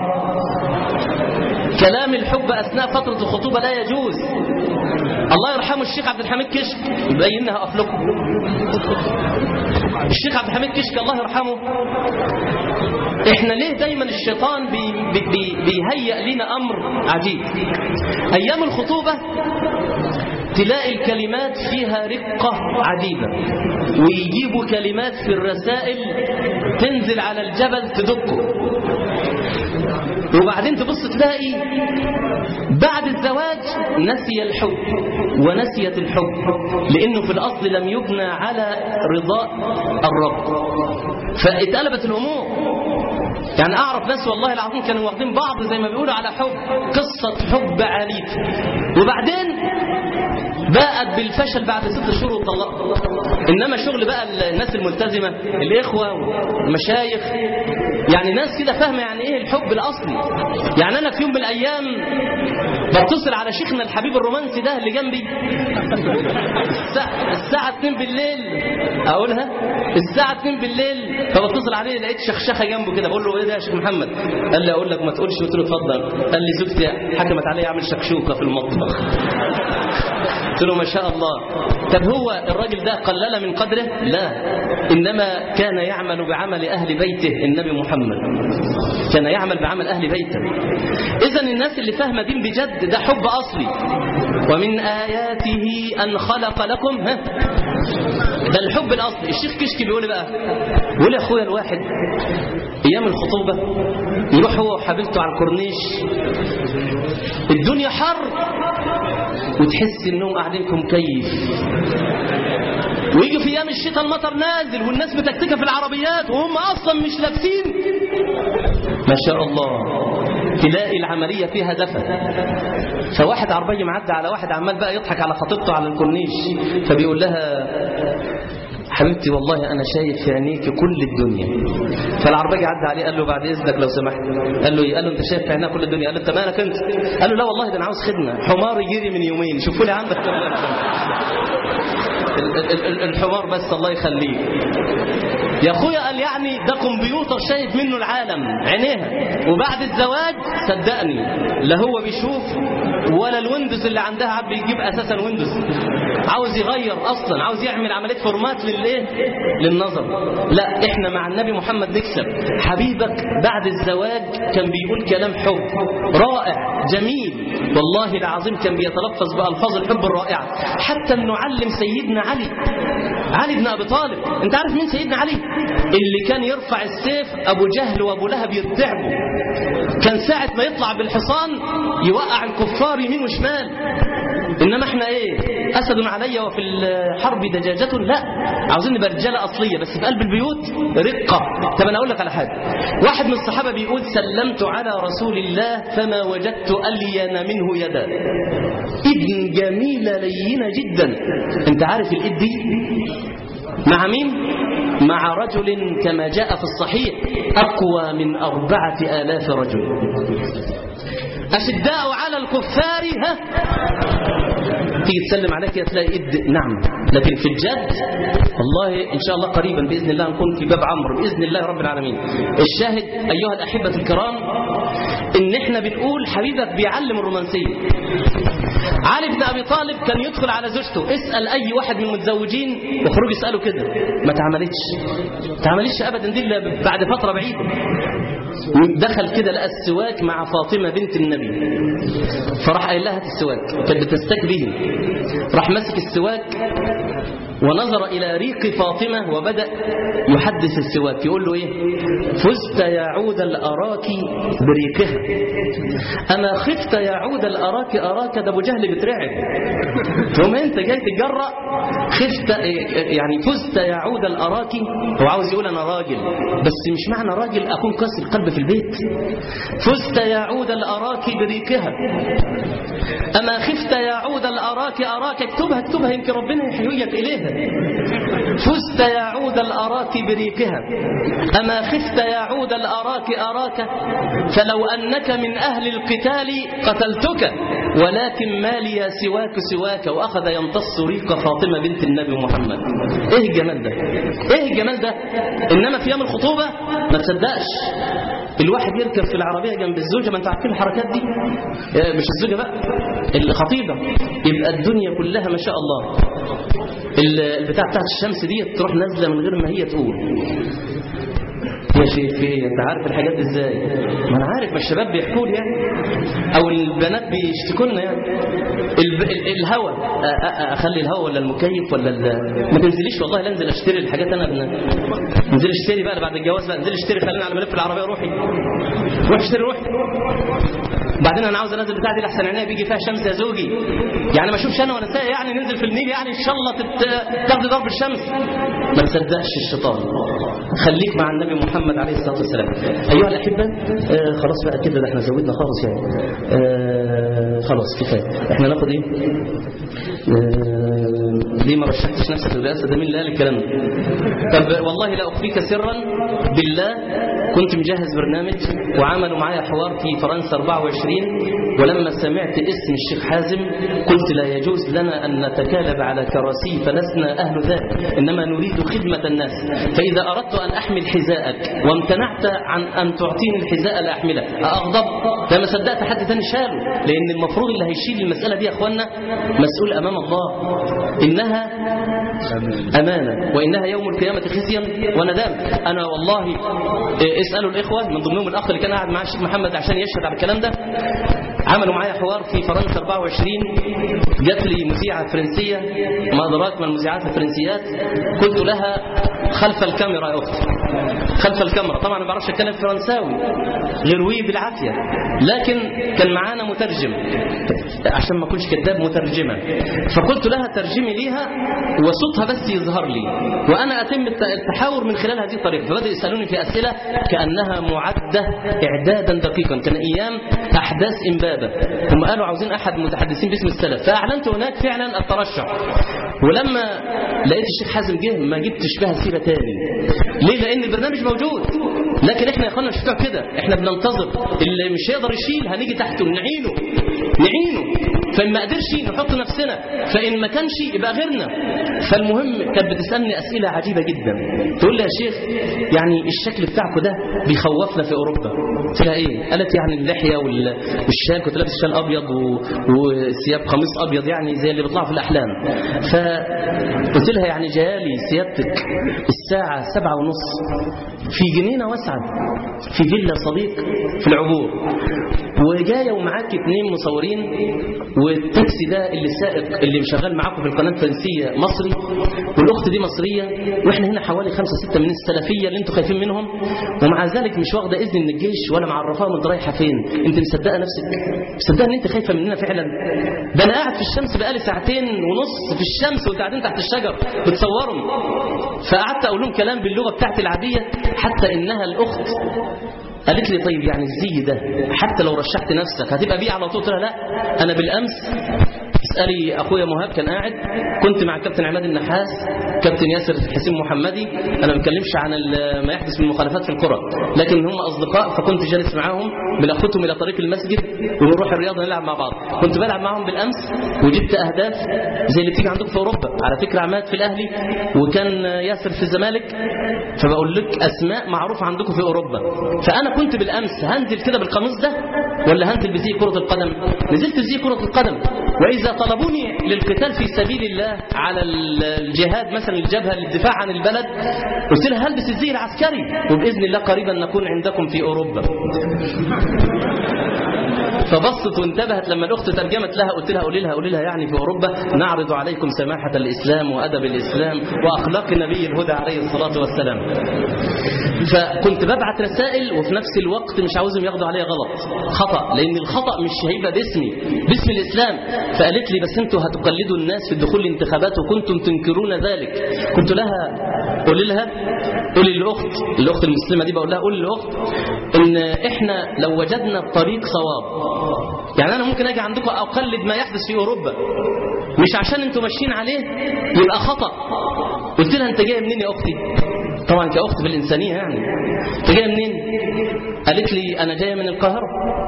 كلام الحب أثناء فترة الخطوبة لا يجوز الله يرحمه الشيخ عبد الحميد كشك يبينها هقف لكم الشيخ عبد الحميد كشك الله يرحمه احنا ليه دايما الشيطان بي بي بي بيهيئ لنا امر عجيب ايام الخطوبه تلاقي الكلمات فيها رقة عديدة ويجيبوا كلمات في الرسائل تنزل على الجبل تدقه وبعدين تبص تلاقي بعد الزواج نسي الحب ونسيت الحب لأنه في الأصل لم يبنى على رضاء الرب فاتقلبت الأمور يعني أعرف ناس والله العظيم كانوا واخدين بعض زي ما بيقولوا على حب قصة حب عنيف وبعدين باءت بالفشل بعد ست شهور وطلقوا انما شغل بقى الناس الملتزمه الاخوه والمشايخ يعني ناس كده فاهمه يعني ايه الحب الاصلي يعني انا في يوم من الايام بتصل على شيخنا الحبيب الرومانسي ده اللي جنبي الساعه, الساعة 2 بالليل اقولها الساعه 2 بالليل فبتصل عليه لقيت شخشخه جنبه كده بقول له ايه ده يا شيخ محمد قال لي اقول لك ما تقولش قلت له اتفضل قال لي زوجتي حكمت علي اعمل شكشوكه في المطبخ قلت له ما شاء الله طب هو الراجل ده قلل من قدره لا إنما كان يعمل بعمل أهل بيته النبي محمد كان يعمل بعمل أهل بيته إذا الناس اللي فاهمة دين بجد ده حب أصلي ومن آياته أن خلق لكم ها ده الحب الأصلي الشيخ كشكي بيقول بقى بيقول يا أخويا الواحد أيام الخطوبة يروح هو وحبيبته على الكورنيش الدنيا حر وتحس انهم قاعدين في مكيف ويجي في ايام الشتاء المطر نازل والناس بتكتكه في العربيات وهم اصلا مش لابسين ما شاء الله تلاقي العمليه فيها دفى فواحد عربيه معدي على واحد عمال بقى يضحك على خطيبته على الكورنيش فبيقول لها حبيبتي والله انا شايف في عينيك كل الدنيا فالعرباجي عدى عليه قال له بعد اذنك لو سمحت قال له ايه قال له انت شايف في عينيها كل الدنيا قال له انت مالك انت قال له لا والله ده انا عاوز خدمه حمار يجري من يومين شوفوا لي عندك الحمار بس الله يخليه يا اخويا قال يعني ده كمبيوتر شايف منه العالم عينيها وبعد الزواج صدقني لا هو بيشوف ولا الويندوز اللي عندها عم بيجيب اساسا ويندوز عاوز يغير اصلا عاوز يعمل عمليه فورمات للايه للنظر لا احنا مع النبي محمد نكسب حبيبك بعد الزواج كان بيقول كلام حب رائع جميل والله العظيم كان بيتلفظ بالفاظ الحب الرائعه حتى انه علم سيدنا علي علي بن ابي طالب انت عارف مين سيدنا علي اللي كان يرفع السيف ابو جهل وابو لهب يرتعبوا كان ساعه ما يطلع بالحصان يوقع الكفار يمين وشمال انما احنا ايه اسد علي وفي الحرب دجاجه لا عاوزين نبقى رجاله اصليه بس في قلب البيوت رقه طب انا اقول لك على حاجه واحد من الصحابه بيقول سلمت على رسول الله فما وجدت الين منه يدا ايد جميله لينه جدا انت عارف الايد دي مع مين مع رجل كما جاء في الصحيح اقوى من اربعه الاف رجل أشداء على الكفار ها تيجي تسلم عليك يا تلاقي إد نعم لكن في الجد والله إن شاء الله قريبا بإذن الله نكون في باب عمرو بإذن الله رب العالمين الشاهد أيها الأحبة الكرام إن إحنا بنقول حبيبك بيعلم الرومانسية علي بن أبي طالب كان يدخل على زوجته اسأل أي واحد من المتزوجين يخرج يسأله كده ما تعملتش ما تعملتش أبدا دي إلا بعد فترة بعيدة دخل كده لقى السواك مع فاطمة بنت النبي فراح قايل لها السواك كانت بتستك به راح ماسك السواك ونظر إلى ريق فاطمة وبدأ يحدث السواك يقول له إيه فزت يا عود الأراك بريقها أما خفت يا عود الأراك أراك ده أبو جهل بترعب ثم أنت جاي تتجرأ خفت يعني فزت يا عود الأراك هو عاوز يقول أنا راجل بس مش معنى راجل أكون قاسي القلب في البيت فزت يا عود الأراك بريقها أما خفت يا عود الأراك أراك اكتبها اكتبها يمكن ربنا يحييك إليها فزت يا عود الأراك بريقها أما خفت يا عود الأراك أراك فلو أنك من أهل القتال قتلتك ولكن ما لي سواك سواك وأخذ يمتص ريق فاطمة بنت النبي محمد إيه الجمال ده إيه الجمال ده إنما في يوم الخطوبة ما تصدقش الواحد يركب في العربية جنب الزوجة ما انت عارفين الحركات دي مش الزوجة بقى الخطيبة يبقى الدنيا كلها ما شاء الله البتاع بتاعت الشمس دي تروح نازلة من غير ما هي تقول يا شيخ ايه انت عارف الحاجات دي ازاي ما انا عارف ما الشباب بيحكوا لي يعني او البنات بيشتكوا لنا يعني الب... ال... الهوا أ... أ... اخلي الهوا ولا المكيف ولا ال... ما تنزليش والله لا انزل اشتري الحاجات انا بن... انزل اشتري بقى بعد الجواز بقى انزل اشتري خلينا على ملف العربيه روحي روح اشتري روحي بعدين انا عاوز انزل بتاعتي لحسن عينيا بيجي فيها شمس يا زوجي يعني ما اشوفش انا وانا سايق يعني ننزل في النيل يعني ان شاء الله تت... تاخدي ضرب الشمس ما تصدقش الشيطان خليك مع النبي محمد عليه الصلاه والسلام ايها الاحبه آه خلاص بقى كده ده احنا زودنا خالص يعني آه خلاص كفايه احنا ناخد ايه آه ليه ما رشحتش نفسك للرئاسه ده مين اللي قال الكلام ده طب والله لا اخفيك سرا بالله كنت مجهز برنامج وعملوا معايا حوار في فرنسا 24 ولما سمعت اسم الشيخ حازم قلت لا يجوز لنا أن نتكالب على كراسي فلسنا أهل ذلك إنما نريد خدمة الناس فإذا أردت أن أحمل حذاءك وامتنعت عن أن تعطيني الحذاء لا أحمله أغضب لما صدقت حد ثاني شاله لأن المفروض اللي هيشيل المسألة دي يا أخوانا مسؤول أمام الله إنها أمانة وإنها يوم القيامة خزيا وندام أنا والله اسألوا الإخوة من ضمنهم الأخ اللي كان قاعد مع الشيخ محمد عشان يشهد على الكلام ده عملوا معايا حوار في فرنسا 24 جات لي مذيعة فرنسية ما أدراك ما المذيعات الفرنسيات قلت لها خلف الكاميرا يا أختي خلف الكاميرا طبعا ما بعرفش أتكلم فرنساوي غير وي بالعافية لكن كان معانا مترجم عشان ما أكونش كذاب مترجمة فقلت لها ترجمي ليها وصوتها بس يظهر لي وأنا أتم التحاور من خلال هذه الطريقة فبدأوا يسألوني في أسئلة كأنها معدة إعدادا دقيقا كان أيام أحداث إمبابة هم قالوا عاوزين أحد متحدثين باسم السلف فأعلنت هناك فعلا الترشح ولما لقيت الشيخ حازم جه ما جبتش بها سيرة تاني ليه لأن البرنامج موجود لكن احنا يا اخوانا مش بتوع كده احنا بننتظر اللي مش هيقدر يشيل هنيجي تحته نعينه نعينه فإن ما قدرش نحط نفسنا فإن ما كانش يبقى غيرنا فالمهم كانت بتسألني أسئلة عجيبة جدا تقول لي يا شيخ يعني الشكل بتاعكم ده بيخوفنا في أوروبا قلت لها إيه قالت يعني اللحية والشال كنت لابس شال أبيض وثياب قميص أبيض يعني زي اللي بيطلعوا في الأحلام فقلت لها يعني جايالي سيادتك الساعة سبعة ونص في جنينة واسعة في فيلا صديق في العبور وجاية ومعاك اتنين مصورين والتاكسي ده اللي سائق اللي شغال معاكم في القناة الفرنسية مصري والأخت دي مصرية وإحنا هنا حوالي خمسة ستة من السلفية اللي انتوا خايفين منهم ومع ذلك مش واخدة إذن من الجيش ولا معرفاهم انت رايحة فين انت مصدقة نفسك مصدقة ان انت خايفة مننا فعلا ده أنا قاعد في الشمس بقالي ساعتين ونص في الشمس وانت قاعدين تحت الشجر بتصورهم فقعدت أقول لهم كلام باللغة بتاعتي العادية حتى إنها الأخت قالت لي طيب يعني الزي ده حتى لو رشحت نفسك هتبقى بيه على طول قلت لها لا انا بالامس اسالي اخويا مهاب كان قاعد كنت مع الكابتن عماد النحاس كابتن ياسر حسين محمدي انا ما بتكلمش عن ما يحدث من مخالفات في الكره لكن هم اصدقاء فكنت جالس معاهم بناخدهم الى طريق المسجد ونروح الرياضه نلعب مع بعض كنت بلعب معاهم بالامس وجبت اهداف زي اللي بتيجي عندكم في اوروبا على فكره عماد في الاهلي وكان ياسر في الزمالك فبقول لك اسماء معروفه عندكم في اوروبا فانا كنت بالامس هنزل كده بالقميص ده ولا هنزل بزي كره القدم نزلت بزي كره القدم واذا طلبوني للقتال في سبيل الله على الجهاد مثلا الجبهه للدفاع عن البلد قلت لها هلبس الزي العسكري وباذن الله قريبا نكون عندكم في اوروبا فبصت وانتبهت لما الاخت ترجمت لها قلت لها قولي لها قولي لها يعني في اوروبا نعرض عليكم سماحه الاسلام وادب الاسلام واخلاق نبي الهدى عليه الصلاه والسلام فكنت ببعت رسائل وفي نفس الوقت مش عاوزهم ياخدوا عليا غلط خطا لان الخطا مش هيبقى باسمي باسم الاسلام فقالت لي بس انتوا هتقلدوا الناس في الدخول الانتخابات وكنتم تنكرون ذلك قلت لها قولي لها قولي للاخت الاخت المسلمه دي بقول لها قولي للاخت ان احنا لو وجدنا الطريق صواب يعني انا ممكن اجي عندكم اقلد ما يحدث في اوروبا مش عشان انتوا ماشيين عليه يبقى خطا قلت لها انت جايه منين يا اختي طبعا كاخت بالانسانيه يعني انت جايه منين قالت لي انا جايه من القاهره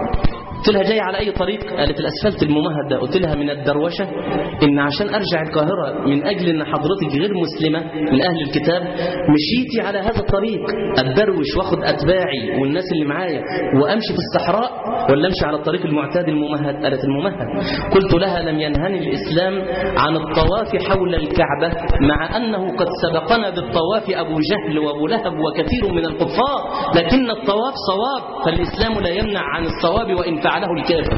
قلت لها جاي على أي طريق قالت الأسفلت الممهد ده قلت لها من الدروشة إن عشان أرجع القاهرة من أجل إن حضرتك غير مسلمة من أهل الكتاب مشيتي على هذا الطريق أتدروش واخد أتباعي والناس اللي معايا وأمشي في الصحراء ولا أمشي على الطريق المعتاد الممهد قالت الممهد قلت لها لم ينهني الإسلام عن الطواف حول الكعبة مع أنه قد سبقنا بالطواف أبو جهل وأبو لهب وكثير من الكفار لكن الطواف صواب فالإسلام لا يمنع عن الصواب وإن فعله الكافر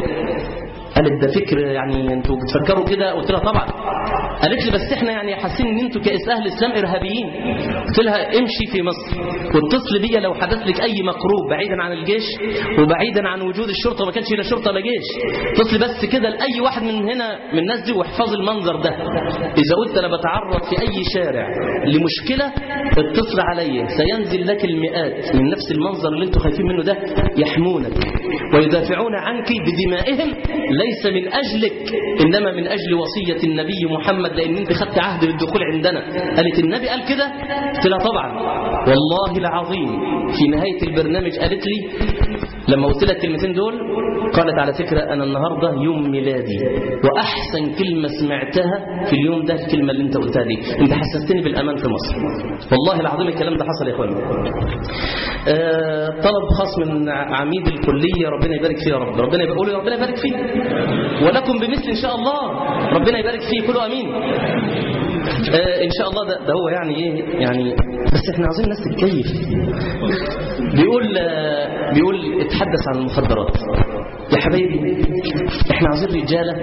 قالت ده فكر يعني انتوا بتفكروا كده قلت لها طبعا قالت لي بس احنا يعني حاسين ان انتوا كاس اهل الاسلام ارهابيين قلت لها امشي في مصر واتصل بيا لو حدث لك اي مكروه بعيدا عن الجيش وبعيدا عن وجود الشرطه ما كانش لا شرطه لا جيش اتصلي بس كده لاي واحد من هنا من الناس دي واحفظي المنظر ده اذا قلت انا بتعرض في اي شارع لمشكله اتصل عليا سينزل لك المئات من نفس المنظر اللي انتوا خايفين منه ده يحمونك ويدافعون عنك بدمائهم ليس من أجلك إنما من أجل وصية النبي محمد لأن أنت خدت عهد بالدخول عندنا قالت النبي قال كده قلت لها طبعا والله العظيم في نهاية البرنامج قالت لي لما قلت لها الكلمتين دول قالت على فكرة أنا النهاردة يوم ميلادي وأحسن كلمة سمعتها في اليوم ده الكلمة اللي أنت قلتها دي أنت حسستني بالأمان في مصر والله العظيم الكلام ده حصل يا إخواني آه طلب خاص من عميد الكلية ربنا يبارك فيه يا رب ربنا يبارك قولوا ربنا يبارك فيه ولكم بمثل إن شاء الله ربنا يبارك فيه كله أمين آه إن شاء الله ده, ده هو يعني إيه يعني بس إحنا عاوزين الناس تتكيف بيقول آه بيقول اتحدث عن المخدرات يا حبايبي إحنا عاوزين رجالة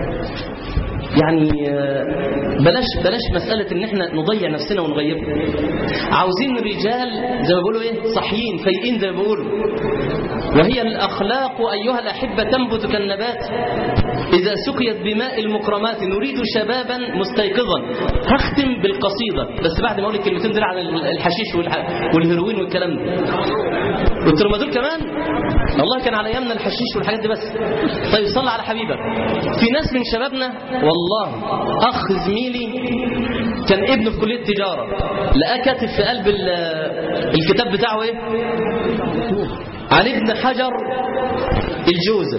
يعني بلاش بلاش مسألة ان احنا نضيع نفسنا ونغيبها عاوزين رجال زي ما بيقولوا ايه صحيين فايقين زي ما بيقولوا وهي الأخلاق أيها الأحبة تنبت كالنبات إذا سقيت بماء المكرمات نريد شبابا مستيقظا هختم بالقصيدة بس بعد ما أقول الكلمتين دول عن الحشيش والهيروين والكلام ده والترمادول كمان والله كان على أيامنا الحشيش والحاجات دي بس طيب صلى على حبيبك في ناس من شبابنا والله أخ زميلي كان ابنه في كلية تجارة لقاه كاتب في قلب الكتاب بتاعه ايه عن ابن حجر الجوزة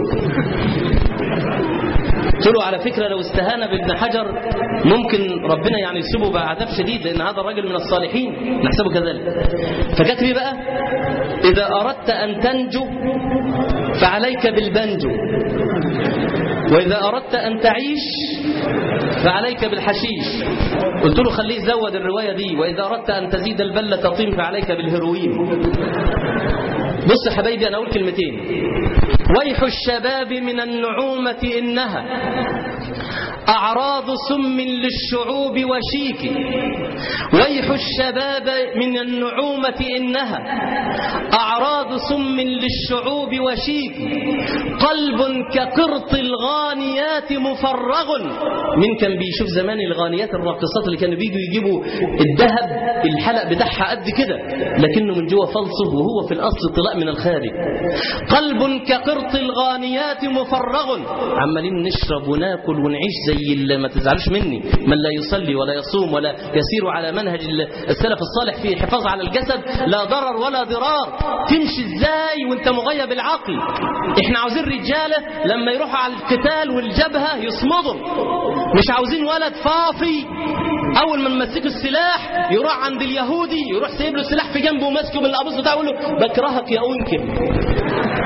قلت له على فكرة لو استهان بابن حجر ممكن ربنا يعني يسيبه بعذاب شديد لأن هذا الرجل من الصالحين نحسبه كذلك فكاتب ايه بقى إذا أردت أن تنجو فعليك بالبنجو وإذا أردت أن تعيش فعليك بالحشيش قلت له خليه يزود الرواية دي وإذا أردت أن تزيد البلة تطيم فعليك بالهيروين بص يا حبايبي أنا أقول كلمتين ويح الشباب من النعومة إنها أعراض سم للشعوب وشيك ويح الشباب من النعومة إنها أعراض سم للشعوب وشيك قلب كقرط الغانيات مفرغ من كان بيشوف زمان الغانيات الراقصات اللي كانوا بيجوا يجيبوا الذهب الحلق بتاعها قد كده لكنه من جوه فلصه وهو في الأصل طلاء من الخارج قلب كقرط الغانيات مفرغ عمالين نشرب وناكل ونعيش زي اللي ما تزعلوش مني من لا يصلي ولا يصوم ولا يسير على منهج السلف الصالح في الحفاظ على الجسد لا ضرر ولا ضرار تمشي ازاي وانت مغيب العقل احنا عاوزين رجالة لما يروحوا على القتال والجبهة يصمدوا مش عاوزين ولد فافي اول ما نمسكوا السلاح يروح عند اليهودي يروح سايب له السلاح في جنبه وماسكه بالقابوس بتاعه يقول له بكرهك يا انكل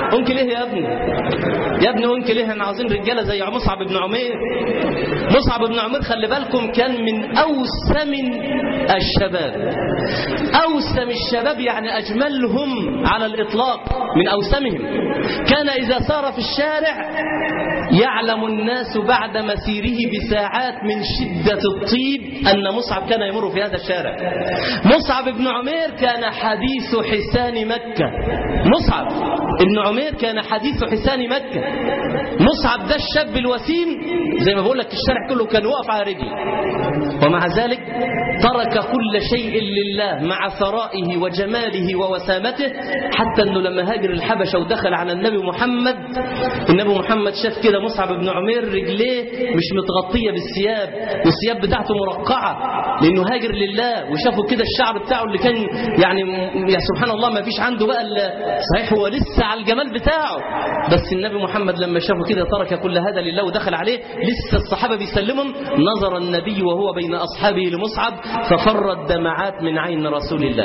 انكل ايه يا ابني يا ابني انكل ايه احنا عاوزين رجاله زي مصعب بن عمير مصعب بن عمير خلي بالكم كان من اوسم الشباب اوسم الشباب يعني اجملهم على الاطلاق من اوسمهم كان اذا سار في الشارع يعلم الناس بعد مسيره بساعات من شدة الطيب أن مصعب كان يمر في هذا الشارع مصعب بن عمير كان حديث حسان مكة مصعب بن عمير كان حديث حسان مكة مصعب ده الشاب الوسيم زي ما بقول لك الشارع كله كان واقف على رجله ومع ذلك ترك كل شيء لله مع ثرائه وجماله ووسامته حتى انه لما هاجر الحبشه ودخل على النبي محمد النبي محمد شاف كده مصعب بن عمير رجليه مش متغطيه بالثياب والثياب بتاعته مرقعه لانه هاجر لله وشافوا كده الشعر بتاعه اللي كان يعني يا سبحان الله ما فيش عنده بقى صحيح هو لسه على الجمال بتاعه بس النبي محمد لما شافه كده ترك كل هذا لله ودخل عليه لسه الصحابه بيسلمهم نظر النبي وهو بين اصحابه لمصعب ففرت دمعات من عين رسول الله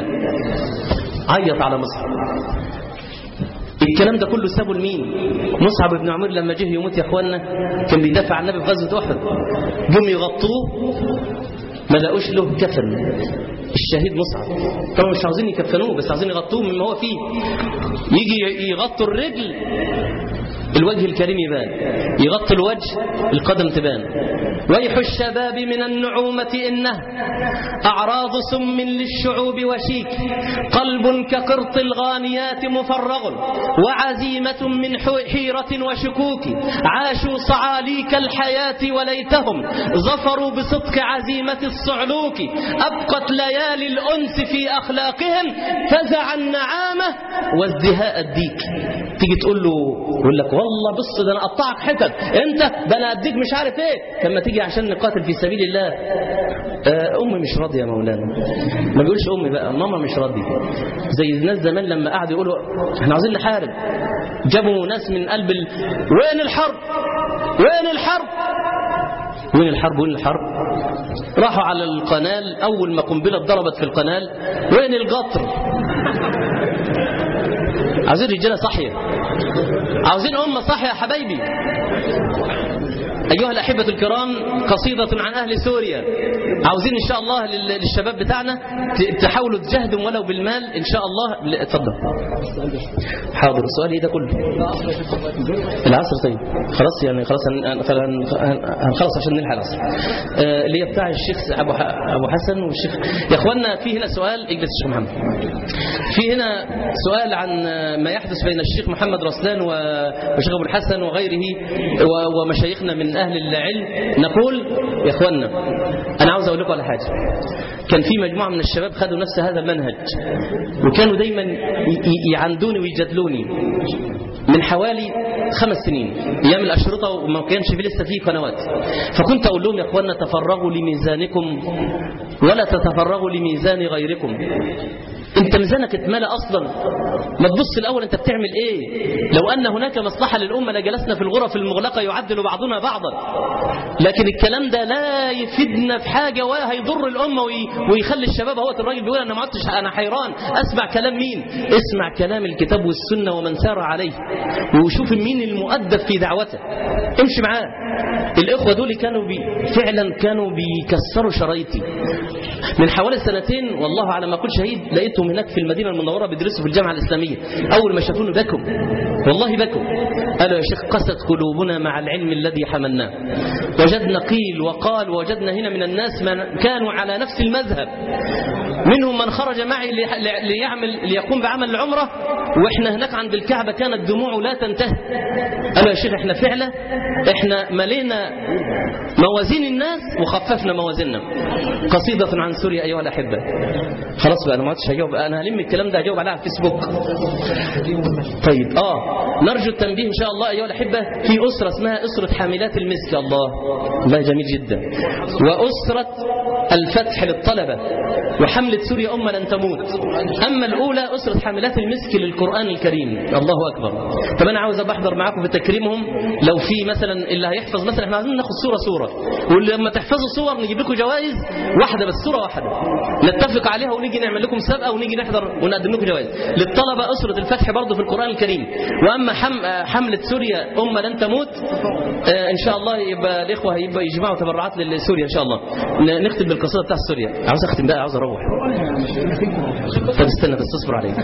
عيط على مصعب الكلام ده كله سابه لمين مصعب بن عمير لما جه يموت يا اخوانا كان بيدافع عن النبي في غزوه احد جم يغطوه ما لقوش له كفن الشهيد مصعب طبعا مش عاوزين يكفنوه بس عاوزين يغطوه مما هو فيه يجي يغطوا الرجل الوجه الكريم يبان يغطي الوجه القدم تبان ويح الشباب من النعومة إنه أعراض سم للشعوب وشيك قلب كقرط الغانيات مفرغ وعزيمة من حيرة وشكوك عاشوا صعاليك الحياة وليتهم ظفروا بصدق عزيمة الصعلوك أبقت ليالي الأنس في أخلاقهم فزع النعامة وازدهاء الديك تيجي تقول له يقول لك والله بص ده انا اقطعك حتت انت ده انا اديك مش عارف ايه لما تيجي عشان نقاتل في سبيل الله آه امي مش راضيه يا مولانا ما بيقولش امي بقى ماما مش راضيه زي الناس زمان لما قعدوا يقولوا احنا عاوزين نحارب جابوا ناس من قلب ال... وين الحرب وين الحرب وين الحرب وين الحرب راحوا على القنال اول ما قنبله ضربت في القنال وين القطر عاوزين رجاله صاحيه عاوزين امه صاحيه يا حبايبي أيها الأحبة الكرام قصيدة عن أهل سوريا عاوزين إن شاء الله للشباب بتاعنا تحاولوا تجاهدوا ولو بالمال إن شاء الله اتفضل حاضر السؤال إيه ده كله العصر طيب خلاص يعني خلاص هنخلص عشان نلحق العصر اللي هي بتاع الشيخ أبو أبو حسن والشيخ يا إخواننا في هنا سؤال اجلس الشيخ محمد في هنا سؤال عن ما يحدث بين الشيخ محمد رسلان والشيخ أبو الحسن وغيره ومشايخنا من أهل العلم نقول يا إخواننا أنا عاوز أقول لكم على حاجة كان في مجموعة من الشباب خدوا نفس هذا المنهج وكانوا دايما يعندوني ويجادلوني من حوالي خمس سنين ايام الاشرطه وما كانش في لسه فيه قنوات فكنت اقول لهم يا اخواننا تفرغوا لميزانكم ولا تتفرغوا لميزان غيركم انت ميزانك اتملى اصلا ما تبص الاول انت بتعمل ايه لو ان هناك مصلحه للامه لجلسنا في الغرف المغلقه يعدل بعضنا بعضا لكن الكلام ده لا يفيدنا في حاجه ولا هيضر الامه ويخلي الشباب هو الراجل بيقول انا ما عدتش انا حيران اسمع كلام مين اسمع كلام الكتاب والسنه ومن سار عليه وشوف مين المؤدب في دعوته امشي معاه الاخوه دول كانوا بي فعلا كانوا بيكسروا شرايطي من حوالي سنتين والله على ما كنت شهيد لقيتهم هناك في المدينه المنوره بيدرسوا في الجامعه الاسلاميه اول ما شافوني بكوا والله بكوا قالوا يا شيخ قست قلوبنا مع العلم الذي حملناه وجدنا قيل وقال وجدنا هنا من الناس من كانوا على نفس المذهب منهم من خرج معي ليعمل ليقوم بعمل العمره واحنا هناك عند الكعبه كانت دموعه لا تنتهي قالوا يا شيخ احنا فعلا احنا ملينا موازين الناس وخففنا موازيننا قصيده عن سوريا ايها الاحبه خلاص بقى انا ما عدتش هجاوب انا هلم الكلام ده هجاوب عليه على الفيسبوك طيب اه نرجو التنبيه ان شاء الله ايها الاحبه في اسره اسمها اسره حاملات المسك الله الله جميل جدا واسره الفتح للطلبة وحملة سوريا أمة لن تموت أما الأولى أسرة حاملات المسك للقرآن الكريم الله أكبر طب أنا عاوز أبقى أحضر معاكم في تكريمهم لو في مثلا اللي هيحفظ مثلا احنا عايزين ناخد صورة صورة ولما تحفظوا صور نجيب لكم جوائز واحدة بس صورة واحدة نتفق عليها ونيجي نعمل لكم سابقة ونيجي نحضر ونقدم لكم جوائز للطلبة أسرة الفتح برضه في القرآن الكريم وأما حم... حملة سوريا أمة لن تموت آه إن شاء الله يبقى الإخوة هيبقى يجمعوا تبرعات لسوريا إن شاء الله ن- نختم بالقصيدة بتاع سوريا عاوز أختم بقى عاوز أروح طب استنى بس اصبر عليك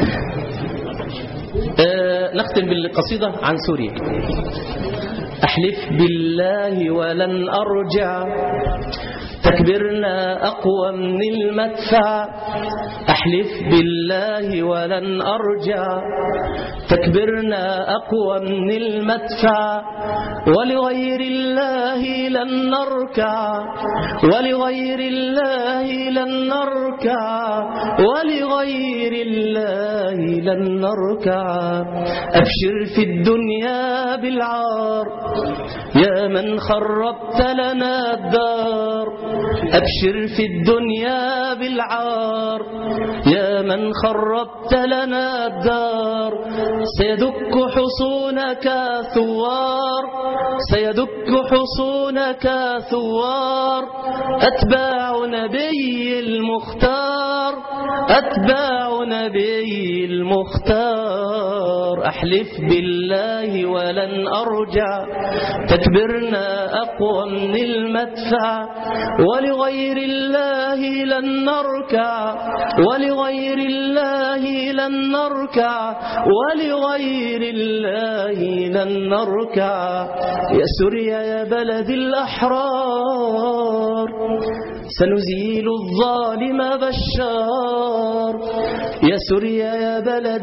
آه نختم بالقصيدة عن سوريا أحلف بالله ولن أرجع تكبرنا أقوى من المدفع أحلف بالله ولن أرجع تكبرنا أقوى من المدفع ولغير الله لن نركع ولغير الله لن نركع ولغير الله لن نركع أبشر في الدنيا بالعار يا من خربت لنا الدار أبشر في الدنيا بالعار يا من خربت لنا الدار سيدك حصونك ثوار سيدك حصونك ثوار أتباع نبي المختار أتباع نبي المختار أحلف بالله ولن أرجع تكبرنا أقوى من المدفع ولغير الله لن نركع ولغير الله لن نركع ولغير الله لن نركع يا سوريا يا بلد الأحرار سنزيل الظالم بشار يا سوريا يا بلد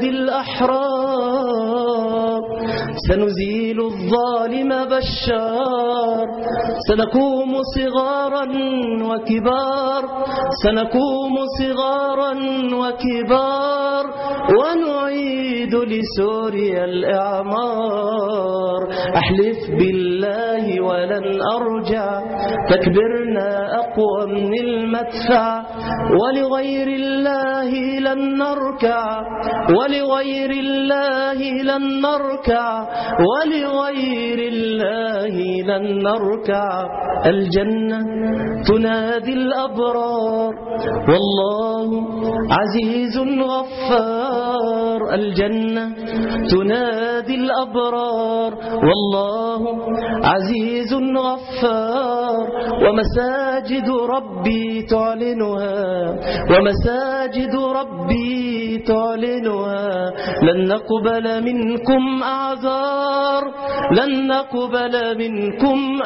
الأحرار سنزيل الظالم بشار سنقوم صغارا وكبار سنقوم صغارا وكبار ونعيد لسوريا الإعمار أحلف بالله ولن أرجع تكبرنا أقوى من المدفع ولغير الله لن نركع ولغير الله لن نركع ولغير الله لن نركع الجنة تنادي الأبرار والله عزيز غفار الجنة تنادي الأبرار والله عزيز غفار ومساجد ربي تعلنها ومساجد ربي تعلنها لن نقبل منكم أعذار لن نقبل منكم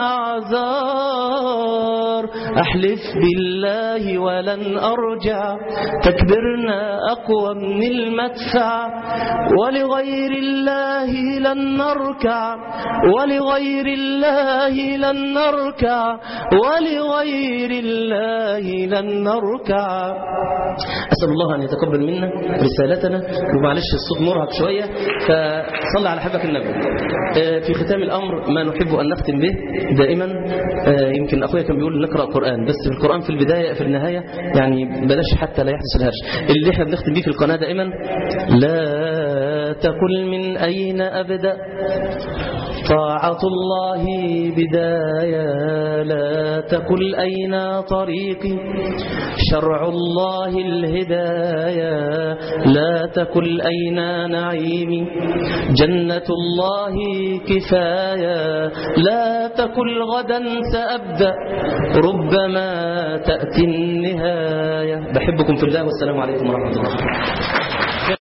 أعذار أحلف بالله ولن أرجع تكبرنا أقوى من المدفع ولغير الله لن نركع ولغير الله لن نركع ولغير الله لن نركع أسأل الله أن يتقبل منا رسالتنا ومعلش الصوت مرهق شوية فصلى على حبك النبي آه، في ختام الأمر ما نحب أن نختم به دائما آه، يمكن أخويا كان بيقول نقرأ قرآن بس في القرآن في البداية في النهاية يعني بلاش حتى لا يحدث الهرش اللي احنا بنختم بيه في القناة دائما لا تقل من أين أبدأ طاعة الله بداية لا تقل أين طريقي شرع الله الهداية لا تقل أين نعيمي جنة الله كفاية لا تقل غدا سأبدأ ربما تأتي النهاية بحبكم في الله والسلام عليكم ورحمة الله